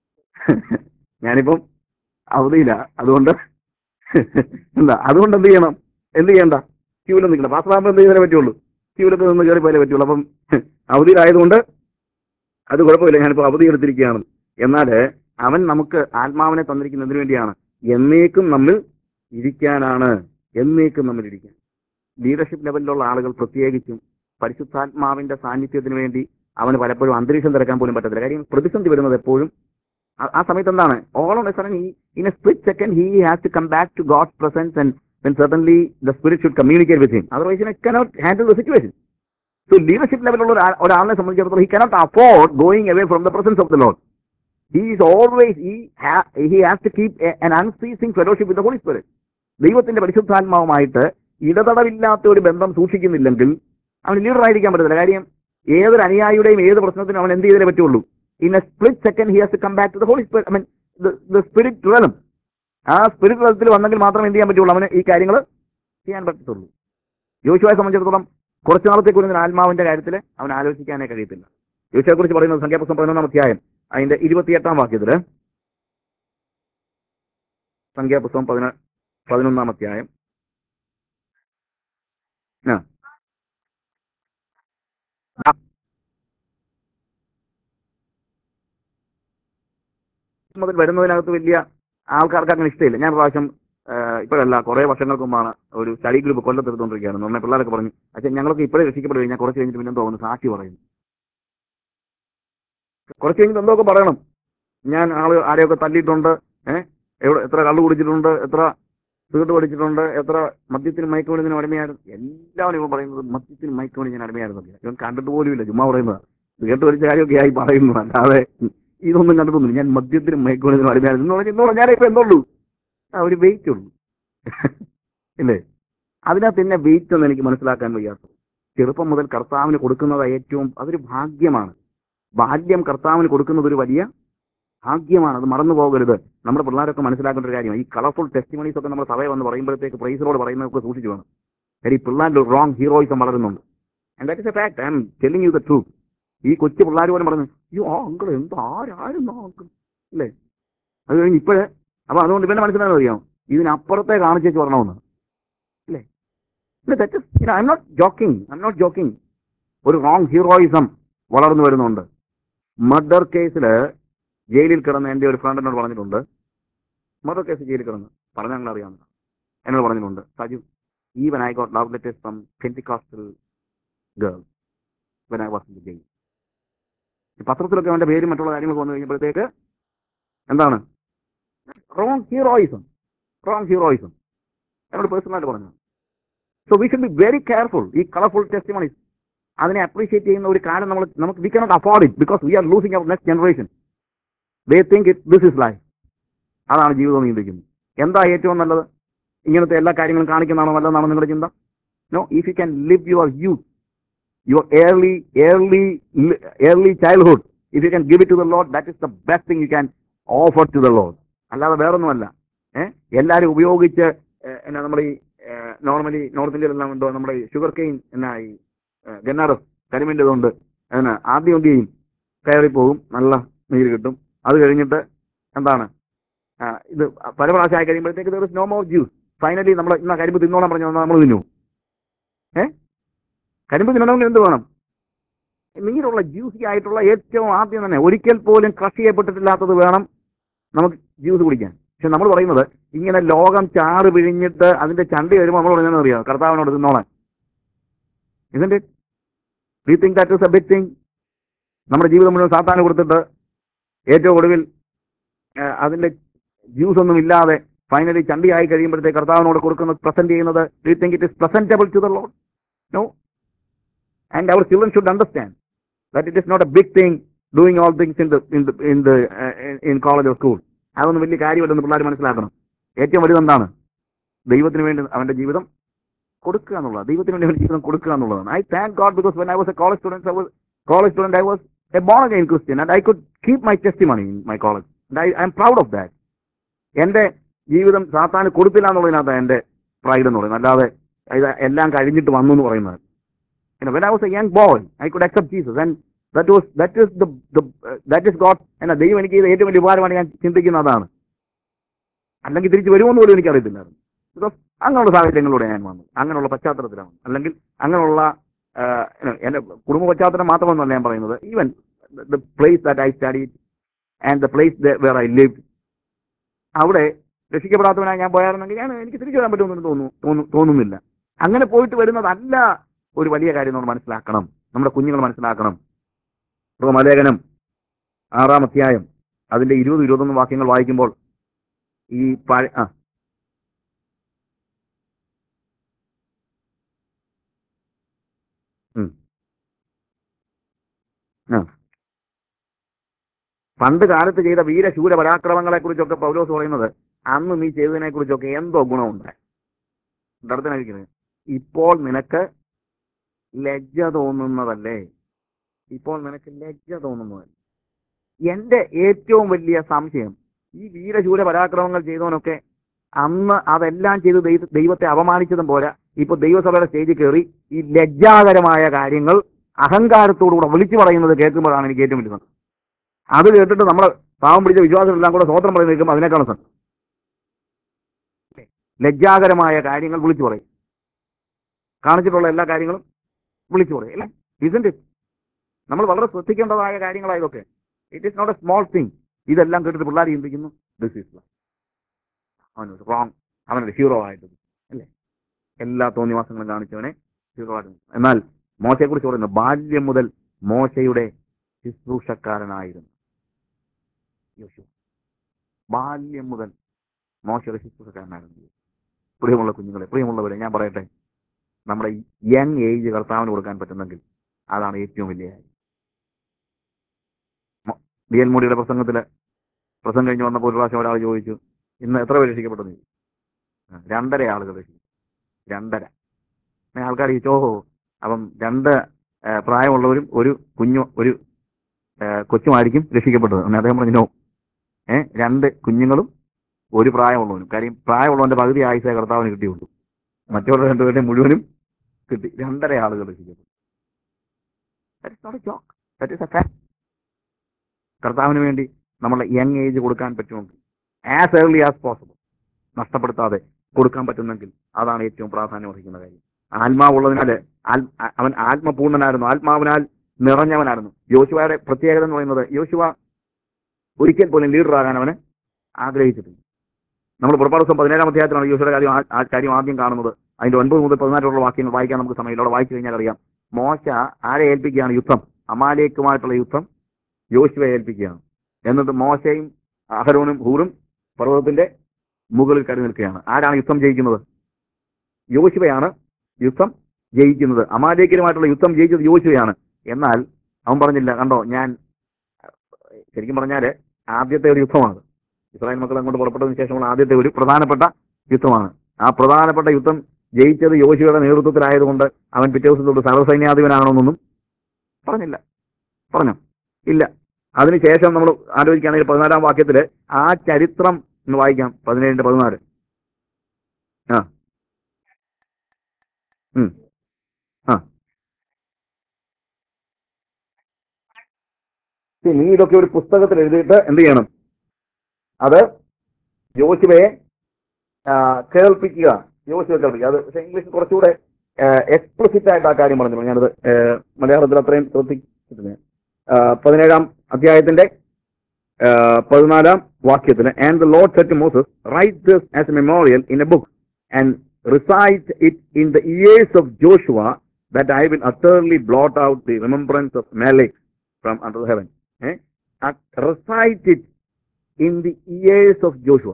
ഞാനിപ്പം അവധിയില്ല അതുകൊണ്ട് എന്താ അതുകൊണ്ട് എന്ത് ചെയ്യണം എന്ത് ചെയ്യണ്ട ക്യൂവിൽ നിൽക്കണം പാസ്റ്റർ ആകുമ്പോൾ എന്ത് ചെയ്താലേ പറ്റുള്ളൂ ക്യൂവിലൊക്കെ നിന്ന് കയറി പോയാലേ പറ്റുള്ളൂ അപ്പം അവധിയിലായതുകൊണ്ട് അത് കുഴപ്പമില്ല ഞാനിപ്പോ അവധി എടുത്തിരിക്കുകയാണ് എന്നാൽ അവൻ നമുക്ക് ആത്മാവിനെ തന്നിരിക്കുന്നതിന് വേണ്ടിയാണ് എന്നേക്കും നമ്മൾ ഇരിക്കാനാണ് എന്നേക്കും നമ്മൾ ഇരിക്കാൻ ലീഡർഷിപ്പ് ലെവലിലുള്ള ആളുകൾ പ്രത്യേകിച്ചും പരിശുദ്ധാത്മാവിന്റെ സാന്നിധ്യത്തിന് വേണ്ടി അവന് പലപ്പോഴും അന്തരീക്ഷം തിരക്കാൻ പോലും പറ്റത്തില്ല കാര്യം പ്രതിസന്ധി വരുന്നത് എപ്പോഴും ആ- ആ സമയത്ത് എന്താണ് all on a sudden in a split second he has to come back to God presence and then certainly the spirit should communicate with him. Otherwise, he cannot handle the situation. So leadership ലെവലുള്ള ഒരാ- ഒരാളിനെ സംബന്ധിച്ചിടത്തോളം he cannot afford going away from the presence of the Lord. He is always, he, ha, he has to keep a, an unceasing fellowship with the Holy Spirit. ദൈവത്തിന്റെ പരിശുദ്ധാത്മാവുമായിട്ട് ഇടതടവില്ലാത്ത ഒരു ബന്ധം സൂക്ഷിക്കുന്നില്ലെങ്കിൽ അവൻ leader ആയിരിക്കാൻ പറ്റത്തില്ല കാര്യം ഏതൊരു അനുയായിയുടെയും ഏത് പ്രശ്നത്തിനും അവൻ എന്ത് ചെയ്തേ പറ്റുള്ളൂ in a split second he has to come back to the holy spirit I mean the spirit realm ആ സ്പിരിറ്റ് തലത്തിൽ വന്നെങ്കിൽ മാത്രം എന്ത് ചെയ്യാൻ പറ്റുള്ളൂ അവന് ഈ കാര്യങ്ങൾ ചെയ്യാൻ പറ്റത്തുള്ളൂ യോശുവയെ സംബന്ധിച്ചിടത്തോളം കുറച്ചു നാളത്തേക്ക് ഒരു ആത്മാവിന്റെ കാര്യത്തിൽ അവൻ ആലോചിക്കാനേ കഴിയത്തില്ല യോശുവെ കുറിച്ച് പറയുന്നത് സംഖ്യാപുസ്തകം പതിനൊന്നാം അധ്യായം അതിന്റെ ഇരുപത്തിയെട്ടാം വാക്യത്തില് സംഖ്യാപുസ്തകം പതിന പതിനൊന്നാം അധ്യായം ആ മുതൽ വരുന്നതിനകത്ത് വലിയ ആൾക്കാർക്ക് അങ്ങനെ ഇഷ്ടമില്ല ഞാൻ പ്രാവശ്യം ഇപ്പോഴല്ല കുറെ വർഷങ്ങൾക്ക് മുമ്പാണ് ഒരു സ്റ്റഡി ഗ്രൂപ്പ് കൊല്ലത്തെടുത്തുകൊണ്ടിരിക്കുകയാണ് നമ്മുടെ പിള്ളേരൊക്കെ പറഞ്ഞു പക്ഷേ ഞങ്ങളൊക്കെ ഇപ്പോഴേ രക്ഷിക്കപ്പെടുക കഴിഞ്ഞാൽ കുറച്ച് കഴിഞ്ഞിട്ട് പിന്നെ തോന്നുന്നു സാക്ഷി പറയുന്നു കുറച്ച് കഴിഞ്ഞിട്ട് എന്തൊക്കെ പറയണം ഞാൻ ആള് ആരെയൊക്കെ തല്ലിയിട്ടുണ്ട് ഏഹ് എവിടെ എത്ര കള്ളു കുടിച്ചിട്ടുണ്ട് എത്ര സിഗരറ്റ് പഠിച്ചിട്ടുണ്ട് എത്ര മദ്യത്തിനും മയക്കുമരുന്നിനും അടിമയായിരുന്നു എല്ലാവരും ഇവൻ പറയുന്നത് മദ്യത്തിനും മയക്കുമരുന്ന് ഞാൻ അടിമയായിരുന്നു ഇവൻ കണ്ടിട്ട് പോലും ഇല്ല ചുമ്മാ പറയുന്നത് സിഗരറ്റ് പഠിച്ച കാര്യമൊക്കെ ആയി പറയുന്നു അല്ലാതെ ഇതൊന്നും കണ്ടിട്ടൊന്നുമില്ല ഞാൻ മദ്യത്തിനും മയക്കുമരുന്നിനും അടിമയായിരുന്നു എന്ന് പറഞ്ഞാൽ ഇന്ന് ഞാനിപ്പോ എന്തുള്ളൂ ആ ഒരു വെയിറ്റ് ഉള്ളൂ ഇല്ലേ അതിനകത്ത് എന്നെ വെയിറ്റ് ഒന്നും എനിക്ക് മനസ്സിലാക്കാൻ വയ്യാത്ത ചെറുപ്പം മുതൽ കർത്താവിന് കൊടുക്കുന്നത് ഏറ്റവും അതൊരു ഭാഗ്യമാണ് ബാല്യം കർത്താവിന് കൊടുക്കുന്നത് ഒരു വലിയ ഭാഗ്യമാണ് അത് മറന്നു പോകരുത് നമ്മുടെ പിള്ളേരൊക്കെ മനസ്സിലാക്കേണ്ട ഒരു കാര്യമാണ് ഈ കളർഫുൾ ടെസ്റ്റിമണീസ് ഒക്കെ നമ്മുടെ സഭയെ വന്ന് പറയുമ്പോഴത്തേക്ക് പ്രൈസിലോട് പറയുന്നതൊക്കെ സൂക്ഷിച്ചു വേണം കാര്യം ഈ പിള്ളേരുടെ റോങ് ഹീറോയിസം വളരുന്നുണ്ട് and that is a fact I'm telling you the truth ഈ കൊച്ചു പിള്ളേർ പോലും പറഞ്ഞു അയ്യോ ആ അങ്കിൾ എന്ത് ആരായിരുന്നു ആ അങ്കിൾ അല്ലേ അത് കഴിഞ്ഞ് ഇപ്പോഴേ അപ്പൊ അതുകൊണ്ട് ഇവന്റെ മനസ്സിലാകാൻ അറിയാം ഇതിനപ്പുറത്തെ കാണിച്ചേച്ച് വരണമെന്ന് അല്ലേ I'm not joking I'm not joking ഒരു റോങ് ഹീറോയിസം വളർന്നു വരുന്നുണ്ട് മർഡർ കേസില് ജയിലിൽ കിടന്ന് എന്റെ ഒരു ഫ്രണ്ട് എന്നോട് പറഞ്ഞിട്ടുണ്ട് മർഡർ കേസ് ജയിലിൽ കിടന്ന് പറഞ്ഞ ഞങ്ങൾ അറിയാവുന്ന എന്നോട് പറഞ്ഞിട്ടുണ്ട് Saju even I got love letters from pentecostal girl when I was in the jail ഈ പത്രത്തിലൊക്കെ അവന്റെ പേരും മറ്റുള്ള കാര്യങ്ങളൊക്കെ വന്നു കഴിഞ്ഞപ്പോഴത്തേക്ക് എന്താണ് റോങ് ഹീറോയിസം റോങ് ഹീറോയിസം എന്നോട് പേഴ്സണലായിട്ട് പറഞ്ഞു so we should be very careful ഈ കളർഫുൾ ടെസ്റ്റിമണീസ് അതിനെ അപ്രീഷിയേറ്റ് ചെയ്യുന്ന ഒരു കാലം നമ്മൾ നമുക്ക് we cannot afford it because we are losing our next generation they think it this is life അതാണ് ജീവിതം ചിന്തിക്കുന്നത് എന്താ ഏറ്റവും നല്ലത് ഇങ്ങനത്തെ എല്ലാ കാര്യങ്ങളും കാണിക്കുന്നതാണോ നല്ലതെന്നാണോ നിങ്ങളുടെ ചിന്ത no if you can live your youth your early early early childhood if you can give it to the lord that is the best thing you can offer to the lord അല്ലാതെ വേറൊന്നുമല്ല ഏഹ് എല്ലാരും ഉപയോഗിച്ച് ഏഹ്, എന്നാ നമ്മുടെ ഈ normally north ഇന്ത്യയിലെല്ലാം ഉണ്ടോ നമ്മുടെ ഈ ഷുഗർ കെയിൻ എന്നാ ഈ ഗന്നാറസ് കരിമിൻ്റെ ഇതുണ്ട് എന്നാ ആദ്യം എന്ത് ചെയ്യും കയറി പോകും നല്ല നീര് കിട്ടും അത് കഴിഞ്ഞിട്ട് എന്താണ് ആ, ഇത് പല പ്രാവശ്യം ആയി കഴിയുമ്പോഴത്തേക്ക് there is no more juice finally നമ്മൾ ഇന്ന കരിമ്പ് തിന്നോളാൻ പറഞ്ഞു നമ്മൾ തിന്നു ഏ കരിമ്പ് തിന്നണമെങ്കിൽ എന്ത് വേണം നീരുള്ള ജ്യൂസി ആയിട്ടുള്ള ഏറ്റവും ആദ്യം തന്നെ ഒരിക്കൽ പോലും ക്രഷ് ചെയ്യപ്പെട്ടിട്ടില്ലാത്തത് വേണം നമുക്ക് ജ്യൂസ് കുടിക്കാൻ പക്ഷെ നമ്മൾ പറയുന്നത് ഇങ്ങനെ ലോകം ചാറ് പിഴിഞ്ഞിട്ട് അതിന്റെ ചണ്ടി വരുമ്പോൾ നമ്മൾ പറയുന്നത് അറിയാം കർത്താവിനോട് തിന്നോളാൻ ഇതിന്റെ we think that is a big thing നമ്മുടെ ജീവിതം മുഴുവൻ സാത്താന് കൊടുത്തിട്ട് ഏറ്റവും ഒടുവിൽ ആ, അതിന്റെ ജ്യൂസ് ഒന്നും ഇല്ലാതെ ഫൈനലി ചണ്ടിയായി കഴിയുമ്പോഴത്തേക്ക് കർത്താവിനോട് കൊടുക്കുന്ന പ്രസന്റ് ചെയ്യുന്നത് we think it is presentable to the lord no and our children should understand that it is not a big thing doing all things in the in the in the in college of school അതൊന്നും വലിയ കാര്യമല്ലെന്ന് പിള്ളേർ മനസ്സിലാക്കണം ഏറ്റവും വലുത് എന്താണ് ദൈവത്തിന് വേണ്ടി അവന്റെ ജീവിതം കൊടുക്കുക എന്നുള്ളത് ദൈവത്തിന് വേണ്ടി അവന്റെ ജീവിതം കൊടുക്കുക എന്നുള്ളതാണ് I thank God because when I was a college student I was college student I was a born again Christian and I could keep my testimony in my college I I'm proud of that എന്റെ ജീവിതം സാത്താന് കൊടുത്തില്ല എന്നുള്ളതിനകത്ത് എന്റെ pride എന്ന് പറയുന്നത് അല്ലാതെ ഇത് എല്ലാം കഴിഞ്ഞിട്ട് വന്നു എന്ന് പറയുന്നത് you know, when I was a young boy, I could accept Jesus, and that was that is the the uh, that is God. എന്ന ദൈവം എനിക്ക് ചെയ്ത ഏറ്റവും വലിയ ഉപകാരമാണ് ഞാൻ ചിന്തിക്കുന്ന അതാണ് അല്ലെങ്കിൽ തിരിച്ചു വരുമെന്ന് പോലും എനിക്ക് അറിയത്തില്ലായിരുന്നു ബിക്കോസ് അങ്ങനെയുള്ള സാഹചര്യങ്ങളിലൂടെ ഞാൻ വന്നു അങ്ങനെയുള്ള പശ്ചാത്തലത്തിലാണ് അല്ലെങ്കിൽ അങ്ങനെയുള്ള ആ, you know, എന്റെ കുടുംബ പശ്ചാത്തലം മാത്രമൊന്നുമല്ല ഞാൻ പറയുന്നത് even the place that I study and the place where I live അവിടെ രക്ഷിക്കപ്പെടാത്തവനായി ഞാൻ പോയായിരുന്നെങ്കിൽ ഞാൻ എനിക്ക് തിരിച്ചു വരാൻ പറ്റുമെന്ന് തോന്നുന്നു തോന്നു- തോന്നുന്നില്ല അങ്ങനെ പോയിട്ട് വരുന്നതല്ല ഒരു വലിയ കാര്യം നമ്മൾ മനസ്സിലാക്കണം നമ്മുടെ കുഞ്ഞുങ്ങൾ മനസ്സിലാക്കണം റോമലേഖനം ആറാം അധ്യായം അതിന്റെ ഇരുപത് ഇരുപത്തൊന്ന് വാക്യങ്ങൾ വായിക്കുമ്പോൾ ഈ പഴ ആ ആ. പണ്ട് കാലത്ത് ചെയ്ത വീരശൂര പരാക്രമങ്ങളെ കുറിച്ചൊക്കെ പൗലോസ് പറയുന്നത് അന്ന് നീ ചെയ്തതിനെ കുറിച്ചൊക്കെ എന്തോ ഗുണമുണ്ട് ദർശനായിരിക്കുന്നത് ഇപ്പോൾ നിനക്ക് ലജ്ജ തോന്നുന്നതല്ലേ ഇപ്പോൾ നിനക്ക് ലജ്ജ തോന്നുന്നതല്ലേ എന്റെ ഏറ്റവും വലിയ സംശയം ഈ വീരശൂര പരാക്രമങ്ങൾ ചെയ്തവനൊക്കെ അന്ന് അതെല്ലാം ചെയ്ത് ദൈവ- ദൈവത്തെ അപമാനിച്ചതും പോരാ ഇപ്പൊ ദൈവസഭയുടെ സ്റ്റേജിൽ കയറി ഈ ലജ്ജാകരമായ കാര്യങ്ങൾ അഹങ്കാരത്തോടുകൂടെ വിളിച്ചു പറയുന്നത് കേൾക്കുമ്പോഴാണ് എനിക്ക് ഏറ്റവും വലിയ സന്തോഷം അത് കേട്ടിട്ട് നമ്മൾ പാവം പിടിച്ച വിശ്വാസമെല്ലാം കൂടെ സ്വോത്രം പറയുന്നത് കേൾക്കുമ്പോൾ അതിനേക്കാളും സന്തോഷം ലജ്ജാകരമായ കാര്യങ്ങൾ വിളിച്ചു പറയും കാണിച്ചിട്ടുള്ള എല്ലാ കാര്യങ്ങളും വിളിച്ചു പറയും അല്ലേ ഇതുണ്ട് നമ്മൾ വളരെ ശ്രദ്ധിക്കേണ്ടതായ കാര്യങ്ങളാണ് ഇതൊക്കെ it is not a small thing ഇതെല്ലാം കേട്ടിട്ട് പിള്ളേർ ചിന്തിക്കുന്നു ദിസ് ഈസ് അവൻ റോങ് അവനൊരു ഹീറോ ആയിട്ട് അല്ലേ എല്ലാ തോന്നിവാസങ്ങളും കാണിച്ചവനെ ഹീറോ ആയിട്ട് എന്നാൽ മോശയെക്കുറിച്ച് പറയുന്നു ബാല്യം മുതൽ മോശയുടെ ശുശ്രൂഷക്കാരനായിരുന്നു യോശുവ ബാല്യം മുതൽ മോശയുടെ ശുശ്രൂഷക്കാരനായിരുന്നു പ്രിയമുള്ള കുഞ്ഞുങ്ങളെ പ്രിയമുള്ളവരെ ഞാൻ പറയട്ടെ നമ്മുടെ യങ് ഏജ് കർത്താവിന് കൊടുക്കാൻ പറ്റുന്നെങ്കിൽ അതാണ് ഏറ്റവും വലിയ കാര്യം മൊ- ഡി എൽ മോഡിയുടെ പ്രസംഗത്തില് പ്രസംഗം കഴിഞ്ഞ് വന്നപ്പോൾ ഒരു പ്രാവശ്യം ഒരാൾ ചോദിച്ചു ഇന്ന് എത്ര പേര് രക്ഷിക്കപ്പെട്ടു രണ്ടര ആളുകൾ രക്ഷിക്കും രണ്ടര പിന്നെ ആൾക്കാർ ചോദിച്ചു ഓഹോ അപ്പം രണ്ട് ആ, പ്രായമുള്ളവരും ഒരു കുഞ്ഞു ഒരു ആ, കൊച്ചുമായിരിക്കും രക്ഷിക്കപ്പെട്ടത് എന്ന് അദ്ദേഹം പറഞ്ഞു "No." ഏ രണ്ട് കുഞ്ഞുങ്ങളും ഒരു പ്രായമുള്ളവനും കാര്യം പ്രായമുള്ളവന്റെ പകുതി ആയുസേ കർത്താവിന് കിട്ടിയുള്ളൂ മറ്റുള്ള രണ്ടുപേരുടെ മുഴുവനും കിട്ടി രണ്ടര ആളുകൾ രക്ഷിക്കപ്പെട്ടു That is not a joke. That is a fact. കർത്താവിന് വേണ്ടി നമ്മളെ യങ് ഏജ് കൊടുക്കാൻ പറ്റുമെങ്കിൽ ആസ് ഏർലി ആസ് പോസിബിൾ നഷ്ടപ്പെടുത്താതെ കൊടുക്കാൻ പറ്റുന്നെങ്കിൽ അതാണ് ഏറ്റവും പ്രാധാന്യം അർഹിക്കുന്ന കാര്യം ആത്മാവുള്ളതിനാൽ ആൽ- ആ- അവൻ ആത്മപൂർണ്ണനായിരുന്നു ആത്മാവിനാൽ നിറഞ്ഞവനായിരുന്നു യോശുവയുടെ പ്രത്യേകത എന്ന് പറയുന്നത് യോശുവ ഒരിക്കൽ പോലും ലീഡർ ആകാൻ അവന് ആഗ്രഹിച്ചിട്ടില്ല നമ്മൾ പുറപ്പാട് ദിവസം പതിനേഴാം അധ്യായത്തിലാണ് യോശുവയുടെ കാര്യം ആ- ആ കാര്യം ആദ്യം കാണുന്നത് അതിന്റെ ഒൻപത് മുതൽ പതിനാലുള്ള വാക്യങ്ങൾ വായിക്കാൻ നമുക്ക് സമയമില്ല അവിടെ വായിച്ചു കഴിഞ്ഞാൽ അറിയാം മോശ ആരെ ഏൽപ്പിക്കുകയാണ് യുദ്ധം അമാലേക്കുമായിട്ടുള്ള യുദ്ധം യോശുവയെ ഏൽപ്പിക്കുകയാണ് എന്നിട്ട് മോശയും അഹരോനും ഹൂറും പർവ്വതത്തിന്റെ മുകളിൽ കടി നിൽക്കുകയാണ് ആരാണ് യുദ്ധം ജയിക്കുന്നത് യോശുവയാണ് യുദ്ധം ജയിക്കുന്നത് അമാലേക്കരുമായിട്ടുള്ള യുദ്ധം ജയിച്ചത് യോശുവയാണ് എന്നാൽ അവൻ പറഞ്ഞില്ല കണ്ടോ ഞാൻ ശരിക്കും പറഞ്ഞാല് ആദ്യത്തെ ഒരു യുദ്ധമാണ് ഇസ്രായേൽ മക്കൾ അങ്ങോട്ട് പുറപ്പെട്ടതിന് ശേഷമുള്ള ആദ്യത്തെ ഒരു പ്രധാനപ്പെട്ട യുദ്ധമാണ് ആ പ്രധാനപ്പെട്ട യുദ്ധം ജയിച്ചത് യോശുവയുടെ നേതൃത്വത്തിലായതുകൊണ്ട് അവൻ പിറ്റേ ദിവസം തൊട്ട് സർവ്വസൈന്യാധിപനാകണമെന്നൊന്നും പറഞ്ഞില്ല പറഞ്ഞു ഇല്ല അതിനുശേഷം നമ്മൾ ആലോചിക്കുകയാണെങ്കിൽ പതിനാലാം വാക്യത്തില് ആ ചരിത്രം ഒന്ന് വായിക്കാം പതിനേഴിന്റെ പതിനാല് ആ ഉം. ആ See, നീ ഇതൊക്കെ ഒരു പുസ്തകത്തിൽ എഴുതിയിട്ട് എന്ത് ചെയ്യണം അത് യോശുവയെ ആ, കേൾപ്പിക്കുക യോശുവെ കേൾപ്പിക്കുക അത് പക്ഷേ ഇംഗ്ലീഷിൽ കുറച്ചുകൂടെ എക്സ്പ്ലിസിറ്റ് ആയിട്ട് ആ കാര്യം പറഞ്ഞു ഞാനത് ആ, മലയാളത്തിൽ അത്രയും ശ്രദ്ധിച്ചിട്ടില്ല ആ, പതിനേഴാം അധ്യായത്തിന്റെ ആ, പതിനാലാം വാക്യത്തിൽ and the lord said Moses write this as a memorial in a book and recite it in the ears of Joshua that I will utterly blot out the remembrance of Amalek from under heaven recite it in the ears of Joshua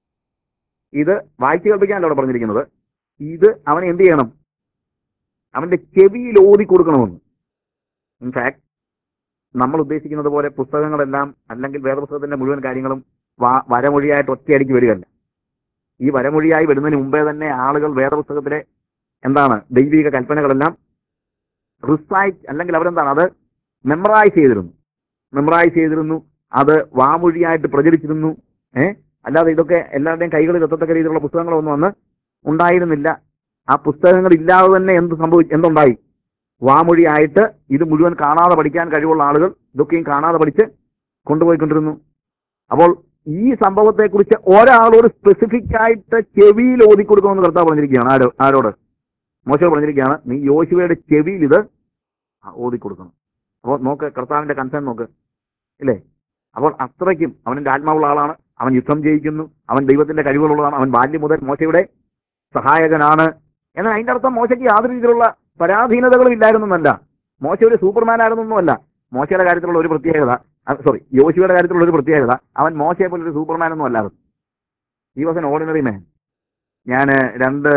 ഇത് വായിച്ചു കേൾപ്പിക്കാനല്ല അവിടെ പറഞ്ഞിരിക്കുന്നത് ഇത് അവനെ എന്ത് ചെയ്യണം അവന്റെ ചെവിയിൽ ഓതി കൊടുക്കണമെന്ന് ഇൻഫാക്ട് നമ്മൾ ഉദ്ദേശിക്കുന്നത് പോലെ പുസ്തകങ്ങളെല്ലാം അല്ലെങ്കിൽ വേദപുസ്തകത്തിന്റെ മുഴുവൻ കാര്യങ്ങളും വാ- വരമൊഴിയായിട്ട് ഒറ്റയടിക്ക് വരികയല്ല ഈ വരമൊഴിയായി വരുന്നതിന് മുമ്പേ തന്നെ ആളുകൾ വേദപുസ്തകത്തിലെ എന്താണ് ദൈവിക കൽപ്പനകളെല്ലാം റിസൈറ്റ് അല്ലെങ്കിൽ അവരെന്താണ് അത് മെമ്മറൈസ് ചെയ്തിരുന്നു മെമ്മറൈസ് ചെയ്തിരുന്നു അത് വാമൊഴിയായിട്ട് പ്രചരിച്ചിരുന്നു ഏഹ് അല്ലാതെ ഇതൊക്കെ എല്ലാവരുടെയും കൈകളിൽ എത്തത്തക്ക രീതിയിലുള്ള പുസ്തകങ്ങളൊന്നും അന്ന് ഉണ്ടായിരുന്നില്ല ആ പുസ്തകങ്ങൾ ഇല്ലാതെ തന്നെ എന്ത് സംഭവിച്ചു എന്തുണ്ടായി വാമൊഴിയായിട്ട് ഇത് മുഴുവൻ കാണാതെ പഠിക്കാൻ കഴിവുള്ള ആളുകൾ ഇതൊക്കെയും കാണാതെ പഠിച്ച് കൊണ്ടുപോയിക്കൊണ്ടിരുന്നു അപ്പോൾ ഈ സംഭവത്തെക്കുറിച്ച് ഒരാളോട് സ്പെസിഫിക് ആയിട്ട് ചെവിയിൽ ഓതി കൊടുക്കണമെന്ന് കർത്താവ് പറഞ്ഞിരിക്കുകയാണ് ആരോ ആരോട് മോശം പറഞ്ഞിരിക്കുകയാണ് നീ യോശുവയുടെ ചെവിയിൽ ഇത് ഓതി കൊടുക്കണം അപ്പോൾ നോക്ക് കർത്താവിന്റെ കൺസേൺ നോക്ക് ഇല്ലേ അപ്പോൾ അത്രയ്ക്കും അവന്റെ ആത്മാവുള്ള ആളാണ് അവൻ യുദ്ധം ജയിക്കുന്നു അവൻ ദൈവത്തിന്റെ കഴിവുകളുള്ളതാണ് അവൻ ബാല്യം മുതൽ മോശയുടെ സഹായകനാണ് എന്നാൽ അതിന്റെ അർത്ഥം മോശയ്ക്ക് യാതൊരു രീതിയിലുള്ള പരാധീനതകളും ഇല്ലായിരുന്നല്ല മോശ ഒരു സൂപ്പർമാൻ ആയിരുന്നൊന്നുമല്ല മോശയുടെ കാര്യത്തിലുള്ള ഒരു പ്രത്യേകത സോറി യോശുവയുടെ കാര്യത്തിലുള്ള ഒരു പ്രത്യേകത അവൻ മോശയെ പോലെ ഒരു സൂപ്പർമാൻ ഒന്നും അല്ലായിരുന്നു ഈ വാസ് എൻ ഓർഡിനറി മാൻ ഞാൻ രണ്ട്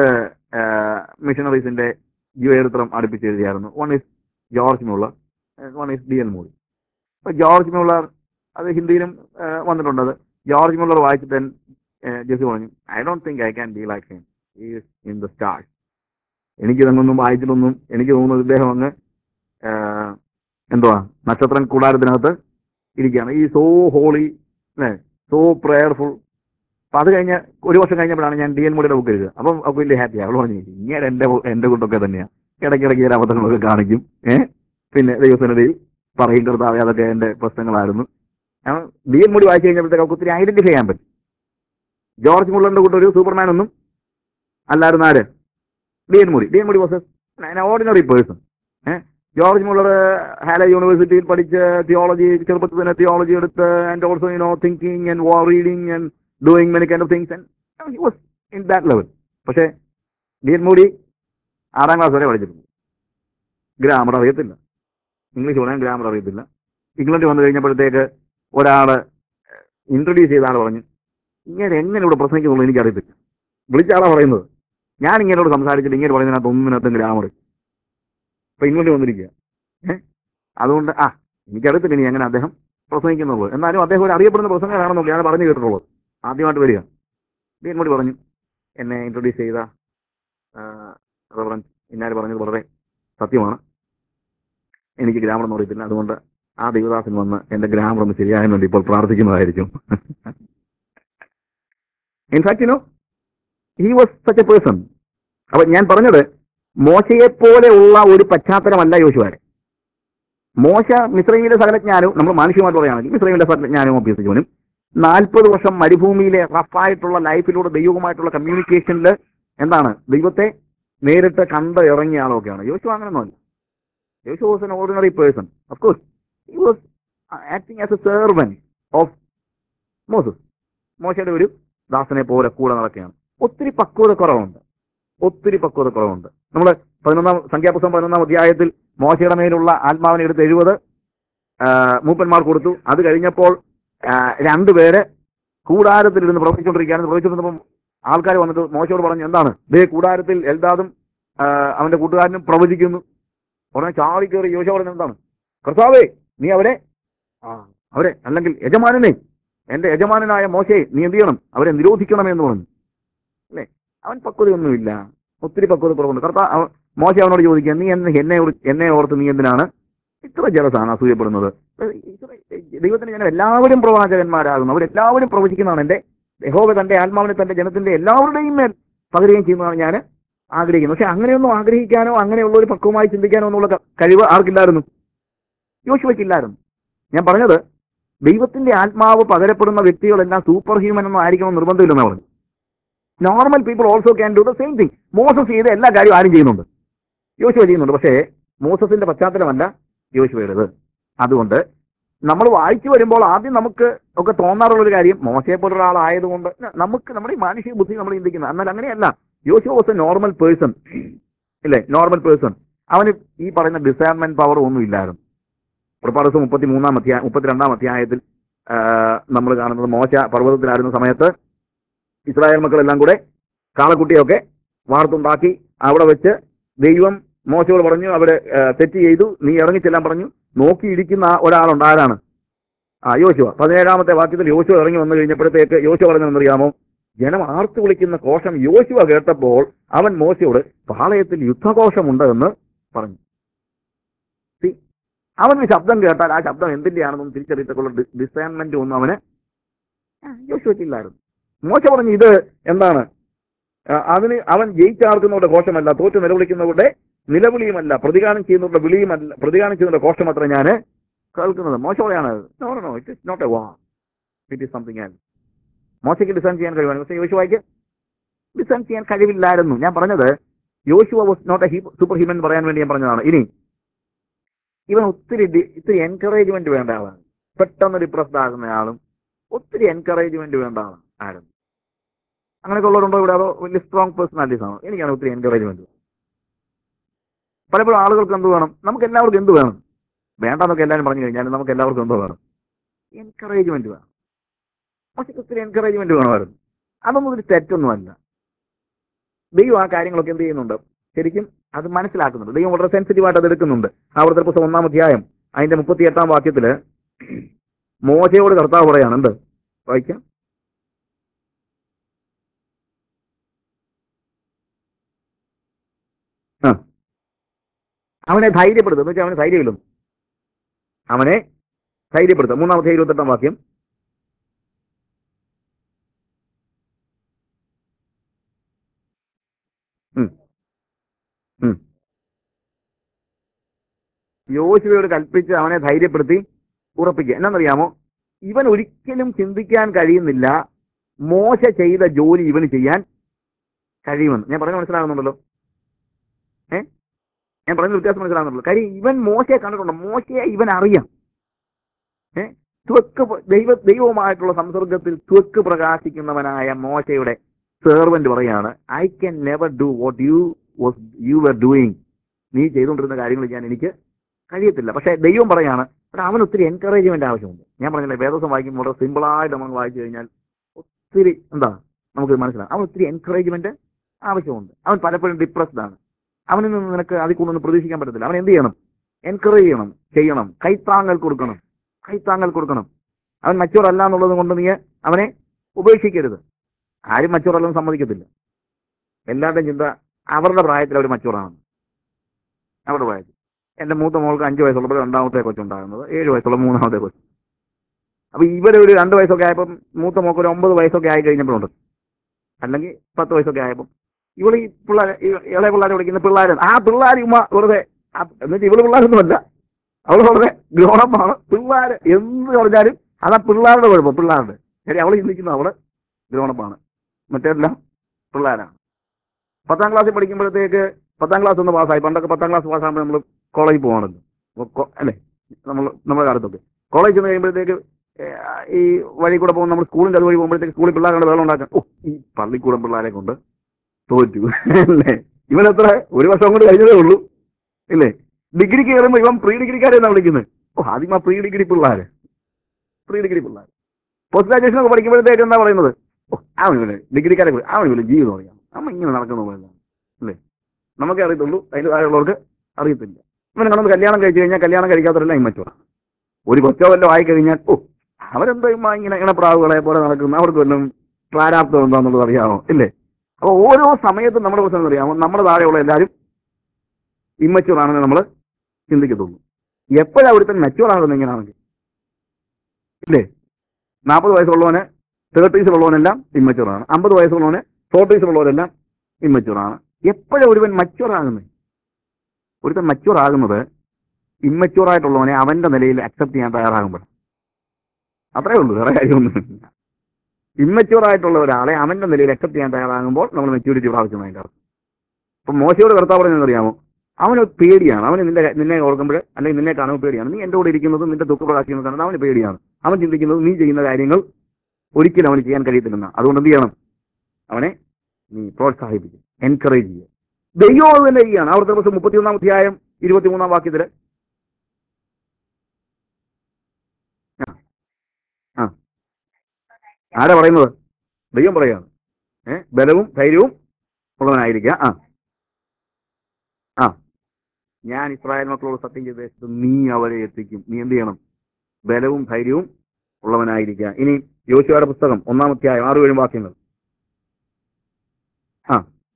മിഷണറീസിന്റെ ജീവചരിത്രം അടുപ്പിച്ച് എഴുതിയായിരുന്നു one is George Muller one is D L Moody ഇപ്പൊ ജോർജ് മുള്ളർ അത് ഹിന്ദിയിലും ആ, വന്നിട്ടുണ്ട് അത് ജോർജ് മുള്ളർ വായിച്ചിട്ട് എൻ- ഏ, ജെസ്സി പറഞ്ഞു I don't think I can be like him is in the star എനിക്ക് ഇതൊന്നും വായിച്ചിട്ടൊന്നും എനിക്ക് തോന്നുന്നത് ഇദ്ദേഹം അങ്ങ് ആ, എന്തുവാ നക്ഷത്രം കൂടാരത്തിനകത്ത് ഇരിക്കുകയാണ് ഈ സോ ഹോളി അല്ലേ സോ പ്രേയർഫുൾ അപ്പൊ അത് കഴിഞ്ഞ് ഒരു വർഷം കഴിഞ്ഞപ്പോഴാണ് ഞാൻ ഡി എൻ മുടിയുടെ ബുക്ക് എഴുതുക അപ്പം അവൾക്ക് വലിയ ഹാപ്പിയാണ് അവൾ പറഞ്ഞു ഇങ്ങനെ എന്റെ എന്റെ കൂട്ടൊക്കെ തന്നെയാണ് ഇടയ്ക്കിടയ്ക്ക് ചില അബദ്ധങ്ങളൊക്കെ കാണിക്കും ഏഹ് പിന്നെ ദൈവസന്നിധിയിൽ പറയും കർത്താവെ അതൊക്കെ എന്റെ പ്രശ്നങ്ങളായിരുന്നു ഡി എൻ മുടി വായിച്ചു കഴിഞ്ഞപ്പോഴത്തേക്ക് അവൾക്ക് ഒത്തിരി ഐഡന്റിഫൈ ചെയ്യാൻ പറ്റും ജോർജ് മുള്ളറിന്റെ കൂട്ടം ഒരു സൂപ്പർമാൻ ഒന്നും അല്ലായിരുന്നു ആര് D N Moody D N Moody was ordinary person uh George Muller Halle യൂണിവേഴ്സിറ്റിയിൽ പഠിച്ച് തിയോളജി ചെറുപ്പത്തിൽ തന്നെ തിയോളജി എടുത്ത് and also you know thinking and war reading and doing many kind of things and he was in that level പക്ഷേ D N Moody ആറാം class വരെ പഠിച്ചിട്ടുണ്ട് grammar അറിയത്തില്ല ഇംഗ്ലീഷ് പറയാൻ ഗ്രാമർ അറിയത്തില്ല ഇംഗ്ലണ്ടിൽ വന്നു കഴിഞ്ഞപ്പോഴത്തേക്ക് ഒരാള് ഇൻട്രൊഡ്യൂസ് ചെയ്ത ആൾ പറഞ്ഞു ഇങ്ങനെ എങ്ങനെ ഇവിടെ പ്രസംഗിക്കുന്നുള്ളൂ എനിക്കറിയത്തില്ല വിളിച്ച ആളാ പറയുന്നത് ഞാൻ ഇങ്ങനോട് സംസാരിച്ചിട്ട് ഇങ്ങനെ പറയുന്നതിനകത്ത് ഒന്നിനകത്തും ഗ്രാമർ ഇപ്പൊ ഇംഗ്ലണ്ടിൽ വന്നിരിക്കുക ഏഹ് അതുകൊണ്ട് ആ എനിക്കറിയത്തില്ല ഇനി എങ്ങനെ അദ്ദേഹം പ്രസംഗിക്കുന്നുള്ളൂ എന്നാലും അദ്ദേഹം ഒരു അറിയപ്പെടുന്ന പ്രസംഗമാണെന്നോ ഞാൻ പറഞ്ഞു കേട്ടിട്ടുള്ളത് ആദ്യമായിട്ട് വരിക ഡീൻ കൂടി പറഞ്ഞു എന്നെ ഇൻട്രൊഡ്യൂസ് ചെയ്ത റവറൻസ് ഇന്നാര് പറഞ്ഞത് വളരെ സത്യമാണ് എനിക്ക് ഗ്രാമർ ഒന്നും അറിയത്തില്ല അതുകൊണ്ട് ആ ദൈവദാസൻ വന്ന് എന്റെ ഗ്രാമർ ഒന്ന് ശരിയാകാൻ വേണ്ടി ഇപ്പോൾ പ്രാർത്ഥിക്കുന്നതായിരിക്കും in fact you know he was such a person അപ്പൊ ഞാൻ പറഞ്ഞത് മോശയെ പോലെ ഉള്ള ഒരു പശ്ചാത്തലമല്ല യോശുവാരെ മോശ മിശ്രയിലെ സകലജ്ഞാനവും നമ്മൾ മാനുഷികമായിട്ട് പറയുകയാണെങ്കിൽ മിശ്രയിലെ സകലജ്ഞാനവും അഭ്യസിച്ചവനും നാൽപ്പത് വർഷം മരുഭൂമിയിലെ റഫായിട്ടുള്ള ലൈഫിലൂടെ ദൈവവുമായിട്ടുള്ള കമ്മ്യൂണിക്കേഷനിൽ എന്താണ് ദൈവത്തെ നേരിട്ട് കണ്ട് ഇറങ്ങിയ ആളൊക്കെയാണ് യോശു അങ്ങനെയൊന്നുമല്ല യോശു was an ordinary person course he was acting as a servant of Moses മോശയുടെ ഒരു ദാസനെ പോലെ കൂടെ നടക്കുകയാണ് ഒത്തിരി പക്വത കുറവുണ്ട് ഒത്തിരി പക്വത കുറവുണ്ട് നമ്മൾ പതിനൊന്നാം സംഖ്യാപുസ്തകം പതിനൊന്നാം അധ്യായത്തിൽ മോശയുടെ മേലുള്ള ആത്മാവിനെ എടുത്ത് എഴുപത് മൂപ്പന്മാർ കൊടുത്തു അത് കഴിഞ്ഞപ്പോൾ ആ, രണ്ടുപേര് കൂടാരത്തിലിരുന്ന് പ്രവചിച്ചുകൊണ്ടിരിക്കുകയാണ് പ്രവചിച്ചുകൊണ്ടിരുന്നപ്പം ആൾക്കാർ വന്നിട്ട് മോശയോട് പറഞ്ഞു എന്താണ് ദേ കൂടാരത്തിൽ എൽദാദും ആ, അവന്റെ കൂട്ടുകാരനും പ്രവചിക്കുന്നു ഉടനെ ചാടി കയറി യോശ പറഞ്ഞത് എന്താണ് കർത്താവേ നീ അവരെ ആ അവരെ അല്ലെങ്കിൽ യജമാനനെ എന്റെ യജമാനനായ മോശയെ നീ എന്ത് ചെയ്യണം അവരെ നിരോധിക്കണമെന്ന് പറഞ്ഞു അല്ലേ അവൻ പക്വതയൊന്നുമില്ല ഒത്തിരി പക്വത കുറവുണ്ട് കർത്താ അവ- മോശ അവനോട് ചോദിക്കുക നീ എന്നെ എന്നെ ഓർ- എന്നെ ഓർത്ത് നീ എന്തിനാണ് ഇത്ര ജലസാണ് അസൂയപ്പെടുന്നത് ഏഹ് ഇത്ര- ദൈവത്തിന് ജനം എല്ലാവരും പ്രവാചകന്മാരാകുന്നു അവരെല്ലാവരും പ്രവചിക്കുന്നതാണ് എന്റെ യഹോവ തന്റെ ആത്മാവിനെ തന്റെ ജനത്തിന്റെ എല്ലാവരുടെയും മേൽ പകരുകയും ചെയ്യുന്നതാണ് ഞാൻ ആഗ്രഹിക്കുന്നത് പക്ഷെ അങ്ങനെയൊന്നും ആഗ്രഹിക്കാനോ അങ്ങനെയുള്ള ഒരു പക്വമായി ചിന്തിക്കാനോ എന്നുള്ള ക- കഴിവ് ആർക്കില്ലായിരുന്നു യോശുവയ്ക്കില്ലായിരുന്നു ഞാൻ പറഞ്ഞത് ദൈവത്തിന്റെ ആത്മാവ് പകരപ്പെടുന്ന വ്യക്തികളെല്ലാം സൂപ്പർ ഹ്യൂമൻ ഒന്നും ആയിരിക്കണം നിർബന്ധമില്ലെന്ന് പറഞ്ഞു normal people also can do the same thing Moses ചെയ്ത എല്ലാ കാര്യവും ആരും ചെയ്യുന്നുണ്ട് യോശുവ ചെയ്യുന്നുണ്ട് പക്ഷേ മോസസിന്റെ പശ്ചാത്തലമല്ല യോശുവയുടേത് അതുകൊണ്ട് നമ്മൾ വായിച്ചു വരുമ്പോൾ ആദ്യം നമുക്ക് ഒക്കെ തോന്നാറുള്ള ഒരു കാര്യം മോശയെ പോലെ ഒരാളായതുകൊണ്ട് ന- നമുക്ക് നമ്മുടെ ഈ മാനുഷിക ബുദ്ധി നമ്മൾ ചിന്തിക്കുന്നത് എന്നാൽ അങ്ങനെയല്ല യോശുവ വാസ് എ നോർമൽ പേഴ്സൺ ഇല്ലേ നോർമൽ പേഴ്സൺ അവന് ഈ പറയുന്ന ഡിസൈൻമെന്റ് പവർ ഒന്നും ഇല്ലായിരുന്നു പുറപ്പാട് ദിവസം മുപ്പത്തി മൂന്നാം അധ്യായ മുപ്പത്തിരണ്ടാം അധ്യായത്തിൽ നമ്മൾ കാണുന്നത് മോശ പർവ്വതത്തിലായിരുന്ന സമയത്ത് ഇസ്രായേൽ മക്കളെല്ലാം കൂടെ കാളക്കുട്ടിയൊക്കെ വാർത്തുണ്ടാക്കി അവിടെ വെച്ച് ദൈവം മോശയോട് പറഞ്ഞു അവര് ആ, തെറ്റ് ചെയ്തു നീ ഇറങ്ങിച്ചെല്ലാൻ പറഞ്ഞു നോക്കിയിരിക്കുന്ന ആ ഒരാളുണ്ട് ആരാണ് ആ യോശുവ പതിനേഴാമത്തെ വാക്യത്തിൽ യോശുവ ഇറങ്ങി വന്നു കഴിഞ്ഞപ്പോഴത്തേക്ക് യോശുവ പറഞ്ഞെന്നറിയാമോ ജനം ആർത്തു വിളിക്കുന്ന കോഷം യോശുവ കേട്ടപ്പോൾ അവൻ മോശയോട് പാളയത്തിൽ യുദ്ധകോഷമുണ്ട് എന്ന് പറഞ്ഞു See, അവനൊരു ശബ്ദം കേട്ടാൽ ആ ശബ്ദം എന്തിന്റെയാണെന്നും തിരിച്ചറിയത്തക്കുള്ള ഡിസൈൻമെന്റ് ഒന്നും അവന് യോശുവയ്ക്കില്ലായിരുന്നു മോശ പറഞ്ഞു ഇത് എന്താണ് ആ, അതിന് അവൻ ജയിച്ചാർക്കുന്നവരുടെ കോശമല്ല തോറ്റു നിലവിളിക്കുന്നവരുടെ നിലവിളിയുമല്ല പ്രതികാരം ചെയ്യുന്നവരുടെ വിളിയുമല്ല പ്രതികാരം ചെയ്യുന്നവരുടെ കോശം അത്ര ഞാൻ കേൾക്കുന്നത് മോശമാണ് no no it is not a വാ ഇറ്റ് ഇസ് സംതിങ് ആൻഡ് മോശയ്ക്ക് ഡിസൈൻ ചെയ്യാൻ കഴിവാണ് പക്ഷേ യോശുവായിക്ക് ഡിസൈൻ ചെയ്യാൻ കഴിവില്ലായിരുന്നു ഞാൻ പറഞ്ഞത് യോശുവ was not a super human എന്ന് പറയാൻ വേണ്ടി ഞാൻ പറഞ്ഞതാണ് ഇനി ഇവൻ ഒത്തിരി ഡി- ഇത്തിരി എൻകറേജ്മെന്റ് വേണ്ട ആളാണ് പെട്ടെന്ന് ഡിപ്രസ്ഡ് ആകുന്ന ആളും ഒത്തിരി എൻകറേജ്മെന്റ് വേണ്ട ആളാണ് ആരും അങ്ങനെയൊക്കെ ഉള്ളവരുണ്ടോ ഇവിടെ അതോ വലിയ സ്ട്രോങ് പേഴ്സണാലിറ്റീസ് ആണോ എനിക്കാണ് ഒത്തിരി എൻകറേജ്മെന്റ് പലപ്പോഴും ആളുകൾക്ക് എന്ത് വേണം നമുക്ക് എല്ലാവർക്കും എന്ത് വേണം വേണ്ടെന്നൊക്കെ എല്ലാവരും പറഞ്ഞു കഴിഞ്ഞാൽ നമുക്ക് എല്ലാവർക്കും എന്തോ വേണം എൻകറേജ്മെന്റ് വേണം പക്ഷെ ഒത്തിരി എൻകറേജ്മെന്റ് വേണമായിരുന്നു അതൊന്നും ഒരു തെറ്റൊന്നുമല്ല ദൈവം ആ കാര്യങ്ങളൊക്കെ എന്ത് ചെയ്യുന്നുണ്ട് ശരിക്കും അത് മനസ്സിലാക്കുന്നുണ്ട് ദൈവം വളരെ സെൻസിറ്റീവ് ആയിട്ട് അത് എടുക്കുന്നുണ്ട് ആവർത്തന പുസ്തകം ഒന്നാം അധ്യായം അതിന്റെ മുപ്പത്തി എട്ടാം വാക്യത്തില് മോശയോട് കർത്താവ് പറയാണ് എന്ത് വായിക്കാം ആ അവനെ ധൈര്യപ്പെടുത്തും എന്ന് വെച്ചാൽ അവന് ധൈര്യമില്ല അവനെ ധൈര്യപ്പെടുത്തും മൂന്നാമത്തെ ഇരുപത്തെട്ടാം വാക്യം ഉം. ഉം. യോശുവയോട് കൽപ്പിച്ച് അവനെ ധൈര്യപ്പെടുത്തി ഉറപ്പിക്കുക എന്നാന്നറിയാമോ ഇവൻ ഒരിക്കലും ചിന്തിക്കാൻ കഴിയുന്നില്ല മോശ ചെയ്ത ജോലി ഇവന് ചെയ്യാൻ കഴിയുമെന്ന് ഞാൻ പറഞ്ഞ മനസ്സിലാകുന്നുണ്ടല്ലോ ഏ ഞാൻ പറയുന്ന വ്യത്യാസം മനസ്സിലാകുന്നുണ്ടല്ലോ കാര്യം ഇവൻ മോശയെ കണ്ടിട്ടുണ്ട് മോശയെ ഇവൻ അറിയാം ഏ തുവക്ക് പ- ദൈവ ദൈവവുമായിട്ടുള്ള സംസർഗത്തിൽ തുവക്ക് പ്രകാശിക്കുന്നവനായ മോശയുടെ സെർവന്റ് പറയാണ് I can never do what you was you were doing നീ ചെയ്തുകൊണ്ടിരുന്ന കാര്യങ്ങൾ ചെയ്യാൻ എനിക്ക് കഴിയത്തില്ല പക്ഷേ ദൈവം പറയാണ് പക്ഷെ അവന് ഒത്തിരി എൻകറേജ്മെന്റ് ആവശ്യമുണ്ട് ഞാൻ പറഞ്ഞില്ലേ വേദോസം വായിക്കുമ്പോൾ വളരെ സിമ്പിളായിട്ട് നമ്മൾ വായിച്ചു കഴിഞ്ഞാൽ ഒത്തിരി എന്താ നമുക്ക് മനസ്സിലാവും അവൻ ഒത്തിരി എൻകറേജ്മെന്റ് ആവശ്യമുണ്ട് അവൻ പലപ്പോഴും ഡിപ്രസ്ഡ് ആണ് അവനിൽ നിന്ന് നിനക്ക് അതിൽ കൂടുതലൊന്നും പ്രതീക്ഷിക്കാൻ പറ്റത്തില്ല അവൻ എന്ത് ചെയ്യണം എൻകറേജ് ചെയ്യണം ചെയ്യണം കൈത്താങ്ങൽ കൊടുക്കണം കൈത്താങ്ങൽ കൊടുക്കണം അവൻ മച്ചൂർ അല്ല എന്നുള്ളത് കൊണ്ട് നീ അവനെ ഉപേക്ഷിക്കരുത് ആരും മച്ചൂർ അല്ലെന്ന് സമ്മതിക്കത്തില്ല എല്ലാവരുടെയും ചിന്ത അവരുടെ പ്രായത്തിൽ അവർ മച്ചൂറാണ് അവരുടെ പ്രായത്തിൽ എന്റെ മൂത്ത മോൾക്ക് അഞ്ച് വയസ്സുള്ളപ്പോൾ രണ്ടാമത്തെ കൊച്ചുണ്ടാകുന്നത് ഏഴ് വയസ്സുള്ള മൂന്നാമത്തെ കൊച്ചു അപ്പൊ ഇവരെ ഒരു രണ്ട് വയസ്സൊക്കെ ആയപ്പം മൂത്ത മോക്ക് ഒരു ഒമ്പത് വയസ്സൊക്കെ ആയി കഴിഞ്ഞപ്പോഴുണ്ട് അല്ലെങ്കിൽ പത്ത് വയസ്സൊക്കെ ആയപ്പോൾ ഇവള് ഈ പിള്ളേരെ ഈ ഇളയ പിള്ളേരെ വിളിക്കുന്ന പിള്ളേർ ആ പിള്ളേർ ഉമ്മ വെറുതെ ആ- എന്നിട്ട് ഇവള് പിള്ളേരൊന്നുമല്ല അവള് വളരെ ഗ്രോണപ്പാണ് പിള്ളേർ എന്ത് പറഞ്ഞാലും അതാ പിള്ളേരുടെ കുഴപ്പം പിള്ളേരുടെ ശരി അവള് ചിന്തിക്കുന്ന അവള് ഗ്രോണപ്പാണ് മറ്റേതെല്ലാം പിള്ളേരാണ് പത്താം ക്ലാസ്സിൽ പഠിക്കുമ്പോഴത്തേക്ക് പത്താം ക്ലാസ് ഒന്ന് പാസ്സായി പണ്ടൊക്കെ പത്താം ക്ലാസ് പാസ്സാകുമ്പോൾ നമ്മൾ കോളേജിൽ പോകണമല്ലോ അപ്പൊ കൊ- അല്ലേ നമ്മൾ നമ്മുടെ കാലത്തൊക്കെ കോളേജ് ചെന്ന് കഴിയുമ്പോഴത്തേക്ക് ഏഹ്, ഈ വഴി കൂടെ പോകുമ്പോൾ നമ്മൾ സ്കൂളിന്റെ അതുവഴി പോകുമ്പോഴത്തേക്ക് സ്കൂളിൽ പിള്ളേരുടെ വെള്ളം ഉണ്ടാക്കാൻ ഓ ഈ പള്ളിക്കൂടം പിള്ളേരെ കൊണ്ട് തോറ്റു അല്ലേ ഇവൻ എത്ര ഒരു വർഷം കൊണ്ട് കഴിഞ്ഞതേ ഉള്ളൂ ഇല്ലേ ഡിഗ്രിക്ക് കയറുമ്പോൾ ഇവൻ പ്രീ ഡിഗ്രിക്കാരെന്നാ വിളിക്കുന്നത് ഓ ആദ്യം ആ പ്രീ ഡിഗ്രി പിള്ളേര് പ്രീ ഡിഗ്രി പിള്ളേർ പോസ്റ്റ് ഗ്രാജുവേഷൻ ഒക്കെ പഠിക്കുമ്പോഴത്തേക്ക് എന്താ പറയുന്നത് ഓ അവൻ ഇവന് ഡിഗ്രിക്കാരെ വിളി- അവൻ ഇവന് ജീവിതം അറിയാം അമ്മ ഇങ്ങനെ നടക്കുന്നു പോലെയാണ് അല്ലേ നമുക്കേ അറിയത്തുള്ളൂ അതിന് താഴെയുള്ളവർക്ക് അറിയത്തില്ല ഇവനെ കണ്ടത് കല്യാണം കഴിച്ചു കഴിഞ്ഞാൽ കല്യാണം കഴിക്കാത്തവരെല്ലാം ഇമ്മച്ചുവാ ഒരു കൊച്ചോ വല്ലതും ആയി കഴിഞ്ഞാൽ ഓ അവരെന്തോ ഇമ്മ ഇങ്ങനെ ഇങ്ങനെ പ്രാവുകളെ പോലെ നടക്കുന്നു അവർക്ക് വല്ലതും പ്രാരാബ്ദം എന്താണെന്നുള്ളത് അറിയാമോ ഇല്ലേ അപ്പോൾ ഓരോ സമയത്തും നമ്മുടെ പ്രശ്നം അറിയാമോ നമ്മുടെ താഴെയുള്ള എല്ലാവരും ഇമ്മച്ചുവർ ആണെന്ന് നമ്മൾ ചിന്തിക്കത്തുള്ളൂ എപ്പോഴാണ് ഒരുത്തൻ മെച്ചുവർ ആകുന്നത് ഇങ്ങനെയാണെങ്കിൽ ഇല്ലേ നാൽപ്പത് വയസ്സുള്ളവന് തേർട്ടീസിലുള്ളവനെല്ലാം ഇമ്മച്ചുവർ ആണ് അമ്പത് വയസ്സുള്ളവന് ഫോർട്ടീസിലുള്ളവരെല്ലാം ഇമ്മച്ചുവർ ആണ് എപ്പോഴാണ് ഒരുവൻ മച്ചുവർ ആകുന്നത് ഒരുത്തൻ മച്ചുവർ ആകുന്നത് ഇമ്മച്ചുവർ ആയിട്ടുള്ളവനെ അവന്റെ നിലയിൽ അക്സെപ്റ്റ് ചെയ്യാൻ തയ്യാറാകുമ്പോൾ അത്രേ ഉള്ളൂ വേറെ കാര്യമൊന്നുമില്ല ഇമ്മച്ചുവർ ആയിട്ടുള്ള ഒരാളെ അവന്റെ നിലയിൽ അക്സെപ്റ്റ് ചെയ്യാൻ തയ്യാറാകുമ്പോൾ നമ്മൾ മെച്യൂരിറ്റി പ്രാപിക്കുന്നു അതിന്റെ അർത്ഥം അപ്പൊ മോശയോട് കർത്താവ് പറയുന്നത് അറിയാമോ അവന് പേടിയാണ് അവന് നിന്റെ നിന്നെ ഓർക്കുമ്പോൾ അല്ലെങ്കിൽ നിന്നെ കാണുമ്പോൾ പേടിയാണ് നീ എന്റെ കൂടെ ഇരിക്കുന്നത് നിന്റെ ദുഃഖ പ്രകാശിക്കുന്നത് കാണുന്നത് അവന് പേടിയാണ് അവൻ ചിന്തിക്കുന്നത് നീ ചെയ്യുന്ന കാര്യങ്ങൾ ഒരിക്കലും അവന് ചെയ്യാൻ കഴിയത്തില്ലെന്ന് അതുകൊണ്ട് എന്ത് ചെയ്യണം അവനെ നീ പ്രോത്സാഹിപ്പിക്കും എൻകറേജ് ചെയ്യുക ദൈവം അത് തന്നെ ചെയ്യാണ് അവിടുത്തെ ദിവസം മുപ്പത്തിയൊന്നാം അധ്യായം ഇരുപത്തിമൂന്നാം വാക്യത്തില് ആ ആ ആരാ പറയുന്നത് ദൈവം പറയാണ് ഏ ബലവും ധൈര്യവും ഉള്ളവനായിരിക്കുക ആ ആ ഞാൻ ഇസ്രായേൽ മക്കളോട് സത്യം ചെയ്ത ദേശത്ത് നീ അവരെ എത്തിക്കും നീ എന്ത് ചെയ്യണം ബലവും ധൈര്യവും ഉള്ളവനായിരിക്കുക ഇനി യോശുവയുടെ പുസ്തകം ഒന്നാം അധ്യായം ആറ് ഏഴും വാക്യങ്ങൾ ആ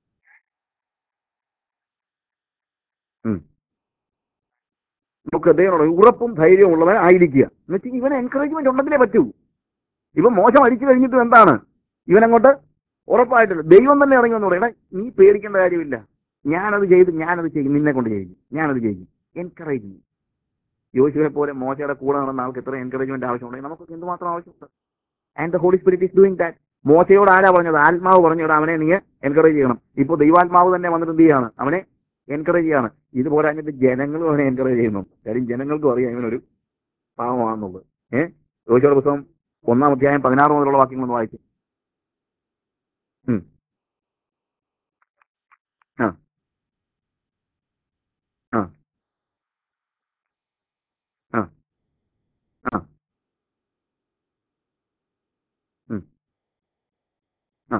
ഉം. നമുക്ക് ദൈവം ഉറപ്പും ധൈര്യവും ഉള്ളവൻ ആയിരിക്കുക എന്ന് വെച്ചാൽ ഇവന് എൻകറേജ്മെന്റ് ഉണ്ടെങ്കിലേ പറ്റൂ ഇവൻ മോശം അടിച്ചു കഴിഞ്ഞിട്ടും എന്താണ് ഇവനങ്ങോട്ട് ഉറപ്പായിട്ടില്ല ദൈവം തന്നെ ഇറങ്ങി എന്ന് പറയണേ നീ പേടിക്കേണ്ട കാര്യമില്ല ഞാനത് ചെയ്ത് ഞാനത് ചെയ്യും നിന്നെ കൊണ്ട് ചെയ്യും ഞാനത് ചെയ്യും എൻകറേജ് യോശുവെ പോലെ മോശയുടെ കൂടെ നടന്ന ആൾക്ക് എത്ര എൻകറേജ്മെന്റ് ആവശ്യമുണ്ടെങ്കിൽ നമുക്കൊക്കെ എന്തുമാത്രം ആവശ്യമുണ്ട് and the holy spirit is doing that മോശയോട് ആരാ പറഞ്ഞത് ആത്മാവ് പറഞ്ഞത് അവനെ നീ എൻകറേജ് ചെയ്യണം ഇപ്പോൾ ദൈവാത്മാവ് തന്നെ വന്നിട്ട് എന്ത് ചെയ്യാണ് അവനെ എൻകറേജ് ചെയ്യാണ് ഇതുപോലെ എന്നിട്ട് ജനങ്ങളും അവനെ എൻകറേജ് ചെയ്യുന്നു കാര്യം ജനങ്ങൾക്കും അറിയാം ഇവനൊരു പാവമാണെന്നുള്ളത് ഏഹ് യോശുവയുടെ പുസ്തകം ഒന്നാം അധ്യായം പതിനാറ് മുതലുള്ള വാക്യങ്ങളൊന്ന് വായിച്ചു ഉം. ആ ആ ആ ആ ഉം. ആ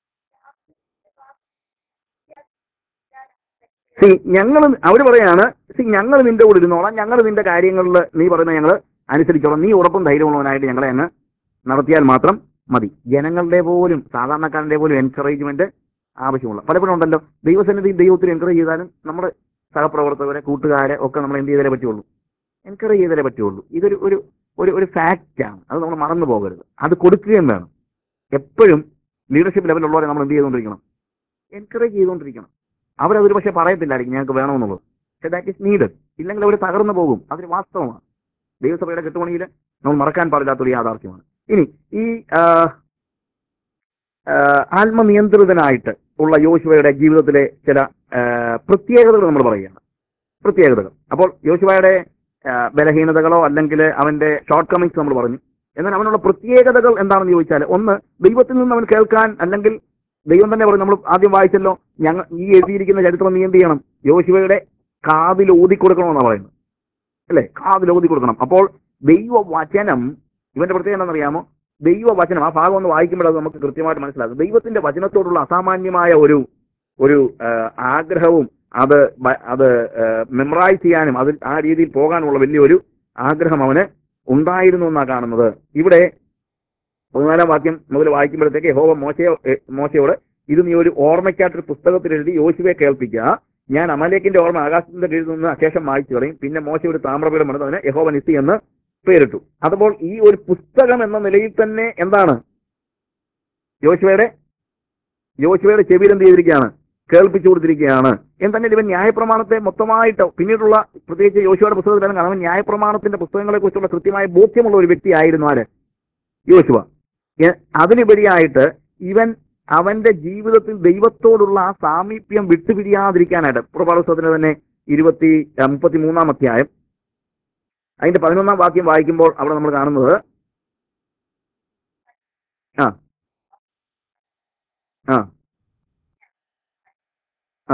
സി ഞങ്ങൾ അവർ പറയാണ് ഞങ്ങൾ നിന്റെ കൂടെ ഇരുന്നോളാം ഞങ്ങൾ നിന്റെ കാര്യങ്ങളിൽ നീ പറയുന്ന ഞങ്ങൾ അനുസരിച്ചോളാം നീ ഉറപ്പും ധൈര്യമുള്ളവനായിട്ട് ഞങ്ങളെ അങ്ങ് നടത്തിയാൽ മാത്രം മതി ജനങ്ങളുടെ പോലും സാധാരണക്കാരന്റെ പോലും എൻകറേജ്മെന്റ് ആവശ്യമുള്ള പലപ്പോഴും ഉണ്ടല്ലോ ദൈവസന്നിധി ദൈവത്തിന് എൻകറേജ് ചെയ്താലും നമ്മുടെ സഹപ്രവർത്തകരെ കൂട്ടുകാരെ ഒക്കെ നമ്മൾ എന്ത് ചെയ്താലേ പറ്റുള്ളൂ എൻകറേജ് ചെയ്താലേ പറ്റുള്ളൂ ഇതൊരു ഒരു ഒരു ഒരു ഫാക്റ്റാണ് അത് നമ്മൾ മറന്നു പോകരുത് അത് കൊടുക്കുകയും വേണം എപ്പോഴും ലീഡർഷിപ്പ് ലെവലുള്ളവരെ നമ്മൾ എന്ത് ചെയ്തുകൊണ്ടിരിക്കണം എൻകറേജ് ചെയ്തുകൊണ്ടിരിക്കണം അവരതൊരു പക്ഷേ പറയത്തില്ലായിരിക്കും ഞങ്ങൾക്ക് വേണമെന്നുള്ളത് പക്ഷേ ദാറ്റ് ഇസ് നീഡഡ് ഇല്ലെങ്കിൽ അവർ തകർന്നു പോകും അതൊരു വാസ്തവമാണ് ദൈവസഭയുടെ കെട്ടുപണിയിൽ നമ്മൾ മറക്കാൻ പാടില്ലാത്തൊരു യാഥാർത്ഥ്യമാണ് ഇനി ഈ ആ, ആ, ആത്മനിയന്ത്രിതനായിട്ട് ഉള്ള യോശുവയുടെ ജീവിതത്തിലെ ചില ആ, പ്രത്യേകതകൾ നമ്മൾ പറയുകയാണ് പ്രത്യേകതകൾ അപ്പോൾ യോശുവയുടെ ആ, ബലഹീനതകളോ അല്ലെങ്കിൽ അവന്റെ ഷോർട്ട് കമ്മിങ്സ് നമ്മൾ പറഞ്ഞു എന്നാൽ അവനുള്ള പ്രത്യേകതകൾ എന്താണെന്ന് ചോദിച്ചാൽ ഒന്ന് ദൈവത്തിൽ നിന്ന് അവൻ കേൾക്കാൻ അല്ലെങ്കിൽ ദൈവം തന്നെ പറഞ്ഞു നമ്മൾ ആദ്യം വായിച്ചല്ലോ ഞങ്ങൾ ഈ എഴുതിയിരിക്കുന്ന ചരിത്രം നീ എന്ത് ചെയ്യണം യോശുവയുടെ കാതിൽ ഊതി കൊടുക്കണമെന്നാണ് പറയുന്നത് അല്ലേ കാതിൽ ഊതി കൊടുക്കണം അപ്പോൾ ദൈവവചനം ഇവന്റെ പ്രത്യേകത എന്താണെന്നറിയാമോ ദൈവവചനം ആ ഭാഗം ഒന്ന് വായിക്കുമ്പോൾ അത് നമുക്ക് കൃത്യമായിട്ട് മനസ്സിലാകും ദൈവത്തിന്റെ വചനത്തോടുള്ള അസാമാന്യമായ ഒരു ഒരു ആ, ആഗ്രഹവും അത് ബ- അത് മെമ്മറൈസ് ചെയ്യാനും അതിൽ ആ രീതിയിൽ പോകാനുള്ള വലിയൊരു ആഗ്രഹം അവന് ഉണ്ടായിരുന്നു എന്നാണ് കാണുന്നത് ഇവിടെ പതിനാലാം വാക്യം മുതൽ വായിക്കുമ്പോഴത്തേക്ക് യഹോവ മോശയോ എ, മോശയോട് ഇത് നീ ഒരു ഓർമ്മയ്ക്കായിട്ടൊരു പുസ്തകത്തിൽ എഴുതി യോശുവെ കേൾപ്പിക്കുക ഞാൻ അമലേക്കിന്റെ ഓർമ്മ ആകാശത്തിന്റെ കീഴിൽ നിന്ന് അശേഷം വായിച്ചു കളയും പിന്നെ മോശ ഒരു താമ്രപീഠം പണിതതിന് യഹോവ നിസി എന്ന് പേരിട്ടു അതുപോലെ ഈ ഒരു പുസ്തകം എന്ന നിലയിൽ തന്നെ എന്താണ് യോശുവയുടെ യോശുവയുടെ ചെവിയിൽ എന്ത് ചെയ്തിരിക്കുകയാണ് കേൾപ്പിച്ചു കൊടുത്തിരിക്കുകയാണ് എന്തെന്നെ ഇവൻ ന്യായപ്രമാണത്തെ മൊത്തമായിട്ട് പിന്നീടുള്ള പ്രത്യേകിച്ച് യോശുവയുടെ പുസ്തകത്തിലും കാണാൻ അവൻ ന്യായപ്രമാണത്തിന്റെ പുസ്തകങ്ങളെ കുറിച്ചുള്ള കൃത്യമായ ബോധ്യമുള്ള ഒരു വ്യക്തിയായിരുന്നു ആര് യോശുവ എ- അതിനുപരിയായിട്ട് ഇവൻ അവന്റെ ജീവിതത്തിൽ ദൈവത്തോടുള്ള ആ സാമീപ്യം വിട്ടുപിരിയാതിരിക്കാനായിട്ട് പുറപാടപുസ്തകത്തിന് തന്നെ ഇരുപത്തി മുപ്പത്തി മൂന്നാം അധ്യായം അതിന്റെ പതിനൊന്നാം വാക്യം വായിക്കുമ്പോൾ അവിടെ നമ്മൾ കാണുന്നത് ആ ആ ആ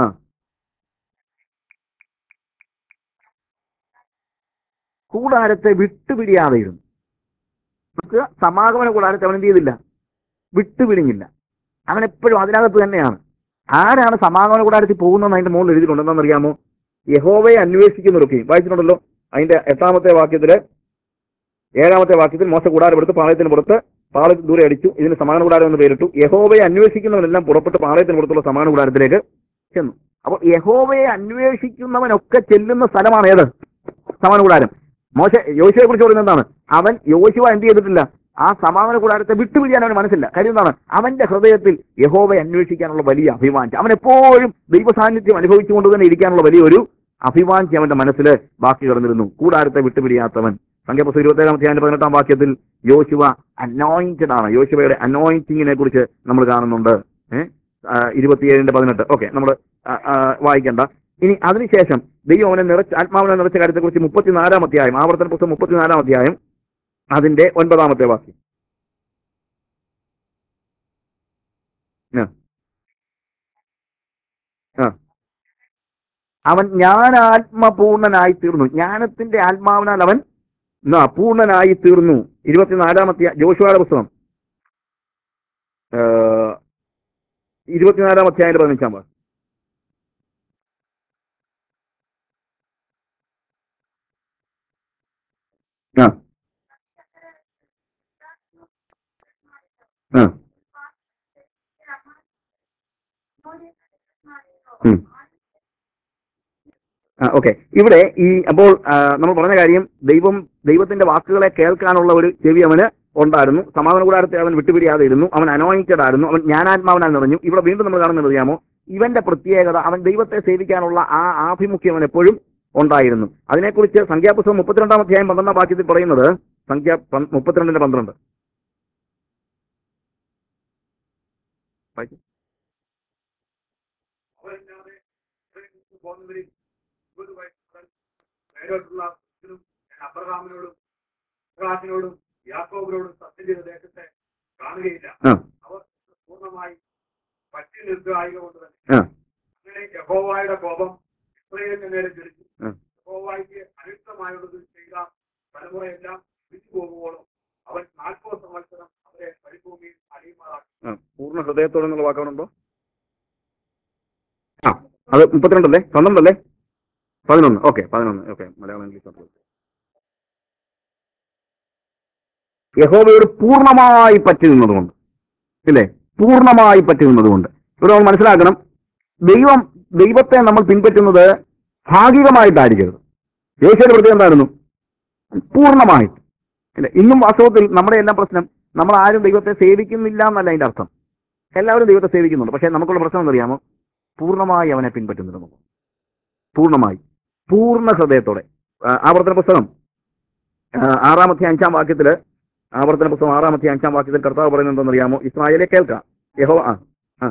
കൂടാരത്തെ വിട്ടുപിരിയാതെയിരുന്നു നമുക്ക് സമാഗമന കൂടാരത്തെ അവൻ എന്ത് ചെയ്തില്ല വിട്ടുപിരിഞ്ഞില്ല അവൻ എപ്പോഴും അതിനകത്ത് തന്നെയാണ് ആരാണ് സമാഗമന കൂടാരത്തിൽ പോകുന്നതെന്ന് അതിന്റെ മുകളിൽ എഴുതിയിട്ടുണ്ടെന്ന് അറിയാമോ യഹോവയെ അന്വേഷിക്കുന്നവരൊക്കെയും വായിച്ചിട്ടുണ്ടല്ലോ അതിന്റെ എട്ടാമത്തെ വാക്യത്തില് ഏഴാമത്തെ വാക്യത്തിൽ മോശ കൂടാരം എടുത്ത് പാളയത്തിന് പുറത്ത് പാളയത്തിന് ദൂരെ അടിച്ചു ഇതിന് സമാന കൂടാരം എന്ന് പേരിട്ടു യഹോവയെ അന്വേഷിക്കുന്നവനെല്ലാം പുറപ്പെട്ട് പാളയത്തിന് പുറത്തുള്ള സമാന കൂടാരത്തിലേക്ക് ചെന്നു അപ്പോൾ യഹോവയെ അന്വേഷിക്കുന്നവനൊക്കെ ചെല്ലുന്ന സ്ഥലമാണ് ഏത് സമാന കൂടാരം മോശ യോശുവെ കുറിച്ച് പറയുന്നത് എന്താണ് അവൻ യോശുവ എന്ത് ചെയ്തിട്ടില്ല ആ സമാധാന കൂടാരത്തെ വിട്ടുപിരിയാൻ അവന് മനസ്സില്ല കാര്യം എന്താണ് അവന്റെ ഹൃദയത്തിൽ യഹോവയെ അന്വേഷിക്കാനുള്ള വലിയ അഭിമാനം അവൻ എപ്പോഴും ദൈവ സാന്നിധ്യം അനുഭവിച്ചുകൊണ്ട് തന്നെ ഇരിക്കാനുള്ള വലിയൊരു അഭിമാനിച്ച് അവന്റെ മനസ്സിൽ ബാക്കി കിടന്നിരുന്നു കൂടാരത്തെ വിട്ടുപിരിയാത്തവൻ സംഖ്യപുസ്തകം ഇരുപത്തേഴാം അധ്യായം പതിനെട്ടാം വാക്യത്തിൽ യോശുവ അനോയിന്റഡ് ആണ് യോശുവയുടെ അനോയിന്റിങ്ങിനെ കുറിച്ച് നമ്മൾ കാണുന്നുണ്ട് ഏഹ് ഇരുപത്തിയേഴിന്റെ പതിനെട്ട് ഓക്കെ നമ്മൾ വായിക്കണ്ട ഇനി അതിനുശേഷം ദൈവം അവനെ നിറച്ച് ആത്മാവിനെ നിറച്ച കാര്യത്തെക്കുറിച്ച് മുപ്പത്തിനാലാം അധ്യായം ആവർത്തന പുസ്തകം മുപ്പത്തിനാലാം അധ്യായം അതിന്റെ ഒൻപതാമത്തെ വാക്യം ആ. ആ. അവൻ ജ്ഞാനാത്മപൂർണനായി തീർന്നു ജ്ഞാനത്തിന്റെ ആത്മാവിനാൽ അവൻ എന്നാ, പൂർണ്ണനായി തീർന്നു ഇരുപത്തിനാലാമത്തെ ജോഷുവയുടെ പുസ്തകം ആ, ഇരുപത്തിനാലാം അധ്യായം പതിനഞ്ചാം വാക്യം ആ ആ ഉം. ആ ഓക്കെ ഇവിടെ ഈ അപ്പോൾ ആ, നമ്മൾ പറഞ്ഞ കാര്യം ദൈവം ദൈവത്തിന്റെ വാക്കുകളെ കേൾക്കാനുള്ള ഒരു ചെവി അവന് ഉണ്ടായിരുന്നു സമാധാന കൂടാരത്തെ അവൻ വിട്ടുപിരിയാതെ ഇരുന്നു അവൻ അനോയിക്കഡ് ആയിരുന്നു അവൻ ജ്ഞാനാത്മാവനാൽ നിറഞ്ഞു ഇവിടെ വീണ്ടും നമ്മൾ കാണുന്നത് അറിയാമോ ഇവന്റെ പ്രത്യേകത അവൻ ദൈവത്തെ സേവിക്കാനുള്ള ആ ആഭിമുഖ്യം അവൻ എപ്പോഴും ഉണ്ടായിരുന്നു അതിനെക്കുറിച്ച് സംഖ്യാപുസ്തകം മുപ്പത്തിരണ്ടാം അധ്യായം പന്ത്രണ്ടാം വാക്യത്തിൽ പറയുന്നത് സംഖ്യ പ- മുപ്പത്തിരണ്ടിന്റെ പന്ത്രണ്ട് വായിക്ക്. അബ്രഹാമിനോടും ഇബ്രാഹിമിനോടും യാക്കോബിനോടും സത്യം ചെയ്ത ദേശത്തെ കാണുകയില്ല ആ. അവർ പൂർണ്ണമായി പറ്റി നിൽക്കുകയായതുകൊണ്ട് തന്നെ ആ. അങ്ങനെ യഹോവായുടെ കോപം ഇസ്രയേലിന്റെ നേരെ ജ്വലിച്ചു ആ. യഹോവായ്ക്ക് അനിഷ്ടമായുള്ളത് ചെയ്ത തലമുറയെല്ലാം വിട്ടു പോകുമ്പോഴും അവൻ നാൽപ്പത് സംവത്സരം അവരെ പരിഭൂമിയിൽ അടിയുമാറാക്കി ആ, പൂർണ്ണ ഹൃദയത്തോടെ എന്നുള്ള വാക്കവനുണ്ടോ ആ അത് മുപ്പത്തിരണ്ടല്ലേ പന്ത്രണ്ടല്ലേ പതിനൊന്ന് ഓക്കെ പതിനൊന്ന് ഓക്കെ മലയാളം ഇംഗ്ലീഷ് അപ്പൊ. യഹോവയോട് പൂർണ്ണമായി പറ്റി നിന്നതുകൊണ്ട് ഇല്ലേ പൂർണ്ണമായി പറ്റി നിന്നതുകൊണ്ട് ഇവിടെ നമ്മൾ മനസ്സിലാക്കണം ദൈവം ദൈവത്തെ നമ്മൾ പിൻപറ്റുന്നത് ഭാഗികമായിട്ടായിരിക്കരുത് യേശുവിന്റെ പ്രത്യേകം എന്തായിരുന്നു പൂർണ്ണമായിട്ട് ഇല്ല ഇന്നും വാസ്തവത്തിൽ നമ്മുടെ എല്ലാം പ്രശ്നം നമ്മൾ ആരും ദൈവത്തെ സേവിക്കുന്നില്ല എന്നല്ല അതിന്റെ അർത്ഥം എല്ലാവരും ദൈവത്തെ സേവിക്കുന്നുണ്ട് പക്ഷേ നമുക്കുള്ള പ്രശ്നം എന്നറിയാമോ പൂർണ്ണമായി അവനെ പിൻപറ്റുന്നുണ്ട് നമുക്ക് പൂർണ്ണമായി പൂർണ്ണ ഹൃദയത്തോടെ ആ, ആവർത്തന പുസ്തകം ആ, ആറാമത്തെ അഞ്ചാം വാക്യത്തില് ആവർത്തന പുസ്തകം ആറാമത്തെ അഞ്ചാം വാക്യത്തിൽ കർത്താവ് പറയുന്നത് എന്താണെന്നറിയാമോ ഇസ്രായേലെ കേൾക്കാം യഹോ ആ ആ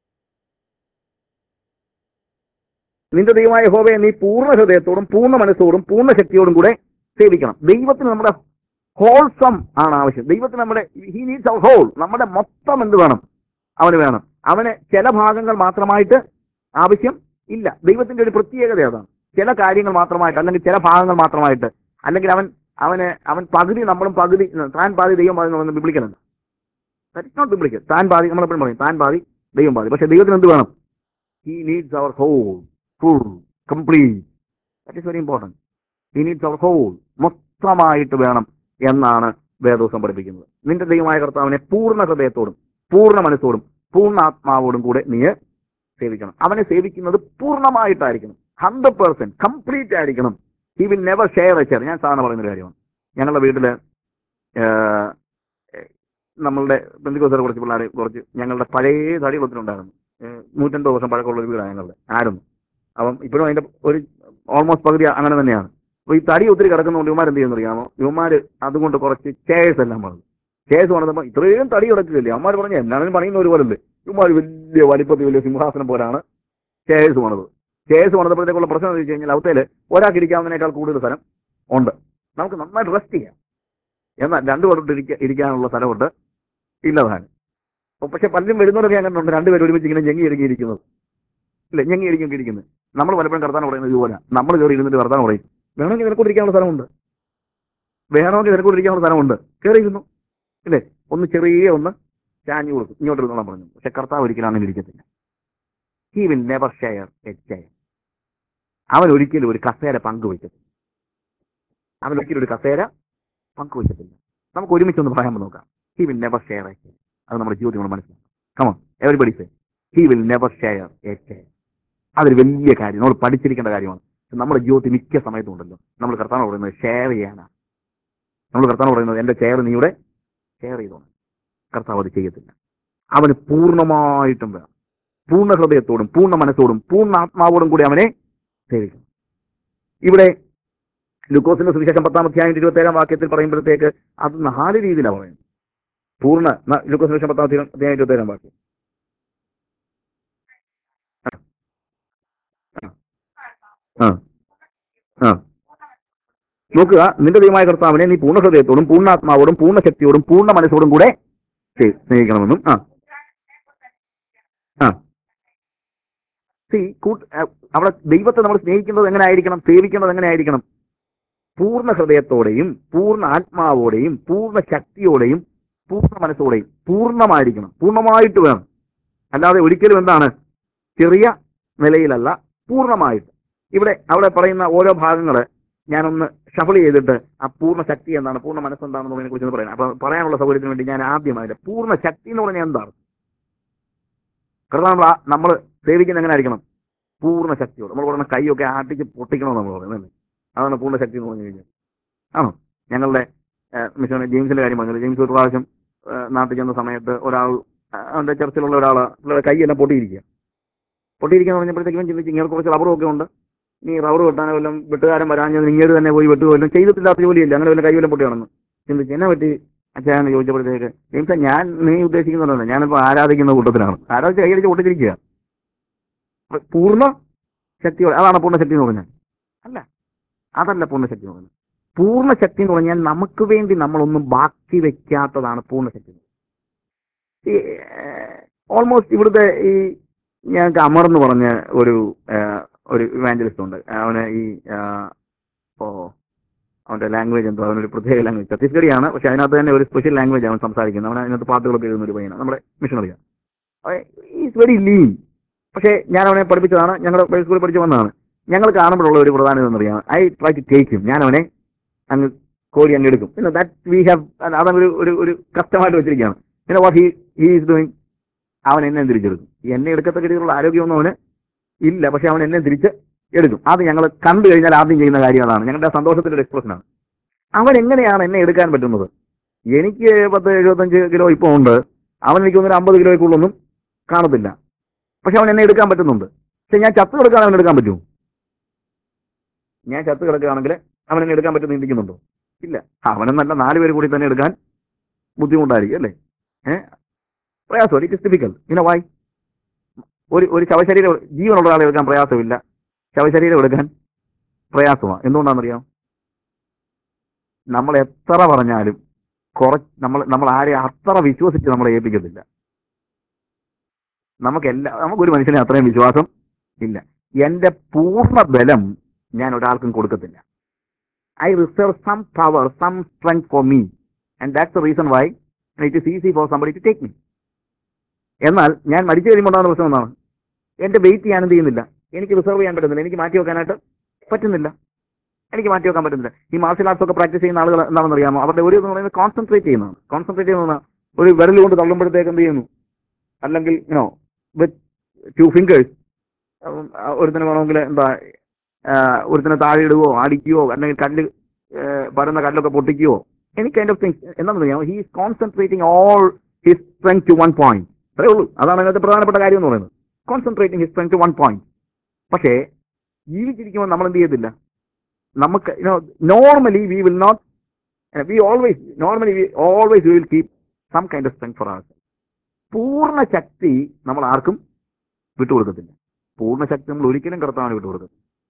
നിന്റെ ദൈവമായ യഹോവയെ നീ പൂർണ്ണ ഹൃദയത്തോടും പൂർണ്ണ മനസ്സോടും പൂർണ്ണ ശക്തിയോടും കൂടെ സേവിക്കണം ദൈവത്തിന് നമ്മുടെ ഹോൾസം ആണ് ആവശ്യം ദൈവത്തിന് നമ്മുടെ ഹി നീഡ്സ് അവർ ഹോൾ നമ്മുടെ മൊത്തം എന്ത് വേണം അവന് വേണം അവന് ചില ഭാഗങ്ങൾ മാത്രമായിട്ട് ആവശ്യം ഇല്ല ദൈവത്തിന്റെ ഒരു പ്രത്യേകത അതാണ് ചില കാര്യങ്ങൾ മാത്രമായിട്ട് അല്ലെങ്കിൽ ചില ഭാഗങ്ങൾ മാത്രമായിട്ട് അല്ലെങ്കിൽ അവൻ അവന് അവൻ പകുതി നമ്മളും പകുതി താൻ പാതി ദൈവം പാതി നമ്മൾ ബിബ്ലിക്കലുണ്ട് ദാറ്റ് നോട്ട് ബിബ്ലിക്കൽ താൻ പാതി നമ്മളെപ്പോഴും പറയും താൻ പാതി ദൈവം പാതി പക്ഷെ ദൈവത്തിന് എന്ത് വേണം he needs our whole full complete that is very important he needs our whole മൊത്തമായിട്ട് വേണം എന്നാണ് വേദോസം പഠിപ്പിക്കുന്നത് നിന്റെ ദൈവമായ കർത്താവിനെ പൂർണ്ണ ഹൃദയത്തോടും പൂർണ്ണ മനസ്സോടും പൂർണ്ണ ആത്മാവോടും കൂടെ നീ സേവിക്കണം അവനെ സേവിക്കുന്നത് പൂർണ്ണമായിട്ടായിരിക്കണം ഹൺഡ്രഡ് പേഴ്സെന്റ് കംപ്ലീറ്റ് ആയിരിക്കണം he will never share a chair ഞാൻ സാധാരണ പറയുന്ന ഒരു കാര്യമാണ് ഞങ്ങളുടെ വീട്ടില് ഏഹ്, നമ്മളുടെ ബന്ധുക്കോസർ കുറച്ച് പിള്ളേർ കുറച്ച് ഞങ്ങളുടെ പഴയ തടി ഒത്തിരിണ്ടായിരുന്നു നൂറ്റൻപത് വർഷം പഴക്കമുള്ള ഒരു വീടാണ് ഞങ്ങളുടെ ആയിരുന്നു അപ്പം ഇപ്പോഴും അതിന്റെ ഒരു ഓൾമോസ്റ്റ് പകുതി അങ്ങനെ തന്നെയാണ് അപ്പൊ ഈ തടി ഒത്തിരി കിടക്കുന്നതുകൊണ്ട് ഇവന്മാർ എന്ത് ചെയ്യുന്ന അറിയാമോ ഇവന്മാര് അതുകൊണ്ട് കുറച്ച് ചേഴ്സ് എല്ലാം പറഞ്ഞു ചേഴ്സ് പണിതപ്പോ ഇത്രയും തടി കിടക്കില്ലേ അമ്മമാർ പറഞ്ഞു എന്നാലും പണിയുന്ന ഒരു പോലല്ലേ ഇവന്മാർ വലിയ വലിപ്പത്തിൽ വലിയ സിംഹാസനം പോലാണ് ചേഴ്സ് പണിത് ചേഴ്സ് പണിതപ്പോഴത്തേക്കുള്ള പ്രശ്നം എന്ന് വെച്ച് കഴിഞ്ഞാൽ അവത്തേല് ഒരാൾക്ക് ഇരിക്കാവുന്നതിനേക്കാൾ കൂടുതൽ സ്ഥലം ഉണ്ട് നമുക്ക് നന്നായിട്ട് റെസ്റ്റ് ചെയ്യാം എന്നാൽ രണ്ടു പേരോട്ട് ഇരിക്ക- ഇരിക്കാനുള്ള സ്ഥലമുണ്ട് ഇല്ലതാണ് അപ്പൊ പക്ഷെ പലരും വരുന്നവരൊക്കെ അങ്ങനെ ഉണ്ട് രണ്ടുപേരും ഒരുമിച്ച് ഇങ്ങനെ ഞെങ്ങി ഇറങ്ങി ഇരിക്കുന്നത് ഇല്ല ഞെങ്ങി ഇറങ്ങി ഇരിക്കുന്നത് നമ്മൾ പലപ്പോഴും കർത്താൻ പറയുന്നത് ഇതുപോലെ നമ്മൾ കയറി ഇരുന്നിട്ട് കർത്താൻ പറയും വേണമെങ്കിൽ നിനക്കൊണ്ടിരിക്കാനുള്ള സ്ഥലമുണ്ട് വേണമെങ്കിൽ നിനക്കൊണ്ടിരിക്കാനുള്ള സ്ഥലമുണ്ട് കയറിയിരുന്നു ഇല്ലേ ഒന്ന് ചെറിയ ഒന്ന് ചാഞ്ഞു കൊടുക്കും ഇങ്ങോട്ട് ഇരുന്നോളാൻ പറഞ്ഞു പക്ഷെ കർത്താവ് ഒരിക്കലും അങ്ങനെ ഇരിക്കത്തില്ല he will never share a chair അവൻ ഒരിക്കലും ഒരു കസേര പങ്കുവയ്ക്കത്തില്ല അവൻ ഒരിക്കലും ഒരു കസേര പങ്കുവയ്ക്കത്തില്ല നമുക്ക് ഒരുമിച്ച് ഒന്ന് പറയാൻ നോക്കാം he will never share a chair അത് നമ്മുടെ ജീവിതത്തിൽ നമ്മൾ മനസ്സിലാക്കാം come on everybody say he will never share a chair അതൊരു വലിയ കാര്യം നമ്മൾ പഠിച്ചിരിക്കേണ്ട കാര്യമാണ് നമ്മുടെ ജീവിതത്തിൽ മിക്ക സമയത്തും ഉണ്ടല്ലോ നമ്മൾ കർത്താവ് പറയുന്നത് ഷെയർ ചെയ്യാനാണ് നമ്മൾ കർത്താവ് പറയുന്നത് എന്റെ ചെയർ നീയുടെ ഷെയർ ചെയ്തോണം കർത്താവ് അത് ചെയ്യത്തില്ല അവന് പൂർണ്ണമായിട്ടും വേണം പൂർണ്ണ ഹൃദയത്തോടും പൂർണ്ണ മനസ്സോടും പൂർണ്ണ ആത്മാവോടും കൂടി അവനെ സേവിക്കണം ഇവിടെ ലുക്കോസിന്റെ സുവിശേഷം പത്താം അധ്യായം ഇരുപത്തി ഏഴാം വാക്യത്തിൽ പറയുമ്പോഴത്തേക്ക് അത് നാല് രീതിയിലാണ് പറയുന്നത് പൂർണ്ണ ന- ലുക്കോസ് സുവിശേഷം പത്താം അധ്യായം അധ്യായം ഇരുപത്തി ഏഴാം വാക്യം ആ ആ നോക്കുക നിന്റെ ദൈവമായ കർത്താവിനെ നീ പൂർണ്ണ ഹൃദയത്തോടും പൂർണ്ണാത്മാവോടും പൂർണ്ണ ശക്തിയോടും പൂർണ്ണ മനസ്സോടും കൂടെ സ്നേ- സ്നേഹിക്കണമെന്നും ആ ആ സി കൂട്ട് ആ, അവിടെ ദൈവത്തെ നമ്മൾ സ്നേഹിക്കുന്നത് എങ്ങനെ ആയിരിക്കണം സേവിക്കുന്നത് എങ്ങനെ ആയിരിക്കണം പൂർണ്ണ ഹൃദയത്തോടെയും പൂർണ്ണ ആത്മാവോടെയും പൂർണ്ണ ശക്തിയോടെയും പൂർണ്ണ മനസ്സോടെയും പൂർണ്ണമായിരിക്കണം പൂർണ്ണമായിട്ട് വേണം അല്ലാതെ ഒരിക്കലും എന്താണ് ചെറിയ നിലയിലല്ല പൂർണ്ണമായിട്ട് ഇവിടെ അവിടെ പറയുന്ന ഓരോ ഭാഗങ്ങള് ഞാനൊന്ന് ഷഫിൾ ചെയ്തിട്ട് ആ പൂർണ്ണ ശക്തി എന്താണ് പൂർണ്ണ മനസ്സെന്താണെന്നുള്ളതിനെ കുറിച്ച് പറയാം അപ്പൊ പറയാനുള്ള സൗകര്യത്തിന് വേണ്ടി ഞാൻ ആദ്യം അതിന്റെ പൂർണ്ണ ശക്തി എന്ന് പറഞ്ഞാൽ എന്താണ് കാരണം നമ്മൾ നമ്മൾ സേവിക്കുന്ന എങ്ങനെ ആയിരിക്കണം പൂർണ്ണ ശക്തിയോട് നമ്മൾ പറയുന്ന കൈയൊക്കെ ആട്ടിച്ച് പൊട്ടിക്കണമെന്ന് നമ്മൾ പറയുന്നത് അല്ലേ? അതാണ് പൂർണ്ണ ശക്തി എന്ന് പറഞ്ഞു കഴിഞ്ഞാൽ ആണോ ഞങ്ങളുടെ മിഷൻ ജെയിംസിന്റെ കാര്യം പറഞ്ഞത് ജെയിംസ് ഒരു പ്രാവശ്യം ആ, നാട്ടിൽ ചെന്ന സമയത്ത് ഒരാൾ ആ, അവന്റെ ചർച്ചിലുള്ള ഒരാൾ പുള്ളിയുടെ കൈയെല്ലാം പൊട്ടിയിരിക്കുക പൊട്ടിയിരിക്കാന്ന് പറഞ്ഞപ്പോഴത്തേക്കും ഇവൻ ചിന്തിച്ച് ഇങ്ങനെ കുറച്ച് റബ്ബറും ഒക്കെ ഉണ്ട് നീ റബ്ബർ വെട്ടാനോ വല്ലതും വെട്ടുകാരൻ വരാഞ്ഞത് ഇങ്ങേര് തന്നെ പോയി വെട്ടുകയോ വല്ലതും ചെയ്തിട്ടില്ലാത്ത ജോലിയില്ല അങ്ങനെ വല്ല കൈവല്ലം പൊട്ടിയാണെന്ന് ചിന്തിച്ച് എന്നെ പറ്റി അച്ഛാന്ന് ചോദിച്ചപ്പോഴത്തേക്ക് ജെയിംസ് ഞാൻ നീ ഉദ്ദേശിക്കുന്നുണ്ടല്ലോ ഞാനിപ്പോ ആരാധിക്കുന്ന കൂട്ടത്തിലാണ് ആരാധിച്ച് കൈയടിച്ച് പൊട്ടിച്ചിരിക്കുക അപ്പൊ പൂർണ്ണ ശക്തിയോടെ അതാണ് പൂർണ്ണ ശക്തി എന്ന് പറഞ്ഞാൽ അല്ല അതല്ല പൂർണ്ണ ശക്തി എന്ന് പറഞ്ഞാൽ പൂർണ്ണ ശക്തി എന്ന് പറഞ്ഞാൽ നമുക്ക് വേണ്ടി നമ്മളൊന്നും ബാക്കി വെക്കാത്തതാണ് പൂർണ്ണ ശക്തി ഓൾമോസ്റ്റ് ഇവിടുത്തെ ഈ ഞങ്ങൾക്ക് അമർ എന്ന് പറഞ്ഞ ഒരു ആ, ഒരു ഇവാഞ്ചലിസ്റ്റ് ഉണ്ട് അവന് ഈ ആ, ഓ അവന്റെ ലാംഗ്വേജ് എന്തോ അവനൊരു പ്രത്യേക ലാംഗ്വേജ് ഛത്തീസ്ഗഡിയാണ് പക്ഷെ അതിനകത്ത് തന്നെ ഒരു സ്പെഷ്യൽ ലാംഗ്വേജ് അവൻ സംസാരിക്കുന്നത് അവൻ അതിനകത്ത് പാട്ടുകളൊക്കെ എഴുതുന്ന ഒരു പയ്യനാണ് നമ്മുടെ മിഷണറിയാണ് ഈസ് വെരി ലീൻ പക്ഷേ ഞാൻ അവനെ പഠിപ്പിച്ചതാണ് ഞങ്ങളുടെ സ്കൂളിൽ പഠിച്ചു വന്നതാണ് ഞങ്ങൾ കാണുമ്പോഴുള്ള ഒരു പ്രധാനം എന്നറിയാം I try to take him ഞാൻ അവനെ അങ്ങ് കോഴി അങ്ങ് എടുക്കും പിന്നെ ദാറ്റ് വി ഹാവ് അതങ്ങനെ ഒരു ഒരു കഷ്ടമായിട്ട് വെച്ചിരിക്കുകയാണ് പിന്നെ what he he is doing അവൻ എന്നെ തിരിച്ചെടുക്കും എന്നെ എടുക്കത്തക്ക രീതിയിലുള്ള ആരോഗ്യമൊന്നും അവന് ഇല്ല പക്ഷെ അവൻ എന്നെ തിരിച്ച് എടുക്കും അത് ഞങ്ങൾ കണ്ടു കഴിഞ്ഞാൽ ആദ്യം ചെയ്യുന്ന കാര്യം അതാണ് ഞങ്ങളുടെ സന്തോഷത്തിന്റെ ഒരു എക്സ്പ്രഷനാണ് അവൻ എങ്ങനെയാണ് എന്നെ എടുക്കാൻ പറ്റുന്നത് എനിക്ക് പത്ത് എഴുപത്തഞ്ച് കിലോ ഇപ്പോൾ ഉണ്ട് അവൻ എനിക്ക് തോന്നുന്നു ഒരു അമ്പത് കിലോയ്ക്കുള്ളൊന്നും കാണത്തില്ല പക്ഷെ അവൻ എന്നെ എടുക്കാൻ പറ്റുന്നുണ്ട് പക്ഷെ ഞാൻ ചത്ത് കിടക്കാൻ അവൻ എടുക്കാൻ പറ്റുമോ ഞാൻ ചത്ത് കിടക്കുകയാണെങ്കിൽ അവൻ എന്നെ എടുക്കാൻ പറ്റുന്ന ചിന്തിക്കുന്നുണ്ടോ ഇല്ല അവനും നല്ല നാല് പേര് കൂടി തന്നെ എടുക്കാൻ ബുദ്ധിമുട്ടായിരിക്കും അല്ലേ ഏഹ് പ്രയാസം ഇറ്റ് ഇസ് ഡിഫിക്കൽട്ട് ഇങ്ങനെ വായി ഒരു ഒരു ശവശരീരം ജീവനുള്ള ഒരാളെ എടുക്കാൻ പ്രയാസമില്ല ശവശരീരം എടുക്കാൻ പ്രയാസമാണ് എന്തുകൊണ്ടാണെന്നറിയാം നമ്മൾ എത്ര പറഞ്ഞാലും കുറച്ച് നമ്മൾ നമ്മൾ ആരെ അത്ര വിശ്വസിച്ച് നമ്മളെ ഏൽപ്പിക്കത്തില്ല നമുക്ക് എല്ലാ നമുക്കൊരു മനുഷ്യനെ അത്രയും വിശ്വാസം ഇല്ല എന്റെ പൂർണ്ണ ബലം ഞാൻ ഒരാൾക്കും കൊടുക്കത്തില്ല I reserve some power some strength for me and that's the reason why it is easy for somebody to take me എന്നാൽ ഞാൻ മരിച്ചു കഴിയുമ്പോൾ ഉണ്ടാകുന്ന പ്രശ്നം എന്താണ് എന്റെ വെയിറ്റ് ഞാൻ എന്ത് ചെയ്യുന്നില്ല എനിക്ക് റിസർവ് ചെയ്യാൻ പറ്റുന്നില്ല എനിക്ക് മാറ്റി വെക്കാനായിട്ട് പറ്റുന്നില്ല എനിക്ക് മാറ്റി വെക്കാൻ പറ്റുന്നില്ല ഈ മാർഷൽ ആർട്സ് ഒക്കെ പ്രാക്ടീസ് ചെയ്യുന്ന ആളുകൾ എന്താണെന്ന് അറിയാമോ അവരുടെ ഒരു എന്ന് പറയുന്നത് കോൺസെൻട്രേറ്റ് ചെയ്യുന്നതാണ് കോൺസെൻട്രേറ്റ് ചെയ്യുന്ന ഒരു വിരൽ കൊണ്ട് തള്ളുമ്പോഴത്തേക്ക് എന്ത് ചെയ്യുന്നു അല്ലെങ്കിൽ യുനോ വിത്ത് ടു ഫിംഗേഴ്സ് ഒരുത്തിന് വേണമെങ്കിൽ എന്താ ഒരുത്തിനെ താഴെ ഇടുകയോ അടിക്കുകയോ അല്ലെങ്കിൽ കല്ല് ആ, പരന്ന കല്ലൊക്കെ പൊട്ടിക്കുകയോ എനി കൈൻഡ് ഓഫ് തിങ്സ് എന്താണെന്ന് അറിയാമോ he is concentrating all his strength to one point അത്രേ ഉള്ളൂ അതാണ് അതിനകത്ത് പ്രധാനപ്പെട്ട കാര്യം എന്ന് പറയുന്നത് concentrating his strength to one point പക്ഷേ ജീവിച്ചിരിക്കുമ്പോൾ നമ്മൾ എന്ത് ചെയ്യത്തില്ല നമുക്ക് normally we will not we always normally we always we will keep some kind of strength for our പൂർണ്ണ ശക്തി നമ്മൾ ആർക്കും വിട്ടുകൊടുക്കത്തില്ല പൂർണ്ണ ശക്തി നമ്മൾ ഒരിക്കലും കർത്താവിന് വിട്ടുകൊടുക്കും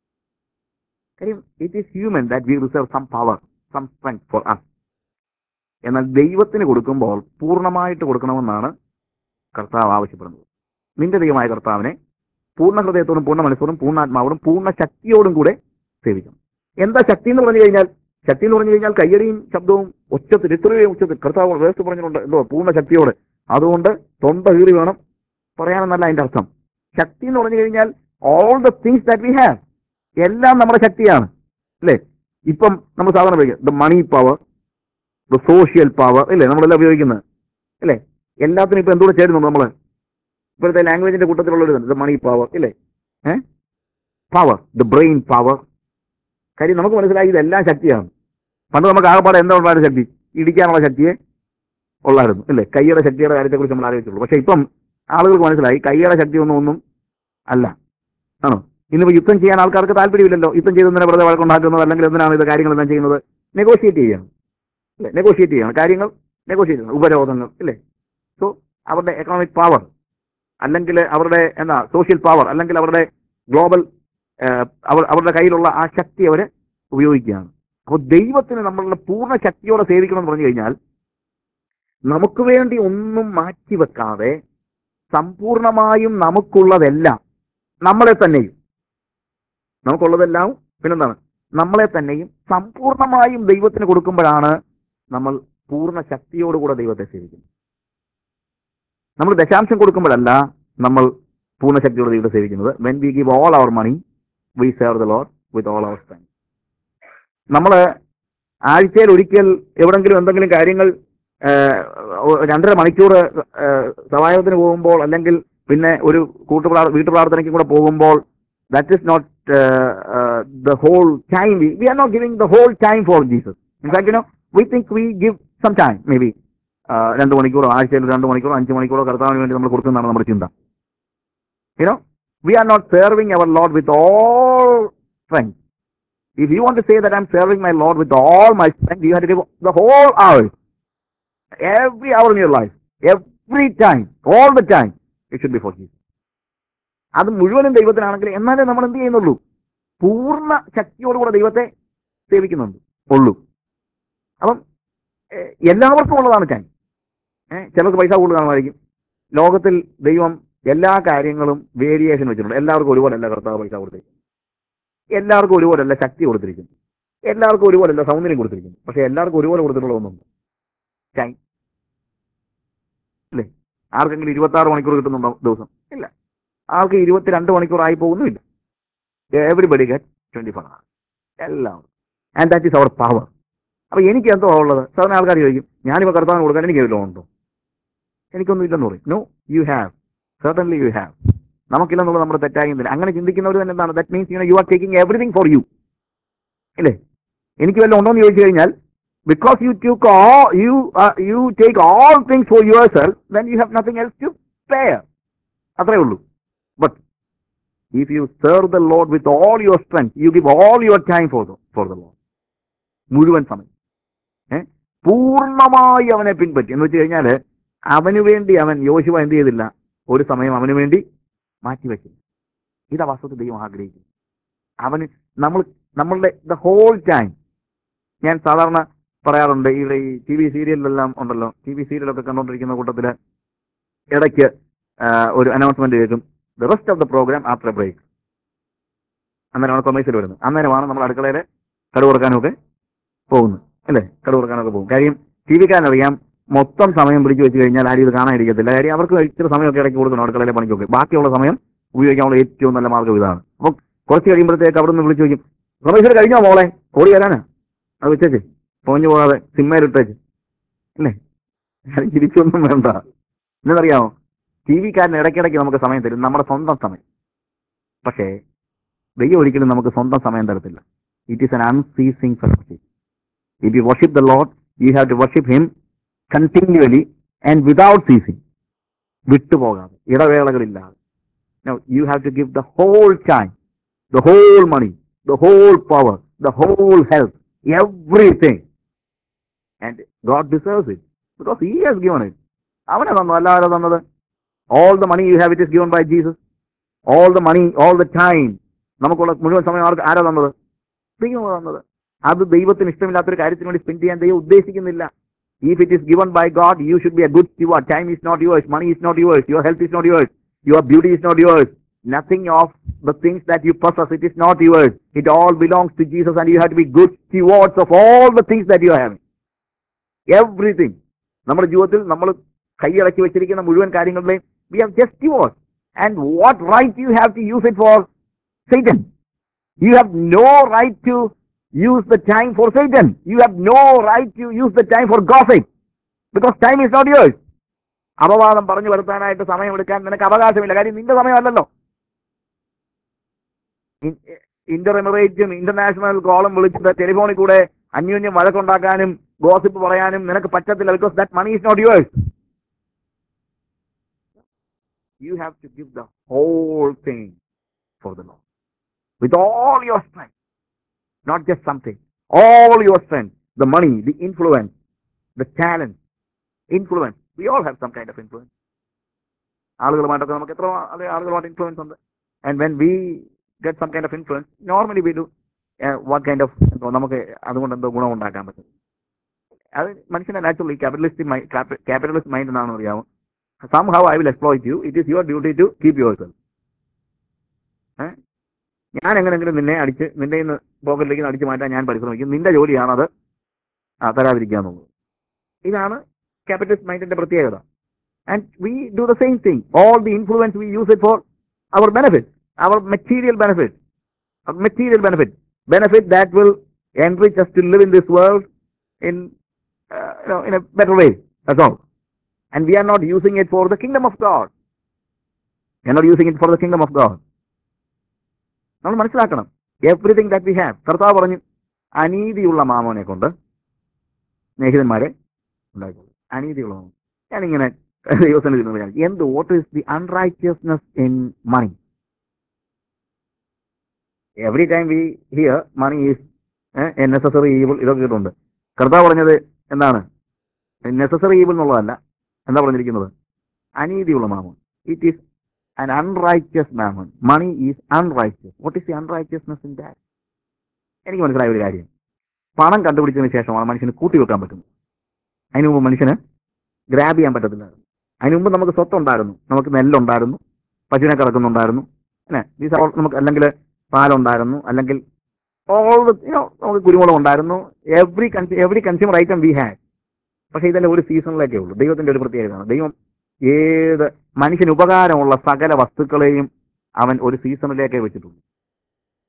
കാര്യം it is human that we reserve some power some strength for us എന്നാൽ ദൈവത്തിന് കൊടുക്കുമ്പോൾ പൂർണ്ണമായിട്ട് കൊടുക്കണമെന്നാണ് കർത്താവ് ആവശ്യപ്പെടുന്നത് നിന്റെ ദൈവമായ കർത്താവിനെ പൂർണ്ണ ഹൃദയത്തോടും പൂർണ്ണ മനസ്സോടും പൂർണ്ണാത്മാവോടും പൂർണ്ണ ശക്തിയോടും കൂടെ സേവിക്കണം എന്താ ശക്തി എന്ന് പറഞ്ഞു കഴിഞ്ഞാൽ ശക്തി എന്ന് പറഞ്ഞു കഴിഞ്ഞാൽ കയ്യടിയും ശബ്ദവും ഒച്ചത്തിൽ ഇത്രയും ഉച്ചത്തിൽ കർത്താവ് വേസ്റ്റ് പറഞ്ഞിട്ടുണ്ട് എന്തോ പൂർണ്ണ ശക്തിയോടെ അതുകൊണ്ട് തൊണ്ട കീറി വേണം പറയാനെന്നല്ല അതിന്റെ അർത്ഥം ശക്തി എന്ന് പറഞ്ഞു കഴിഞ്ഞാൽ all the things that we have എല്ലാം നമ്മുടെ ശക്തിയാണ് അല്ലേ ഇപ്പം നമ്മൾ സാധാരണ ഉപയോഗിക്കുക the money power the social power അല്ലേ നമ്മളെല്ലാം ഉപയോഗിക്കുന്നത് അല്ലേ എല്ലാത്തിനും ഇപ്പൊ എന്തോടെ ചേരുന്നുണ്ട് നമ്മള് ഇപ്പോഴത്തെ ലാംഗ്വേജിന്റെ കൂട്ടത്തിലുള്ള ഒരു ദ മണി പവർ ഇല്ലേ uh power the brain power കാര്യം നമുക്ക് മനസ്സിലായി ഇതെല്ലാം ശക്തിയാണ് പണ്ട് നമുക്ക് ആകെപ്പാടെ എന്താ ഉണ്ടായിരുന്ന ശക്തി ഇടിക്കാനുള്ള ശക്തിയെ ഉള്ളായിരുന്നു അല്ലേ കൈയുടെ ശക്തിയുടെ കാര്യത്തെക്കുറിച്ച് നമ്മൾ ആലോചിച്ചുള്ളൂ പക്ഷെ ഇപ്പം ആളുകൾക്ക് മനസ്സിലായി കൈയുടെ ശക്തി ഒന്നും ഒന്നും അല്ല ആണോ ഇന്നിപ്പോ യുദ്ധം ചെയ്യാൻ ആൾക്കാർക്ക് താല്പര്യമില്ലല്ലോ യുദ്ധം ചെയ്തെന്തിനാ വെറുതെ വഴക്കുണ്ടാക്കുന്നത് അല്ലെങ്കിൽ എന്തിനാണ് ഇത് കാര്യങ്ങൾ എന്താ ചെയ്യുന്നത് നെഗോഷിയേറ്റ് ചെയ്യണം അല്ലേ നെഗോഷിയേറ്റ് ചെയ്യണം കാര്യങ്ങൾ നെഗോഷിയേറ്റ് ചെയ്യണം ഉപരോധങ്ങൾ ഇല്ലേ സോ അവരുടെ എക്കണോമിക് പവർ അല്ലെങ്കിൽ അവരുടെ എന്താ സോഷ്യൽ പവർ അല്ലെങ്കിൽ അവരുടെ ഗ്ലോബൽ അവർ അവരുടെ കയ്യിലുള്ള ആ ശക്തി അവർ ഉപയോഗിക്കുകയാണ് അപ്പോൾ ദൈവത്തിന് നമ്മളുടെ പൂർണ്ണ ശക്തിയോടെ സേവിക്കണം എന്ന് പറഞ്ഞു കഴിഞ്ഞാൽ നമുക്ക് വേണ്ടി ഒന്നും മാറ്റിവെക്കാതെ സമ്പൂർണമായും നമുക്കുള്ളതെല്ലാം നമ്മളെ തന്നെയും നമുക്കുള്ളതെല്ലാം പിന്നെന്താണ് നമ്മളെ തന്നെയും സമ്പൂർണമായും ദൈവത്തിന് കൊടുക്കുമ്പോഴാണ് നമ്മൾ പൂർണ്ണ ശക്തിയോടുകൂടെ ദൈവത്തെ സേവിക്കുന്നത് നമ്മൾ ദശാംശം കൊടുക്കുമ്പോഴല്ല നമ്മൾ പൂർണ്ണ ശക്തിയോടെ ദൈവത്തെ സേവിക്കുന്നത് when we give all our money we serve the lord with all our strength നമ്മൾ ആഴ്ചയിൽ ഒരിക്കൽ എവിടെങ്കിലും എന്തെങ്കിലും കാര്യങ്ങൾ ആ, ഒ- രണ്ടര മണിക്കൂർ ആ, സഹായത്തിന് പോകുമ്പോൾ അല്ലെങ്കിൽ പിന്നെ ഒരു കൂട്ടുപ്രാർ വീട്ടുപ്രാർത്ഥനയ്ക്കും കൂടെ പോകുമ്പോൾ that is not the whole time we are not giving the whole time for Jesus in fact you know we think we give some time maybe രണ്ട് മണിക്കൂറോ ആഴ്ചയിൽ രണ്ട് മണിക്കൂറോ അഞ്ച് മണിക്കൂറോ കർത്താവിന് വേണ്ടി നമ്മൾ കൊടുക്കുന്നതാണ് നമ്മുടെ ചിന്ത you know we are not serving our lord with all strength If you want to say that I'm serving my Lord with all my strength, you have to give the whole hour. Every hour in your life. Every time. All the time. It should be for Jesus. അത് മുഴുവനും ദൈവത്തിനാണെങ്കിൽ എന്നാലേ നമ്മൾ എന്ത് ചെയ്യുന്നുള്ളൂ പൂർണ്ണ ശക്തിയോടുകൂടെ ദൈവത്തെ സേവിക്കുന്നുണ്ട് ഉള്ളൂ അപ്പം ഏഹ്, എല്ലാവർക്കും ഉള്ളതാണ് ടൈം ഏഹ് ചിലർക്ക് പൈസ കൂടുതൽ കാണുമായിരിക്കും ലോകത്തിൽ ദൈവം എല്ലാ കാര്യങ്ങളും വേരിയേഷൻ വെച്ചിട്ടുണ്ട് എല്ലാവർക്കും ഒരുപോലല്ല കർത്താവ് പൈസ കൊടുത്തിരിക്കും എല്ലാവർക്കും ഒരുപോലല്ല ശക്തി കൊടുത്തിരിക്കുന്നു എല്ലാവർക്കും ഒരുപോലല്ല സൗന്ദര്യം കൊടുത്തിരിക്കുന്നു പക്ഷെ എല്ലാവർക്കും ഒരുപോലെ കൊടുത്തിട്ടുള്ള ഒന്നുണ്ട് ടൈം അല്ലേ ആർക്കെങ്കിലും ഇരുപത്തി ആറ് മണിക്കൂർ കിട്ടുന്നുണ്ടോ ദിവസം ഇല്ല ആൾക്ക് ഇരുപത്തിരണ്ട് മണിക്കൂർ ആയി പോകുന്നുമില്ല everybody get twenty four hour എല്ലാം and that is our power അപ്പൊ എനിക്ക് എന്തോ ഉള്ളത് സാധാരണ ആൾക്കാർ ചോദിക്കും ഞാനിപ്പോ കർത്താവിന് കൊടുക്കാൻ എനിക്ക് വല്ലതും ഉണ്ടോ എനിക്കൊന്നും ഇല്ലെന്ന് പറയും no you have certainly you have നമുക്കില്ലെന്നുള്ളത് നമ്മുടെ തെറ്റാകുന്നില്ല അങ്ങനെ ചിന്തിക്കുന്നവർ തന്നെ എന്താണ് that means you are taking everything for you ഇല്ലേ എനിക്ക് വല്ലതും ഉണ്ടോ എന്ന് ചോദിച്ചു കഴിഞ്ഞാൽ because you to you you take all things for yourself then you have nothing else to spare അത്രേ ഉള്ളൂ but if you serve the lord with all your strength you give all your time for for the load മുഴുവൻ സമയം ഏ പൂർണ്ണമായി അവനെ പിൻപറ്റി എന്ന് വെച്ച് കഴിഞ്ഞാൽ അവന് വേണ്ടി അവൻ യോശുവ എന്ത് ചെയ്തില്ല ഒരു സമയം അവന് വേണ്ടി മാറ്റിവെച്ചില്ല ഇതാ വാസ്തവത്തിൽ ദൈവം ആഗ്രഹിക്കുന്നു അവന് നമ്മൾ നമ്മളുടെ ദ ഹോൾ ടൈം ഞാൻ സാധാരണ പറയാറുണ്ട് ഇവിടെ ഈ ടി വി സീരിയലിലെല്ലാം ഉണ്ടല്ലോ ടി വി സീരിയലൊക്കെ കണ്ടുകൊണ്ടിരിക്കുന്ന കൂട്ടത്തിൽ ഇടയ്ക്ക് ആ, ഒരു അനൗൺസ്മെന്റ് കേൾക്കും the rest of the program after break അന്നേരമാണ് കൊമേഴ്സിൽ വരുന്നത് അന്നേരമാണ് നമ്മൾ അടുക്കളയിൽ കടു കൊടുക്കാനൊക്കെ പോകുന്നത് അല്ലേ കടു കൊടുക്കാനൊക്കെ പോകും കാര്യം ടി വിക്കാരനറിയാം മൊത്തം സമയം പിടിച്ചു വെച്ച് കഴിഞ്ഞാൽ ആരും ഇത് കാണാനിരിക്കത്തില്ല കാര്യം അവർക്ക് ഇച്ചിരി സമയമൊക്കെ ഇടയ്ക്ക് കൊടുക്കണം അടുക്കളയിലെ പണിക്കൊക്കെ ബാക്കിയുള്ള സമയം ഉപയോഗിക്കാനുള്ള ഏറ്റവും നല്ല മാർഗ്ഗം ഇതാണ് അപ്പം കുറച്ച് കഴിയുമ്പോഴത്തേക്ക് അവിടെ നിന്ന് വിളിച്ചു ചോദിക്കും കൊമേഴ്സിൽ കഴിഞ്ഞോ മോളെ ഓടി വരാനാ അത് വെച്ചേച്ച് പോഞ്ഞു പോകാതെ സിമ്മയിലിട്ടേച്ച് അല്ലേ ആരും ചിരിച്ചൊന്നും വേണ്ട എന്നറിയാമോ ടി വിക്കാരൻ ഇടയ്ക്കിടയ്ക്ക് നമുക്ക് സമയം തരും നമ്മുടെ സ്വന്തം സമയം പക്ഷേ ദൈവം ഒരിക്കലും നമുക്ക് സ്വന്തം സമയം തരത്തില്ല it is an unceasing fellowship if you worship the lord you have to worship him continually and without ceasing വിട്ടുപോകാതെ ഇടവേളകളില്ലാതെ you have to give the whole time the whole money the whole power the whole health everything and God deserves it because he has given it അവനെ തന്നു അല്ലാതെ തന്നത് all the money you have it is given by Jesus all the money all the time നമുക്കുള്ള മുഴുവൻ സമയം ആർക്ക് ആരാ തന്നത് ദൈവമാണ് തന്നത് അത് ദൈവത്തിന് ഇഷ്ടമില്ലാത്തൊരു കാര്യത്തിന് വേണ്ടി സ്പെൻഡ് ചെയ്യാൻ ദൈവം ഉദ്ദേശിക്കുന്നില്ല if it is given by God you should be a good your time is not yours money is not yours your health is not yours your beauty is not yours nothing of the things that you possess, it is not yours. It all belongs to Jesus and you have to be good stewards of all the things that you are having. Everything. നമ്മുടെ ജീവിതത്തിൽ നമ്മൾ കൈയടക്കി വെച്ചിരിക്കുന്ന മുഴുവൻ കാര്യങ്ങളുടെയും we have just yours and what right you have to use it for Satan. You have no right to use the time for Satan. You have no right to use the time for gossip. Because time is not yours. അപവാദം പറഞ്ഞു വരുത്താനായിട്ട് സമയമെടുക്കാൻ നിനക്ക് അവകാശമില്ല കാര്യം നിന്റെ സമയമല്ലല്ലോ ഇന്റർ എമിറേറ്റും international കോളം വിളിച്ചിട്ട് ടെലിഫോണിൽ കൂടെ അന്യോന്യം വഴക്കുണ്ടാക്കാനും ഗോസിപ്പ് പറയാനും നിനക്ക് പറ്റത്തില്ല because that money is not yours you have to give the whole thing for the law with all your strength, not just something, all your strength, the money, the influence, the talent, influence. We all have some kind of influence. ആളുകളുമായിട്ടൊക്കെ നമുക്ക് എത്ര അതെ ആളുകളുമായിട്ട് influence ഉണ്ട് and when we get some kind of influence normally we do what kind of നമുക്ക് അതുകൊണ്ട് എന്തോ ഗുണം ഉണ്ടാക്കാൻ പറ്റും അത് മനുഷ്യന്റെ നാച്ചുറലി ക്യാപിറ്റലിസ്റ്റ് ക്യാപിറ്റലിസ്റ്റ് മൈൻഡ് എന്നാണെന്ന് അറിയാമോ somehow I will exploit you it is your duty to keep yourself ഞാൻ എങ്ങനെങ്കിലും നിന്നെ അടിച്ച് നിന്റെ ഇന്ന് പോക്കറ്റിലേക്ക് അടിച്ചു മാറ്റാൻ ഞാൻ പരിശ്രമിക്കും നിന്റെ ജോലിയാണത് ആ, തരാതിരിക്കുക എന്നുള്ളത് ഇതാണ് ക്യാപിറ്റലിസ്റ്റ് മൈൻഡിന്റെ പ്രത്യേകത and we do the same thing all the influence we use it for our benefit our material benefit material benefit benefit that will enrich us to live in this world in uh, you know, in a better way. That's all. And we are not using it for the kingdom of God. We are not using it for the kingdom of God. നമ്മൾ മനസ്സിലാക്കണം everything that we have കർത്താവ് പറഞ്ഞു അനീതിയുള്ള മാമോനെ കൊണ്ട് സ്നേഹിതന്മാരെ ഉണ്ടായിക്കോളൂ അനീതിയുള്ള മാമോൻ ഞാനിങ്ങനെ ദൈവസന്നിധി നിന്ന് വിചാരിച്ചു, എന്ത് what is the unrighteousness in money every time we hear money is a necessary evil ഇതൊക്കെ കേട്ടുണ്ട് കർത്താവ് പറഞ്ഞത് എന്താണ് നെസസറി ഈവിൾ എന്നുള്ളതല്ല എന്താ പറഞ്ഞിരിക്കുന്നത് അനീതിയുള്ള മാമോൻ it is an unrighteous mammon. Money is unrighteous. What is the unrighteousness in that? എനിക്ക് മനസ്സിലായ ഒരു കാര്യം പണം കണ്ടുപിടിച്ചതിന് ശേഷമാണ് മനുഷ്യന് കൂട്ടി വെക്കാൻ പറ്റുന്നത് അതിനു മുമ്പ് മനുഷ്യന് ഗ്രാബ് ചെയ്യാൻ പറ്റത്തില്ലായിരുന്നു അതിനു മുമ്പ് നമുക്ക് സ്വത്തുണ്ടായിരുന്നു നമുക്ക് നെല്ലുണ്ടായിരുന്നു പശുവിനെ കിടക്കുന്നുണ്ടായിരുന്നു അല്ലേ ഈ സ- നമുക്ക് അല്ലെങ്കിൽ പാലുണ്ടായിരുന്നു അല്ലെങ്കിൽ ഓൾ നമുക്ക് കുരുമുളക് ഉണ്ടായിരുന്നു every every consumer item we had പക്ഷേ ഇതെല്ലാം ഒരു സീസണിലേക്കേ ഉള്ളൂ ദൈവത്തിന്റെ ഒരു പ്രത്യേകതയാണ് ദൈവം ഏത് മനുഷ്യന് ഉപകാരമുള്ള സകല വസ്തുക്കളെയും അവൻ ഒരു സീസണിലേക്കേ വെച്ചിട്ടുള്ളൂ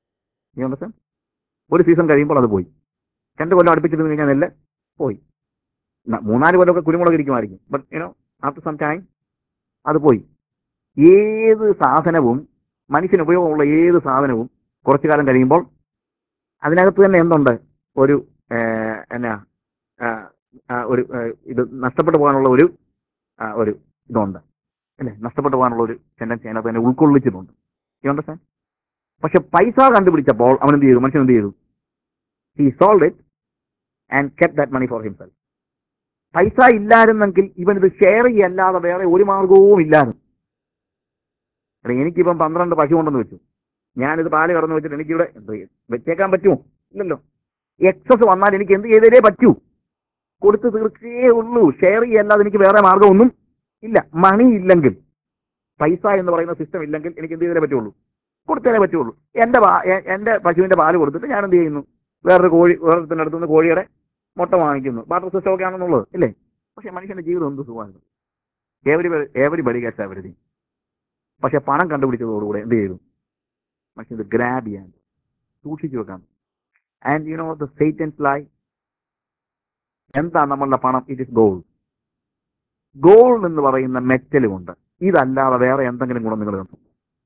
നീ അണ്ടർസ്റ്റാൻഡ് ഒരു സീസൺ കഴിയുമ്പോൾ അത് പോയി രണ്ട് കൊല്ലം അടുപ്പിച്ചിരുന്ന് കഴിഞ്ഞാൽ നെല്ല് പോയി ന- മൂന്നാല് കൊല്ലമൊക്കെ കുരുമുളക് ഇരിക്കുമായിരിക്കും but you know after some time അത് പോയി ഏത് സാധനവും മനുഷ്യന് ഉപയോഗമുള്ള ഏത് സാധനവും കുറച്ചു കാലം കഴിയുമ്പോൾ അതിനകത്ത് തന്നെ എന്തുണ്ട് ഒരു ഏഹ്, എന്നാ ആ, ആ, ഒരു ഏഹ്, ഇത് നഷ്ടപ്പെട്ടു പോകാനുള്ള ഒരു ആ, ഒരു ഇതുണ്ട് അല്ലേ നഷ്ടപ്പെട്ടു പോകാനുള്ള ഒരു ടെൻഡൻസി അതിനകത്ത് തന്നെ ഉൾക്കൊള്ളിച്ചിട്ടുണ്ട് You understand? പക്ഷെ പൈസ കണ്ടുപിടിച്ചപ്പോൾ അവൻ എന്ത് ചെയ്തു മനുഷ്യൻ എന്ത് ചെയ്തു he sold it and kept that money for himself പൈസ ഇല്ലായിരുന്നെങ്കിൽ ഇവൻ ഇത് ഷെയർ ചെയ്യല്ലാതെ വേറെ ഒരു മാർഗവും ഇല്ലായിരുന്നു എടാ, എനിക്കിപ്പം പന്ത്രണ്ട് പശു കൊണ്ടെന്ന് വെച്ചു ഞാനിത് പാല് കടന്നു വെച്ചിട്ട് എനിക്കിവിടെ എന്ത് ചെയ്യും? വെച്ചേക്കാൻ പറ്റുമോ ഇല്ലല്ലോ എക്സസ് വന്നാൽ എനിക്ക് എന്ത് ചെയ്തേ പറ്റൂ കൊടുത്ത് തീർച്ചയേ ഉള്ളൂ ഷെയർ ചെയ്യല്ലാതെ എനിക്ക് വേറെ മാർഗമൊന്നും ഇല്ല മണി ഇല്ലെങ്കിൽ പൈസ എന്ന് പറയുന്ന സിസ്റ്റം ഇല്ലെങ്കിൽ എനിക്ക് എന്ത് ചെയ്തേ പറ്റുള്ളൂ കൊടുത്തേ പറ്റുള്ളൂ എന്റെ പാ- എ- എന്റെ പശുവിന്റെ പാല് കൊടുത്തിട്ട് ഞാൻ എന്ത് ചെയ്യുന്നു വേറൊരു കോഴി വേറൊരുത്തിന്റെ അടുത്തുനിന്ന് കോഴിയുടെ മുട്ട വാങ്ങിക്കുന്നു ബാട്ടർ സിസ്റ്റം ഒക്കെ ആണെന്നുള്ളത് ഇല്ലേ പക്ഷെ മനുഷ്യന്റെ ജീവിതം എന്ത് സുഖമാണ് ഏവരി ഏവരി ബടി ഗെറ്റ്സ് എവരിതിങ് പക്ഷെ പണം കണ്ടുപിടിച്ചതോടുകൂടെ എന്ത് ചെയ്തു മനുഷ്യൻ ഇത് ഗ്രാബ് ചെയ്യാൻ സൂക്ഷിച്ചു വെക്കാൻ and you know the Satan's lie എന്താ നമ്മളുടെ പണം ഇറ്റ് ഇസ് ഗോൾഡ് ഗോൾഡ് എന്ന് പറയുന്ന മെറ്റലും ഉണ്ട് ഇതല്ലാതെ വേറെ എന്തെങ്കിലും ഗുണം നിങ്ങൾ കണ്ടു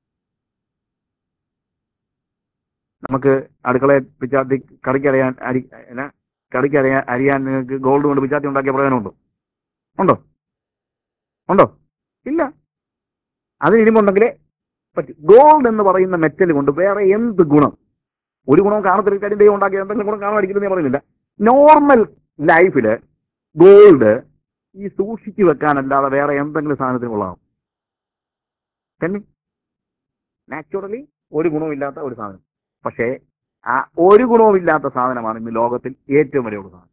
നമുക്ക് അടുക്കളയെ പിച്ചാത്തി കറിക്കറിയാൻ അരി എന്നാ കറിക്കറിയാൻ അരിയാൻ നിങ്ങൾക്ക് ഗോൾഡ് കൊണ്ട് പിച്ചാത്തി ഉണ്ടാക്കിയ പ്രയോജനമുണ്ടോ ഉണ്ടോ ഉണ്ടോ ഇല്ല അതിന് ഇനിമുണ്ടെങ്കിലേ പറ്റും ഗോൾഡ് എന്ന് പറയുന്ന മെറ്റൽ കൊണ്ട് വേറെ എന്ത് ഗുണം ഒരു ഗുണവും കാണത്തില്ല കാര്യം ദൈവം ഉണ്ടാക്കിയ എന്തെങ്കിലും ഗുണം കാണാതിരിക്കുന്നത് ഞാൻ പറയുന്നില്ല നോർമൽ ലൈഫില് ഗോൾഡ് ഈ സൂക്ഷിച്ചു വെക്കാനല്ലാതെ വേറെ എന്തെങ്കിലും സാധനത്തിന് കൊള്ളാം നാച്ചുറലി ഒരു ഗുണവുമില്ലാത്ത ഒരു സാധനം പക്ഷേ ആ ഒരു ഗുണവുമില്ലാത്ത സാധനമാണ് ഇന്ന് ലോകത്തിൽ ഏറ്റവും വിലയുള്ള സാധനം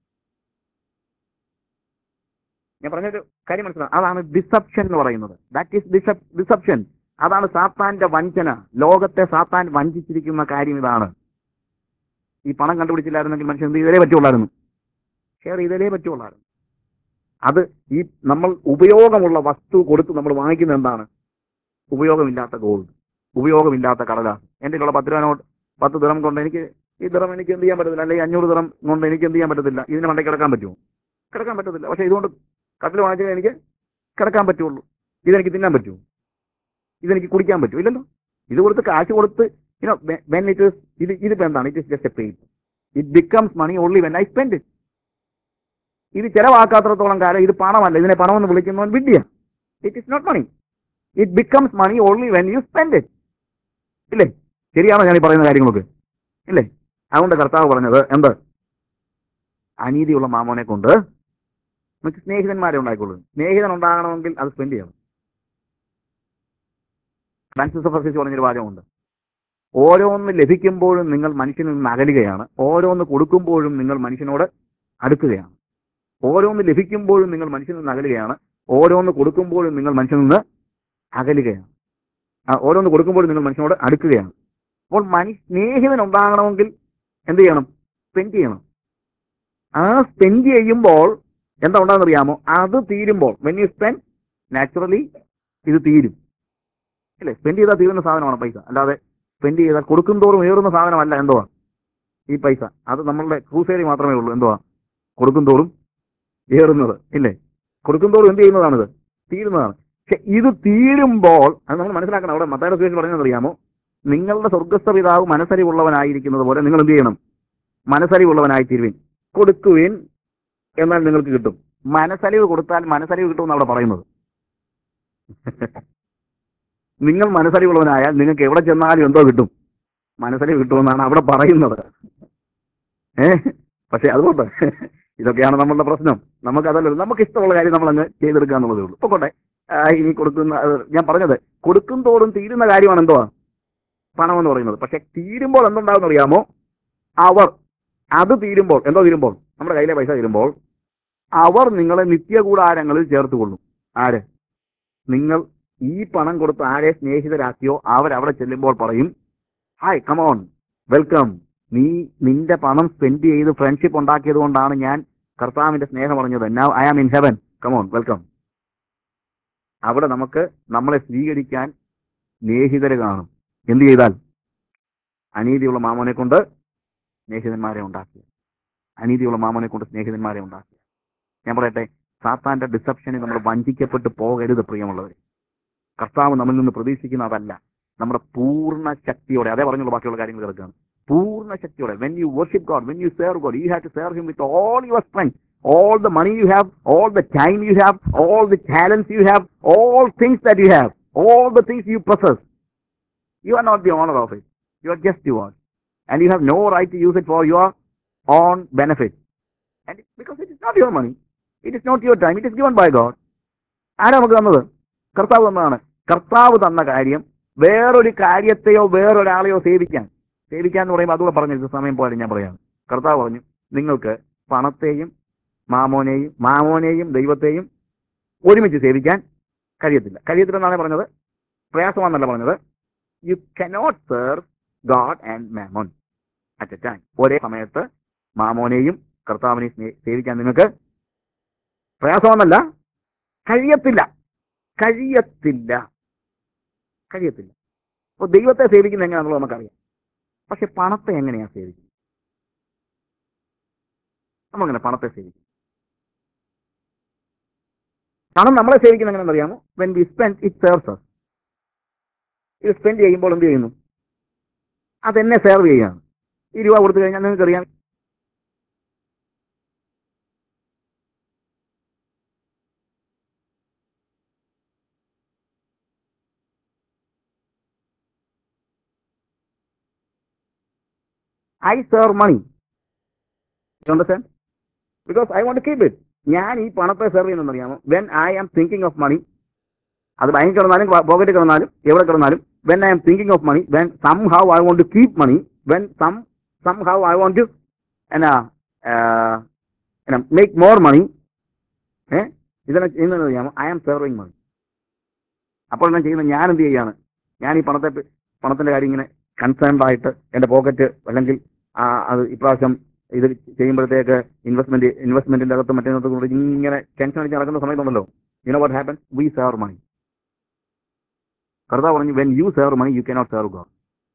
ഞാൻ പറഞ്ഞൊരു കാര്യം മനസ്സിലാവും അതാണ് ഡിസപ്ഷൻ എന്ന് പറയുന്നത് ദാറ്റ് ഈസ് ഡിസപ്ഷൻ അതാണ് സാത്താന്റെ വഞ്ചന ലോകത്തെ സാത്താൻ വഞ്ചിച്ചിരിക്കുന്ന കാര്യം ഇതാണ് ഈ പണം കണ്ടുപിടിച്ചില്ലായിരുന്നെങ്കിൽ മനുഷ്യൻ എന്ത് ചെയ്തേ പറ്റുള്ളായിരുന്നു ഷെയർ ചെയ്തേ പറ്റുള്ളായിരുന്നു അത് ഈ നമ്മൾ ഉപയോഗമുള്ള വസ്തു കൊടുത്ത് നമ്മൾ വാങ്ങിക്കുന്ന എന്താണ് ഉപയോഗമില്ലാത്ത ഗോൾഡ് ഉപയോഗമില്ലാത്ത കടലാസ് എൻ്റെ ഉള്ള പത്ത് രൂപ നോട്ട് പത്ത് ദിറം കൊണ്ട് എനിക്ക് ഈ ദിറം എനിക്ക് എന്ത് ചെയ്യാൻ പറ്റത്തില്ല അല്ലെങ്കിൽ അഞ്ഞൂറ് ദിറം കൊണ്ട് എനിക്ക് എന്ത് ചെയ്യാൻ പറ്റത്തില്ല ഇതിന് മണ്ടേ കിടക്കാൻ പറ്റുമോ കിടക്കാൻ പറ്റത്തില്ല പക്ഷേ ഇതുകൊണ്ട് കട്ടിൽ വാങ്ങിച്ചാൽ എനിക്ക് കിടക്കാൻ പറ്റുള്ളൂ ഇതെനിക്ക് തിന്നാൻ പറ്റുമോ ഇതെനിക്ക് കുടിക്കാൻ പറ്റുമോ ഇല്ലല്ലോ ഇത് കൊടുത്ത് കാശ് കൊടുത്ത് യുനോ വെൻ ഇറ്റ് ഇസ് ഇത് ഇതിപ്പോ എന്താണ് it is just a pain it becomes money only when I spend it ഇത് ചെലവാക്കാത്രത്തോളം കാലം ഇത് പണമല്ല ഇതിനെ പണമെന്ന് വിളിക്കുന്നവൻ വിദ്യ it is not money it becomes money only when you spend it ഇല്ലേ ശരിയാണോ ഞാൻ ഈ പറയുന്ന കാര്യങ്ങളൊക്കെ ഇല്ലേ അതുകൊണ്ട് കർത്താവ് പറഞ്ഞത് എന്ത് അനീതിയുള്ള മാമോനെ കൊണ്ട് നമുക്ക് സ്നേഹിതന്മാരെ ഉണ്ടായിക്കൊള്ളു സ്നേഹിതൻ ഉണ്ടാകണമെങ്കിൽ അത് സ്പെൻഡ് ചെയ്യണം ഫ്രാൻസിസ് ഓഫ് അസീസ് പറഞ്ഞൊരു വാചകമുണ്ട് ഓരോന്ന് ലഭിക്കുമ്പോഴും നിങ്ങൾ മനുഷ്യനിൽ നിന്ന് അകലുകയാണ് ഓരോന്ന് കൊടുക്കുമ്പോഴും നിങ്ങൾ മനുഷ്യനോട് അടുക്കുകയാണ് ഓരോന്ന് ലഭിക്കുമ്പോഴും നിങ്ങൾ മനുഷ്യനിൽ നിന്ന് അകലുകയാണ് ഓരോന്ന് കൊടുക്കുമ്പോഴും നിങ്ങൾ മനുഷ്യനിൽ നിന്ന് അകലുകയാണ് ആ, ഓരോന്ന് കൊടുക്കുമ്പോഴും നിങ്ങൾ മനുഷ്യനോട് അടുക്കുകയാണ് അപ്പോൾ മനു സ്നേഹിതൻ ഉണ്ടാകണമെങ്കിൽ എന്ത് ചെയ്യണം സ്പെൻഡ് ചെയ്യണം ആ സ്പെൻഡ് ചെയ്യുമ്പോൾ എന്താ ഉണ്ടാകുന്ന അറിയാമോ അത് തീരുമ്പോൾ വെൻ യു സ്പെൻഡ് നാച്ചുറലി ഇത് തീരും അല്ലേ സ്പെൻഡ് ചെയ്താൽ തീരുന്ന സാധനമാണ് പൈസ അല്ലാതെ സ്പെൻഡ് ചെയ്താൽ കൊടുക്കും തോറും ഏറുന്ന സാധനമല്ല എന്തുവാ ഈ പൈസ അത് നമ്മളുടെ ക്രൂസേരി മാത്രമേ ഉള്ളൂ എന്തുവാ കൊടുക്കും തോറും ഏറുന്നത് ഇല്ലേ കൊടുക്കും തോറും എന്ത് ചെയ്യുന്നതാണിത് തീരുന്നതാണ് പക്ഷെ ഇത് തീരുമ്പോൾ അത് നമ്മൾ മനസ്സിലാക്കണം അവിടെ മത്തായുടെ സുവിശേഷം പറഞ്ഞത് അറിയാമോ നിങ്ങളുടെ സ്വർഗസ്ഥ പിതാവ് മനസ്സരിവുള്ളവനായിരിക്കുന്നത് പോലെ നിങ്ങൾ എന്ത് ചെയ്യണം മനസ്സരിവുള്ളവനായി തീരുവിൻ കൊടുക്കുവിൻ എന്നാൽ നിങ്ങൾക്ക് കിട്ടും മനസ്സലിവ് കൊടുത്താൽ മനസ്സലിവ് കിട്ടുമെന്ന് അവിടെ പറയുന്നത് നിങ്ങൾ മനസ്സലിവുള്ളവനായാൽ നിങ്ങൾക്ക് എവിടെ ചെന്നാലും എന്തോ കിട്ടും മനസ്സലിവ് കിട്ടുമെന്നാണ് അവിടെ പറയുന്നത് ഏ പക്ഷെ അതുകൊണ്ട് ഇതൊക്കെയാണ് നമ്മളുടെ പ്രശ്നം നമുക്ക് അതല്ല നമുക്ക് ഇഷ്ടമുള്ള കാര്യം നമ്മൾ അങ്ങ് ചെയ്തെടുക്കുക എന്നുള്ളതേ ഉള്ളൂ ഇപ്പൊ കോട്ടെ ആ, ഇനി കൊടുക്കുന്ന അത് ഞാൻ പറഞ്ഞത് കൊടുക്കും തോറും തീരുന്ന കാര്യമാണ് എന്തോ പണം എന്ന് പറയുന്നത് പക്ഷെ തീരുമ്പോൾ എന്തുണ്ടാകുന്ന അറിയാമോ അവർ അത് തീരുമ്പോൾ എന്തോ തീരുമ്പോൾ നമ്മുടെ കയ്യിലെ പൈസ തീരുമ്പോൾ അവർ നിങ്ങളെ നിത്യകൂടാരങ്ങളിൽ ചേർത്ത് കൊള്ളും ആര് നിങ്ങൾ ഈ പണം കൊടുത്ത് ആരെ സ്നേഹിതരാക്കിയോ അവരവിടെ ചെല്ലുമ്പോൾ പറയും ഹായ് കമോൺ വെൽക്കം നീ നിന്റെ പണം സ്പെൻഡ് ചെയ്ത് ഫ്രണ്ട്ഷിപ്പ് ഉണ്ടാക്കിയത് കൊണ്ടാണ് ഞാൻ കർത്താവിന്റെ സ്നേഹം പറഞ്ഞത് now I am in heaven come on welcome അവിടെ നമുക്ക് നമ്മളെ സ്വീകരിക്കാൻ സ്നേഹിതര് കാണും എന്ത് ചെയ്താൽ അനീതിയുള്ള മാമോനെ കൊണ്ട് സ്നേഹിതന്മാരെ ഉണ്ടാക്കി അനീതിയുള്ള മാമോനെ കൊണ്ട് സ്നേഹിതന്മാരെ ഉണ്ടാക്കി ഞാൻ പറയട്ടെ സാത്താന്റെ ഡിസപ്ഷനിൽ നമ്മൾ വഞ്ചിക്കപ്പെട്ട് പോകരുത് പ്രിയമുള്ളവർ കർത്താവ് നമ്മിൽ നിന്ന് പ്രതീക്ഷിക്കുന്ന അതല്ല നമ്മുടെ പൂർണ്ണ ശക്തിയോടെ അതേ പറഞ്ഞുള്ള ബാക്കിയുള്ള കാര്യങ്ങൾ കിടക്കുകയാണ് പൂർണ്ണ ശക്തിയോടെ when you worship God when you serve God you have to serve him with all your strength all the money you have, all the time you have, all the talents you have, all things that you have, all the things you possess. You are not the owner of it. You are just yours. And you have no right to use it for your own benefit. And it- because it is not your money. It is not your time. It is given by God. ആരാ നമുക്ക് തന്നത് കർത്താവ് തന്നതാണ് കർത്താവ് തന്ന കാര്യം വേറൊരു കാര്യത്തെയോ വേറൊരാളെയോ സേവിക്കാൻ സേവിക്കാൻ എന്ന് പറയുമ്പോൾ അതുകൂടെ പറഞ്ഞു ഇത് സമയം പോലെ ഞാൻ പറയാം കർത്താവ് പറഞ്ഞു നിങ്ങൾക്ക് പണത്തെയും മാമോനെയും മാമോനെയും ദൈവത്തെയും ഒരുമിച്ച് സേവിക്കാൻ കഴിയത്തില്ല കഴിയത്തില്ലെന്നാണ് പറഞ്ഞത് പ്രയാസമാണെന്നല്ല പറഞ്ഞത് you cannot serve God and mammon at a time ഒരേ സമയത്ത് മാമോനെയും കർത്താവിനെയും സ്നേ- സേവിക്കാൻ നിങ്ങൾക്ക് പ്രയാസമെന്നല്ല കഴിയത്തില്ല കഴിയത്തില്ല കഴിയത്തില്ല അപ്പോൾ ദൈവത്തെ സേവിക്കുന്ന എങ്ങനെയാണെന്നുള്ളത് നമുക്കറിയാം പക്ഷെ പണത്തെ എങ്ങനെയാ സേവിക്കുന്നത് നമ്മളെങ്ങനെ പണത്തെ സേവിക്കും പണം നമ്മളെ സേവിക്കുന്ന എങ്ങനെയാണെന്ന് അറിയാമോ when we spend it serves us ഇത് സ്പെൻഡ് ചെയ്യുമ്പോൾ എന്ത് ചെയ്യുന്നു അതെന്നെ സെർവ് ചെയ്യാണ് ഈ രൂപ കൊടുത്തു കഴിഞ്ഞാൽ നിങ്ങൾക്കറിയാം I serve money understand because I want keep it ഞാൻ ഈ പണത്തെ സെർവ് ചെയ്യുന്നത് അറിയാമോ when I am thinking of money അത് ബാങ്കിൽ കിടന്നാലും പോക്കറ്റിൽ കിടന്നാലും എവിടെ കിടന്നാലും when I am thinking of money when somehow I want to keep money when some somehow I want to എന്നാ എന്നാ മേക്ക് മോർ മണി ഏ ഇതെല്ലാം ചെയ്യുന്നത് അറിയാമോ ഐ ആം സെർവിങ് മണി അപ്പോൾ ഞാൻ ചെയ്യുന്നത് ഞാൻ എന്ത് ചെയ്യാണ് ഞാൻ ഈ പണത്തെ പണത്തിന്റെ കാര്യം ഇങ്ങനെ കൺസേൺഡ് ആയിട്ട് എന്റെ പോക്കറ്റ് അല്ലെങ്കിൽ ആ, അത് ഇപ്രാവശ്യം ഇത് ചെയ്യുമ്പോഴത്തേക്ക് ഇൻവെസ്റ്റ്മെന്റ് ഇൻവെസ്റ്റ്മെന്റിന്റെ അകത്ത് മറ്റേനകത്ത് കൊണ്ട് ഇങ്ങനെ ടെൻഷൻ അടിച്ച് നടക്കുന്ന സമയത്തുണ്ടല്ലോ you know what happen we serve money കർത്താവ് പറഞ്ഞു when you serve money you cannot serve God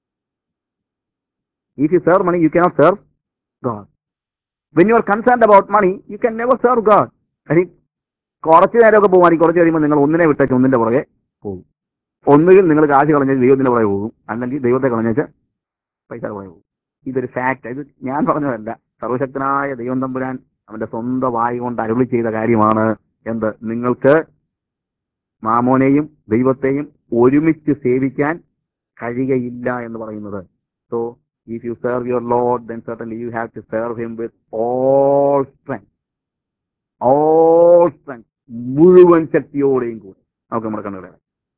if you serve money you cannot serve God when you are concerned about money you can never serve God അനി കുറച്ച് നേരമൊക്കെ പോകുവാണെങ്കിൽ കുറച്ച് കഴിയുമ്പോൾ നിങ്ങൾ ഒന്നിനെ വിട്ടേച്ച് ഒന്നിന്റെ പുറകെ പോകും ഒന്നുകിൽ നിങ്ങൾ കാശ് കളഞ്ഞേച്ച് ദൈവത്തിന്റെ പുറകെ പോകും അല്ലെങ്കിൽ ദൈവത്തെ കളഞ്ഞേച്ച് പൈസ പുറകെ പോകും ഇതൊരു ഫാക്ട് ഇത് ഞാൻ പറഞ്ഞതല്ല സർവശക്തനായ ദൈവം തമ്പുരാൻ അവന്റെ സ്വന്തം വായി കൊണ്ട് അരുളി ചെയ്ത കാര്യമാണ് എന്ത് നിങ്ങൾക്ക് മാമോനെയും ദൈവത്തെയും ഒരുമിച്ച് സേവിക്കാൻ കഴിയുകയില്ല എന്ന് പറയുന്നത് so if you serve your lord then certainly you have to serve him with all strength all strength മുഴുവൻ ശക്തിയോടെയും കൂടി നമുക്ക് നമ്മുടെ കണ്ണുകളെ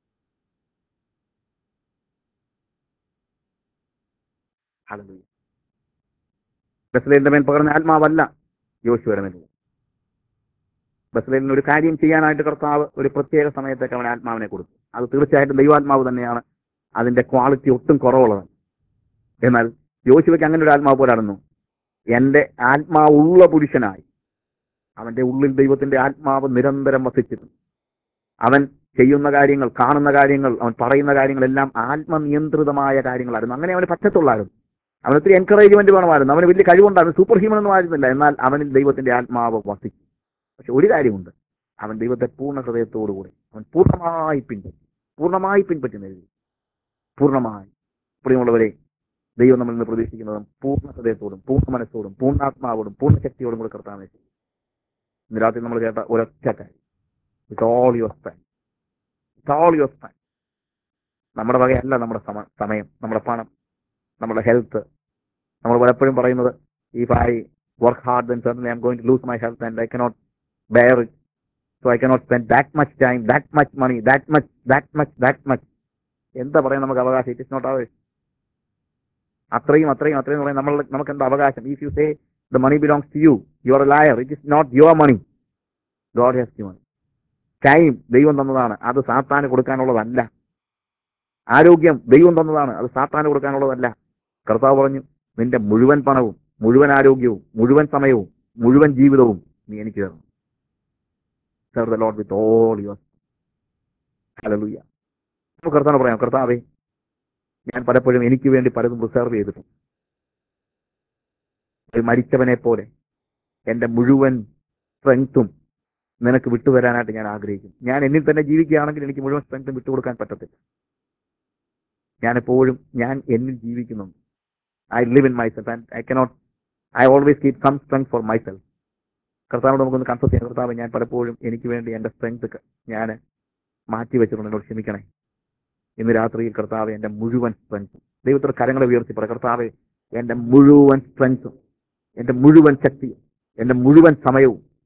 ഹല്ലേലൂയ ബസ്ലേലിന്റെ മേൽ പകർന്ന ആത്മാവല്ല യോശുവയുടെ മേൽ ബസ്ലേലിന് ഒരു കാര്യം ചെയ്യാനായിട്ട് കർത്താവ് ഒരു പ്രത്യേക സമയത്തേക്ക് അവൻ ആത്മാവിനെ കൊടുത്തു അത് തീർച്ചയായിട്ടും ദൈവാത്മാവ് തന്നെയാണ് അതിന്റെ ക്വാളിറ്റി ഒട്ടും കുറവുള്ളതാണ് എന്നാൽ യോശുവയ്ക്ക് അങ്ങനെ ഒരു ആത്മാവ് പോരാടുന്നു എന്റെ ആത്മാവുള്ള പുരുഷനായി അവന്റെ ഉള്ളിൽ ദൈവത്തിന്റെ ആത്മാവ് നിരന്തരം വസിച്ചിരുന്നു അവൻ ചെയ്യുന്ന കാര്യങ്ങൾ കാണുന്ന കാര്യങ്ങൾ അവൻ പറയുന്ന കാര്യങ്ങളെല്ലാം ആത്മനിയന്ത്രിതമായ കാര്യങ്ങളായിരുന്നു അങ്ങനെ അവന് പറ്റത്തുള്ളായിരുന്നു അവന് ഒത്തിരി എൻകറേജ്മെന്റ് വേണമായിരുന്നു അവന് വലിയ കഴിവുണ്ടായിരുന്നു സൂപ്പർ ഹ്യൂമൻ ഒന്നും ആയിരുന്നില്ല എന്നാൽ അവനിൽ ദൈവത്തിന്റെ ആത്മാവ് വസിച്ചു പക്ഷെ ഒരു കാര്യമുണ്ട് അവൻ ദൈവത്തെ പൂർണ്ണ ഹൃദയത്തോടുകൂടി അവൻ പൂർണ്ണമായി പിൻപറ്റി പൂർണ്ണമായി പിൻപറ്റി എഴുതി പൂർണ്ണമായി പ്രിയമുള്ളവരെ ദൈവം നമ്മളിൽ നിന്ന് പ്രതീക്ഷിക്കുന്നതും പൂർണ്ണ ഹൃദയത്തോടും പൂർണ്ണ മനസ്സോടും പൂർണ്ണാത്മാവോടും പൂർണ്ണ ശക്തിയോടും കൂടെ കർത്താവിനെ ചെയ്യും ഇന്ന് രാത്രി നമ്മൾ കേട്ട ഒരൊറ്റ കാര്യം with all your spend with all your spend നമ്മുടെ വകയല്ല നമ്മുടെ സമ- സമയം നമ്മുടെ പണം നമ്മുടെ ഹെൽത്ത് നമ്മൾ പലപ്പോഴും പറയുന്നത് if I work hard then certainly I am going to lose my health and I cannot bear it so I cannot spend that much time that much money that much that much that much എന്താ പറയാൻ നമുക്ക് അവകാശം it is not അവർ അത്രയും അത്രയും അത്രയും പറയാൻ നമ്മൾ നമുക്ക് എന്താ അവകാശം if you say the money belongs to you you are liar it is not your money God has you money time ദൈവം തന്നതാണ് അത് സാത്താന് കൊടുക്കാനുള്ളതല്ല ആരോഗ്യം ദൈവം തന്നതാണ് അത് സാത്താന് കൊടുക്കാനുള്ളതല്ല കർത്താവ് പറഞ്ഞു നിന്റെ മുഴുവൻ പണവും മുഴുവൻ ആരോഗ്യവും മുഴുവൻ സമയവും മുഴുവൻ ജീവിതവും നീ എനിക്ക് തരണം serve the lord with all your hallelujah നമുക്ക് കർത്താവ് പറയാം കർത്താവേ ഞാൻ പലപ്പോഴും എനിക്ക് വേണ്ടി പലതും റിസർവ് ചെയ്തിട്ടുണ്ട് ഒരു മരിച്ചവനെ പോലെ എന്റെ മുഴുവൻ സ്ട്രെങ്ത്തും നിനക്ക് വിട്ടുതരാനായിട്ട് ഞാൻ ആഗ്രഹിക്കും ഞാൻ എന്നിൽ തന്നെ ജീവിക്കുകയാണെങ്കിൽ എനിക്ക് മുഴുവൻ സ്ട്രെങ്ത്തും വിട്ടുകൊടുക്കാൻ പറ്റത്തില്ല ഞാൻ എപ്പോഴും ഞാൻ എന്നിൽ ജീവിക്കുന്നുണ്ട് I live in myself and I cannot I always keep some strength for myself കർത്താവിനോട് നമുക്കൊന്ന് കൺസൾട്ട് ചെയ്യാം കർത്താവ് ഞാൻ പലപ്പോഴും എനിക്ക് വേണ്ടി എന്റെ സ്ട്രെങ്ത് ഞാൻ മാറ്റി വെച്ചിട്ടുണ്ട് എന്നോട് ക്ഷമിക്കണേ ഇന്ന് രാത്രിയിൽ കർത്താവ് എന്റെ മുഴുവൻ സ്ട്രെങ്ത്തും ദൈവത്തോട് കരങ്ങളെ ഉയർത്തിപ്പറ കർത്താവ് എന്റെ മുഴുവൻ സ്ട്രെങ്ത്തും എന്റെ മുഴുവൻ ശക്തിയും എന്റെ മുഴുവൻ സമയവും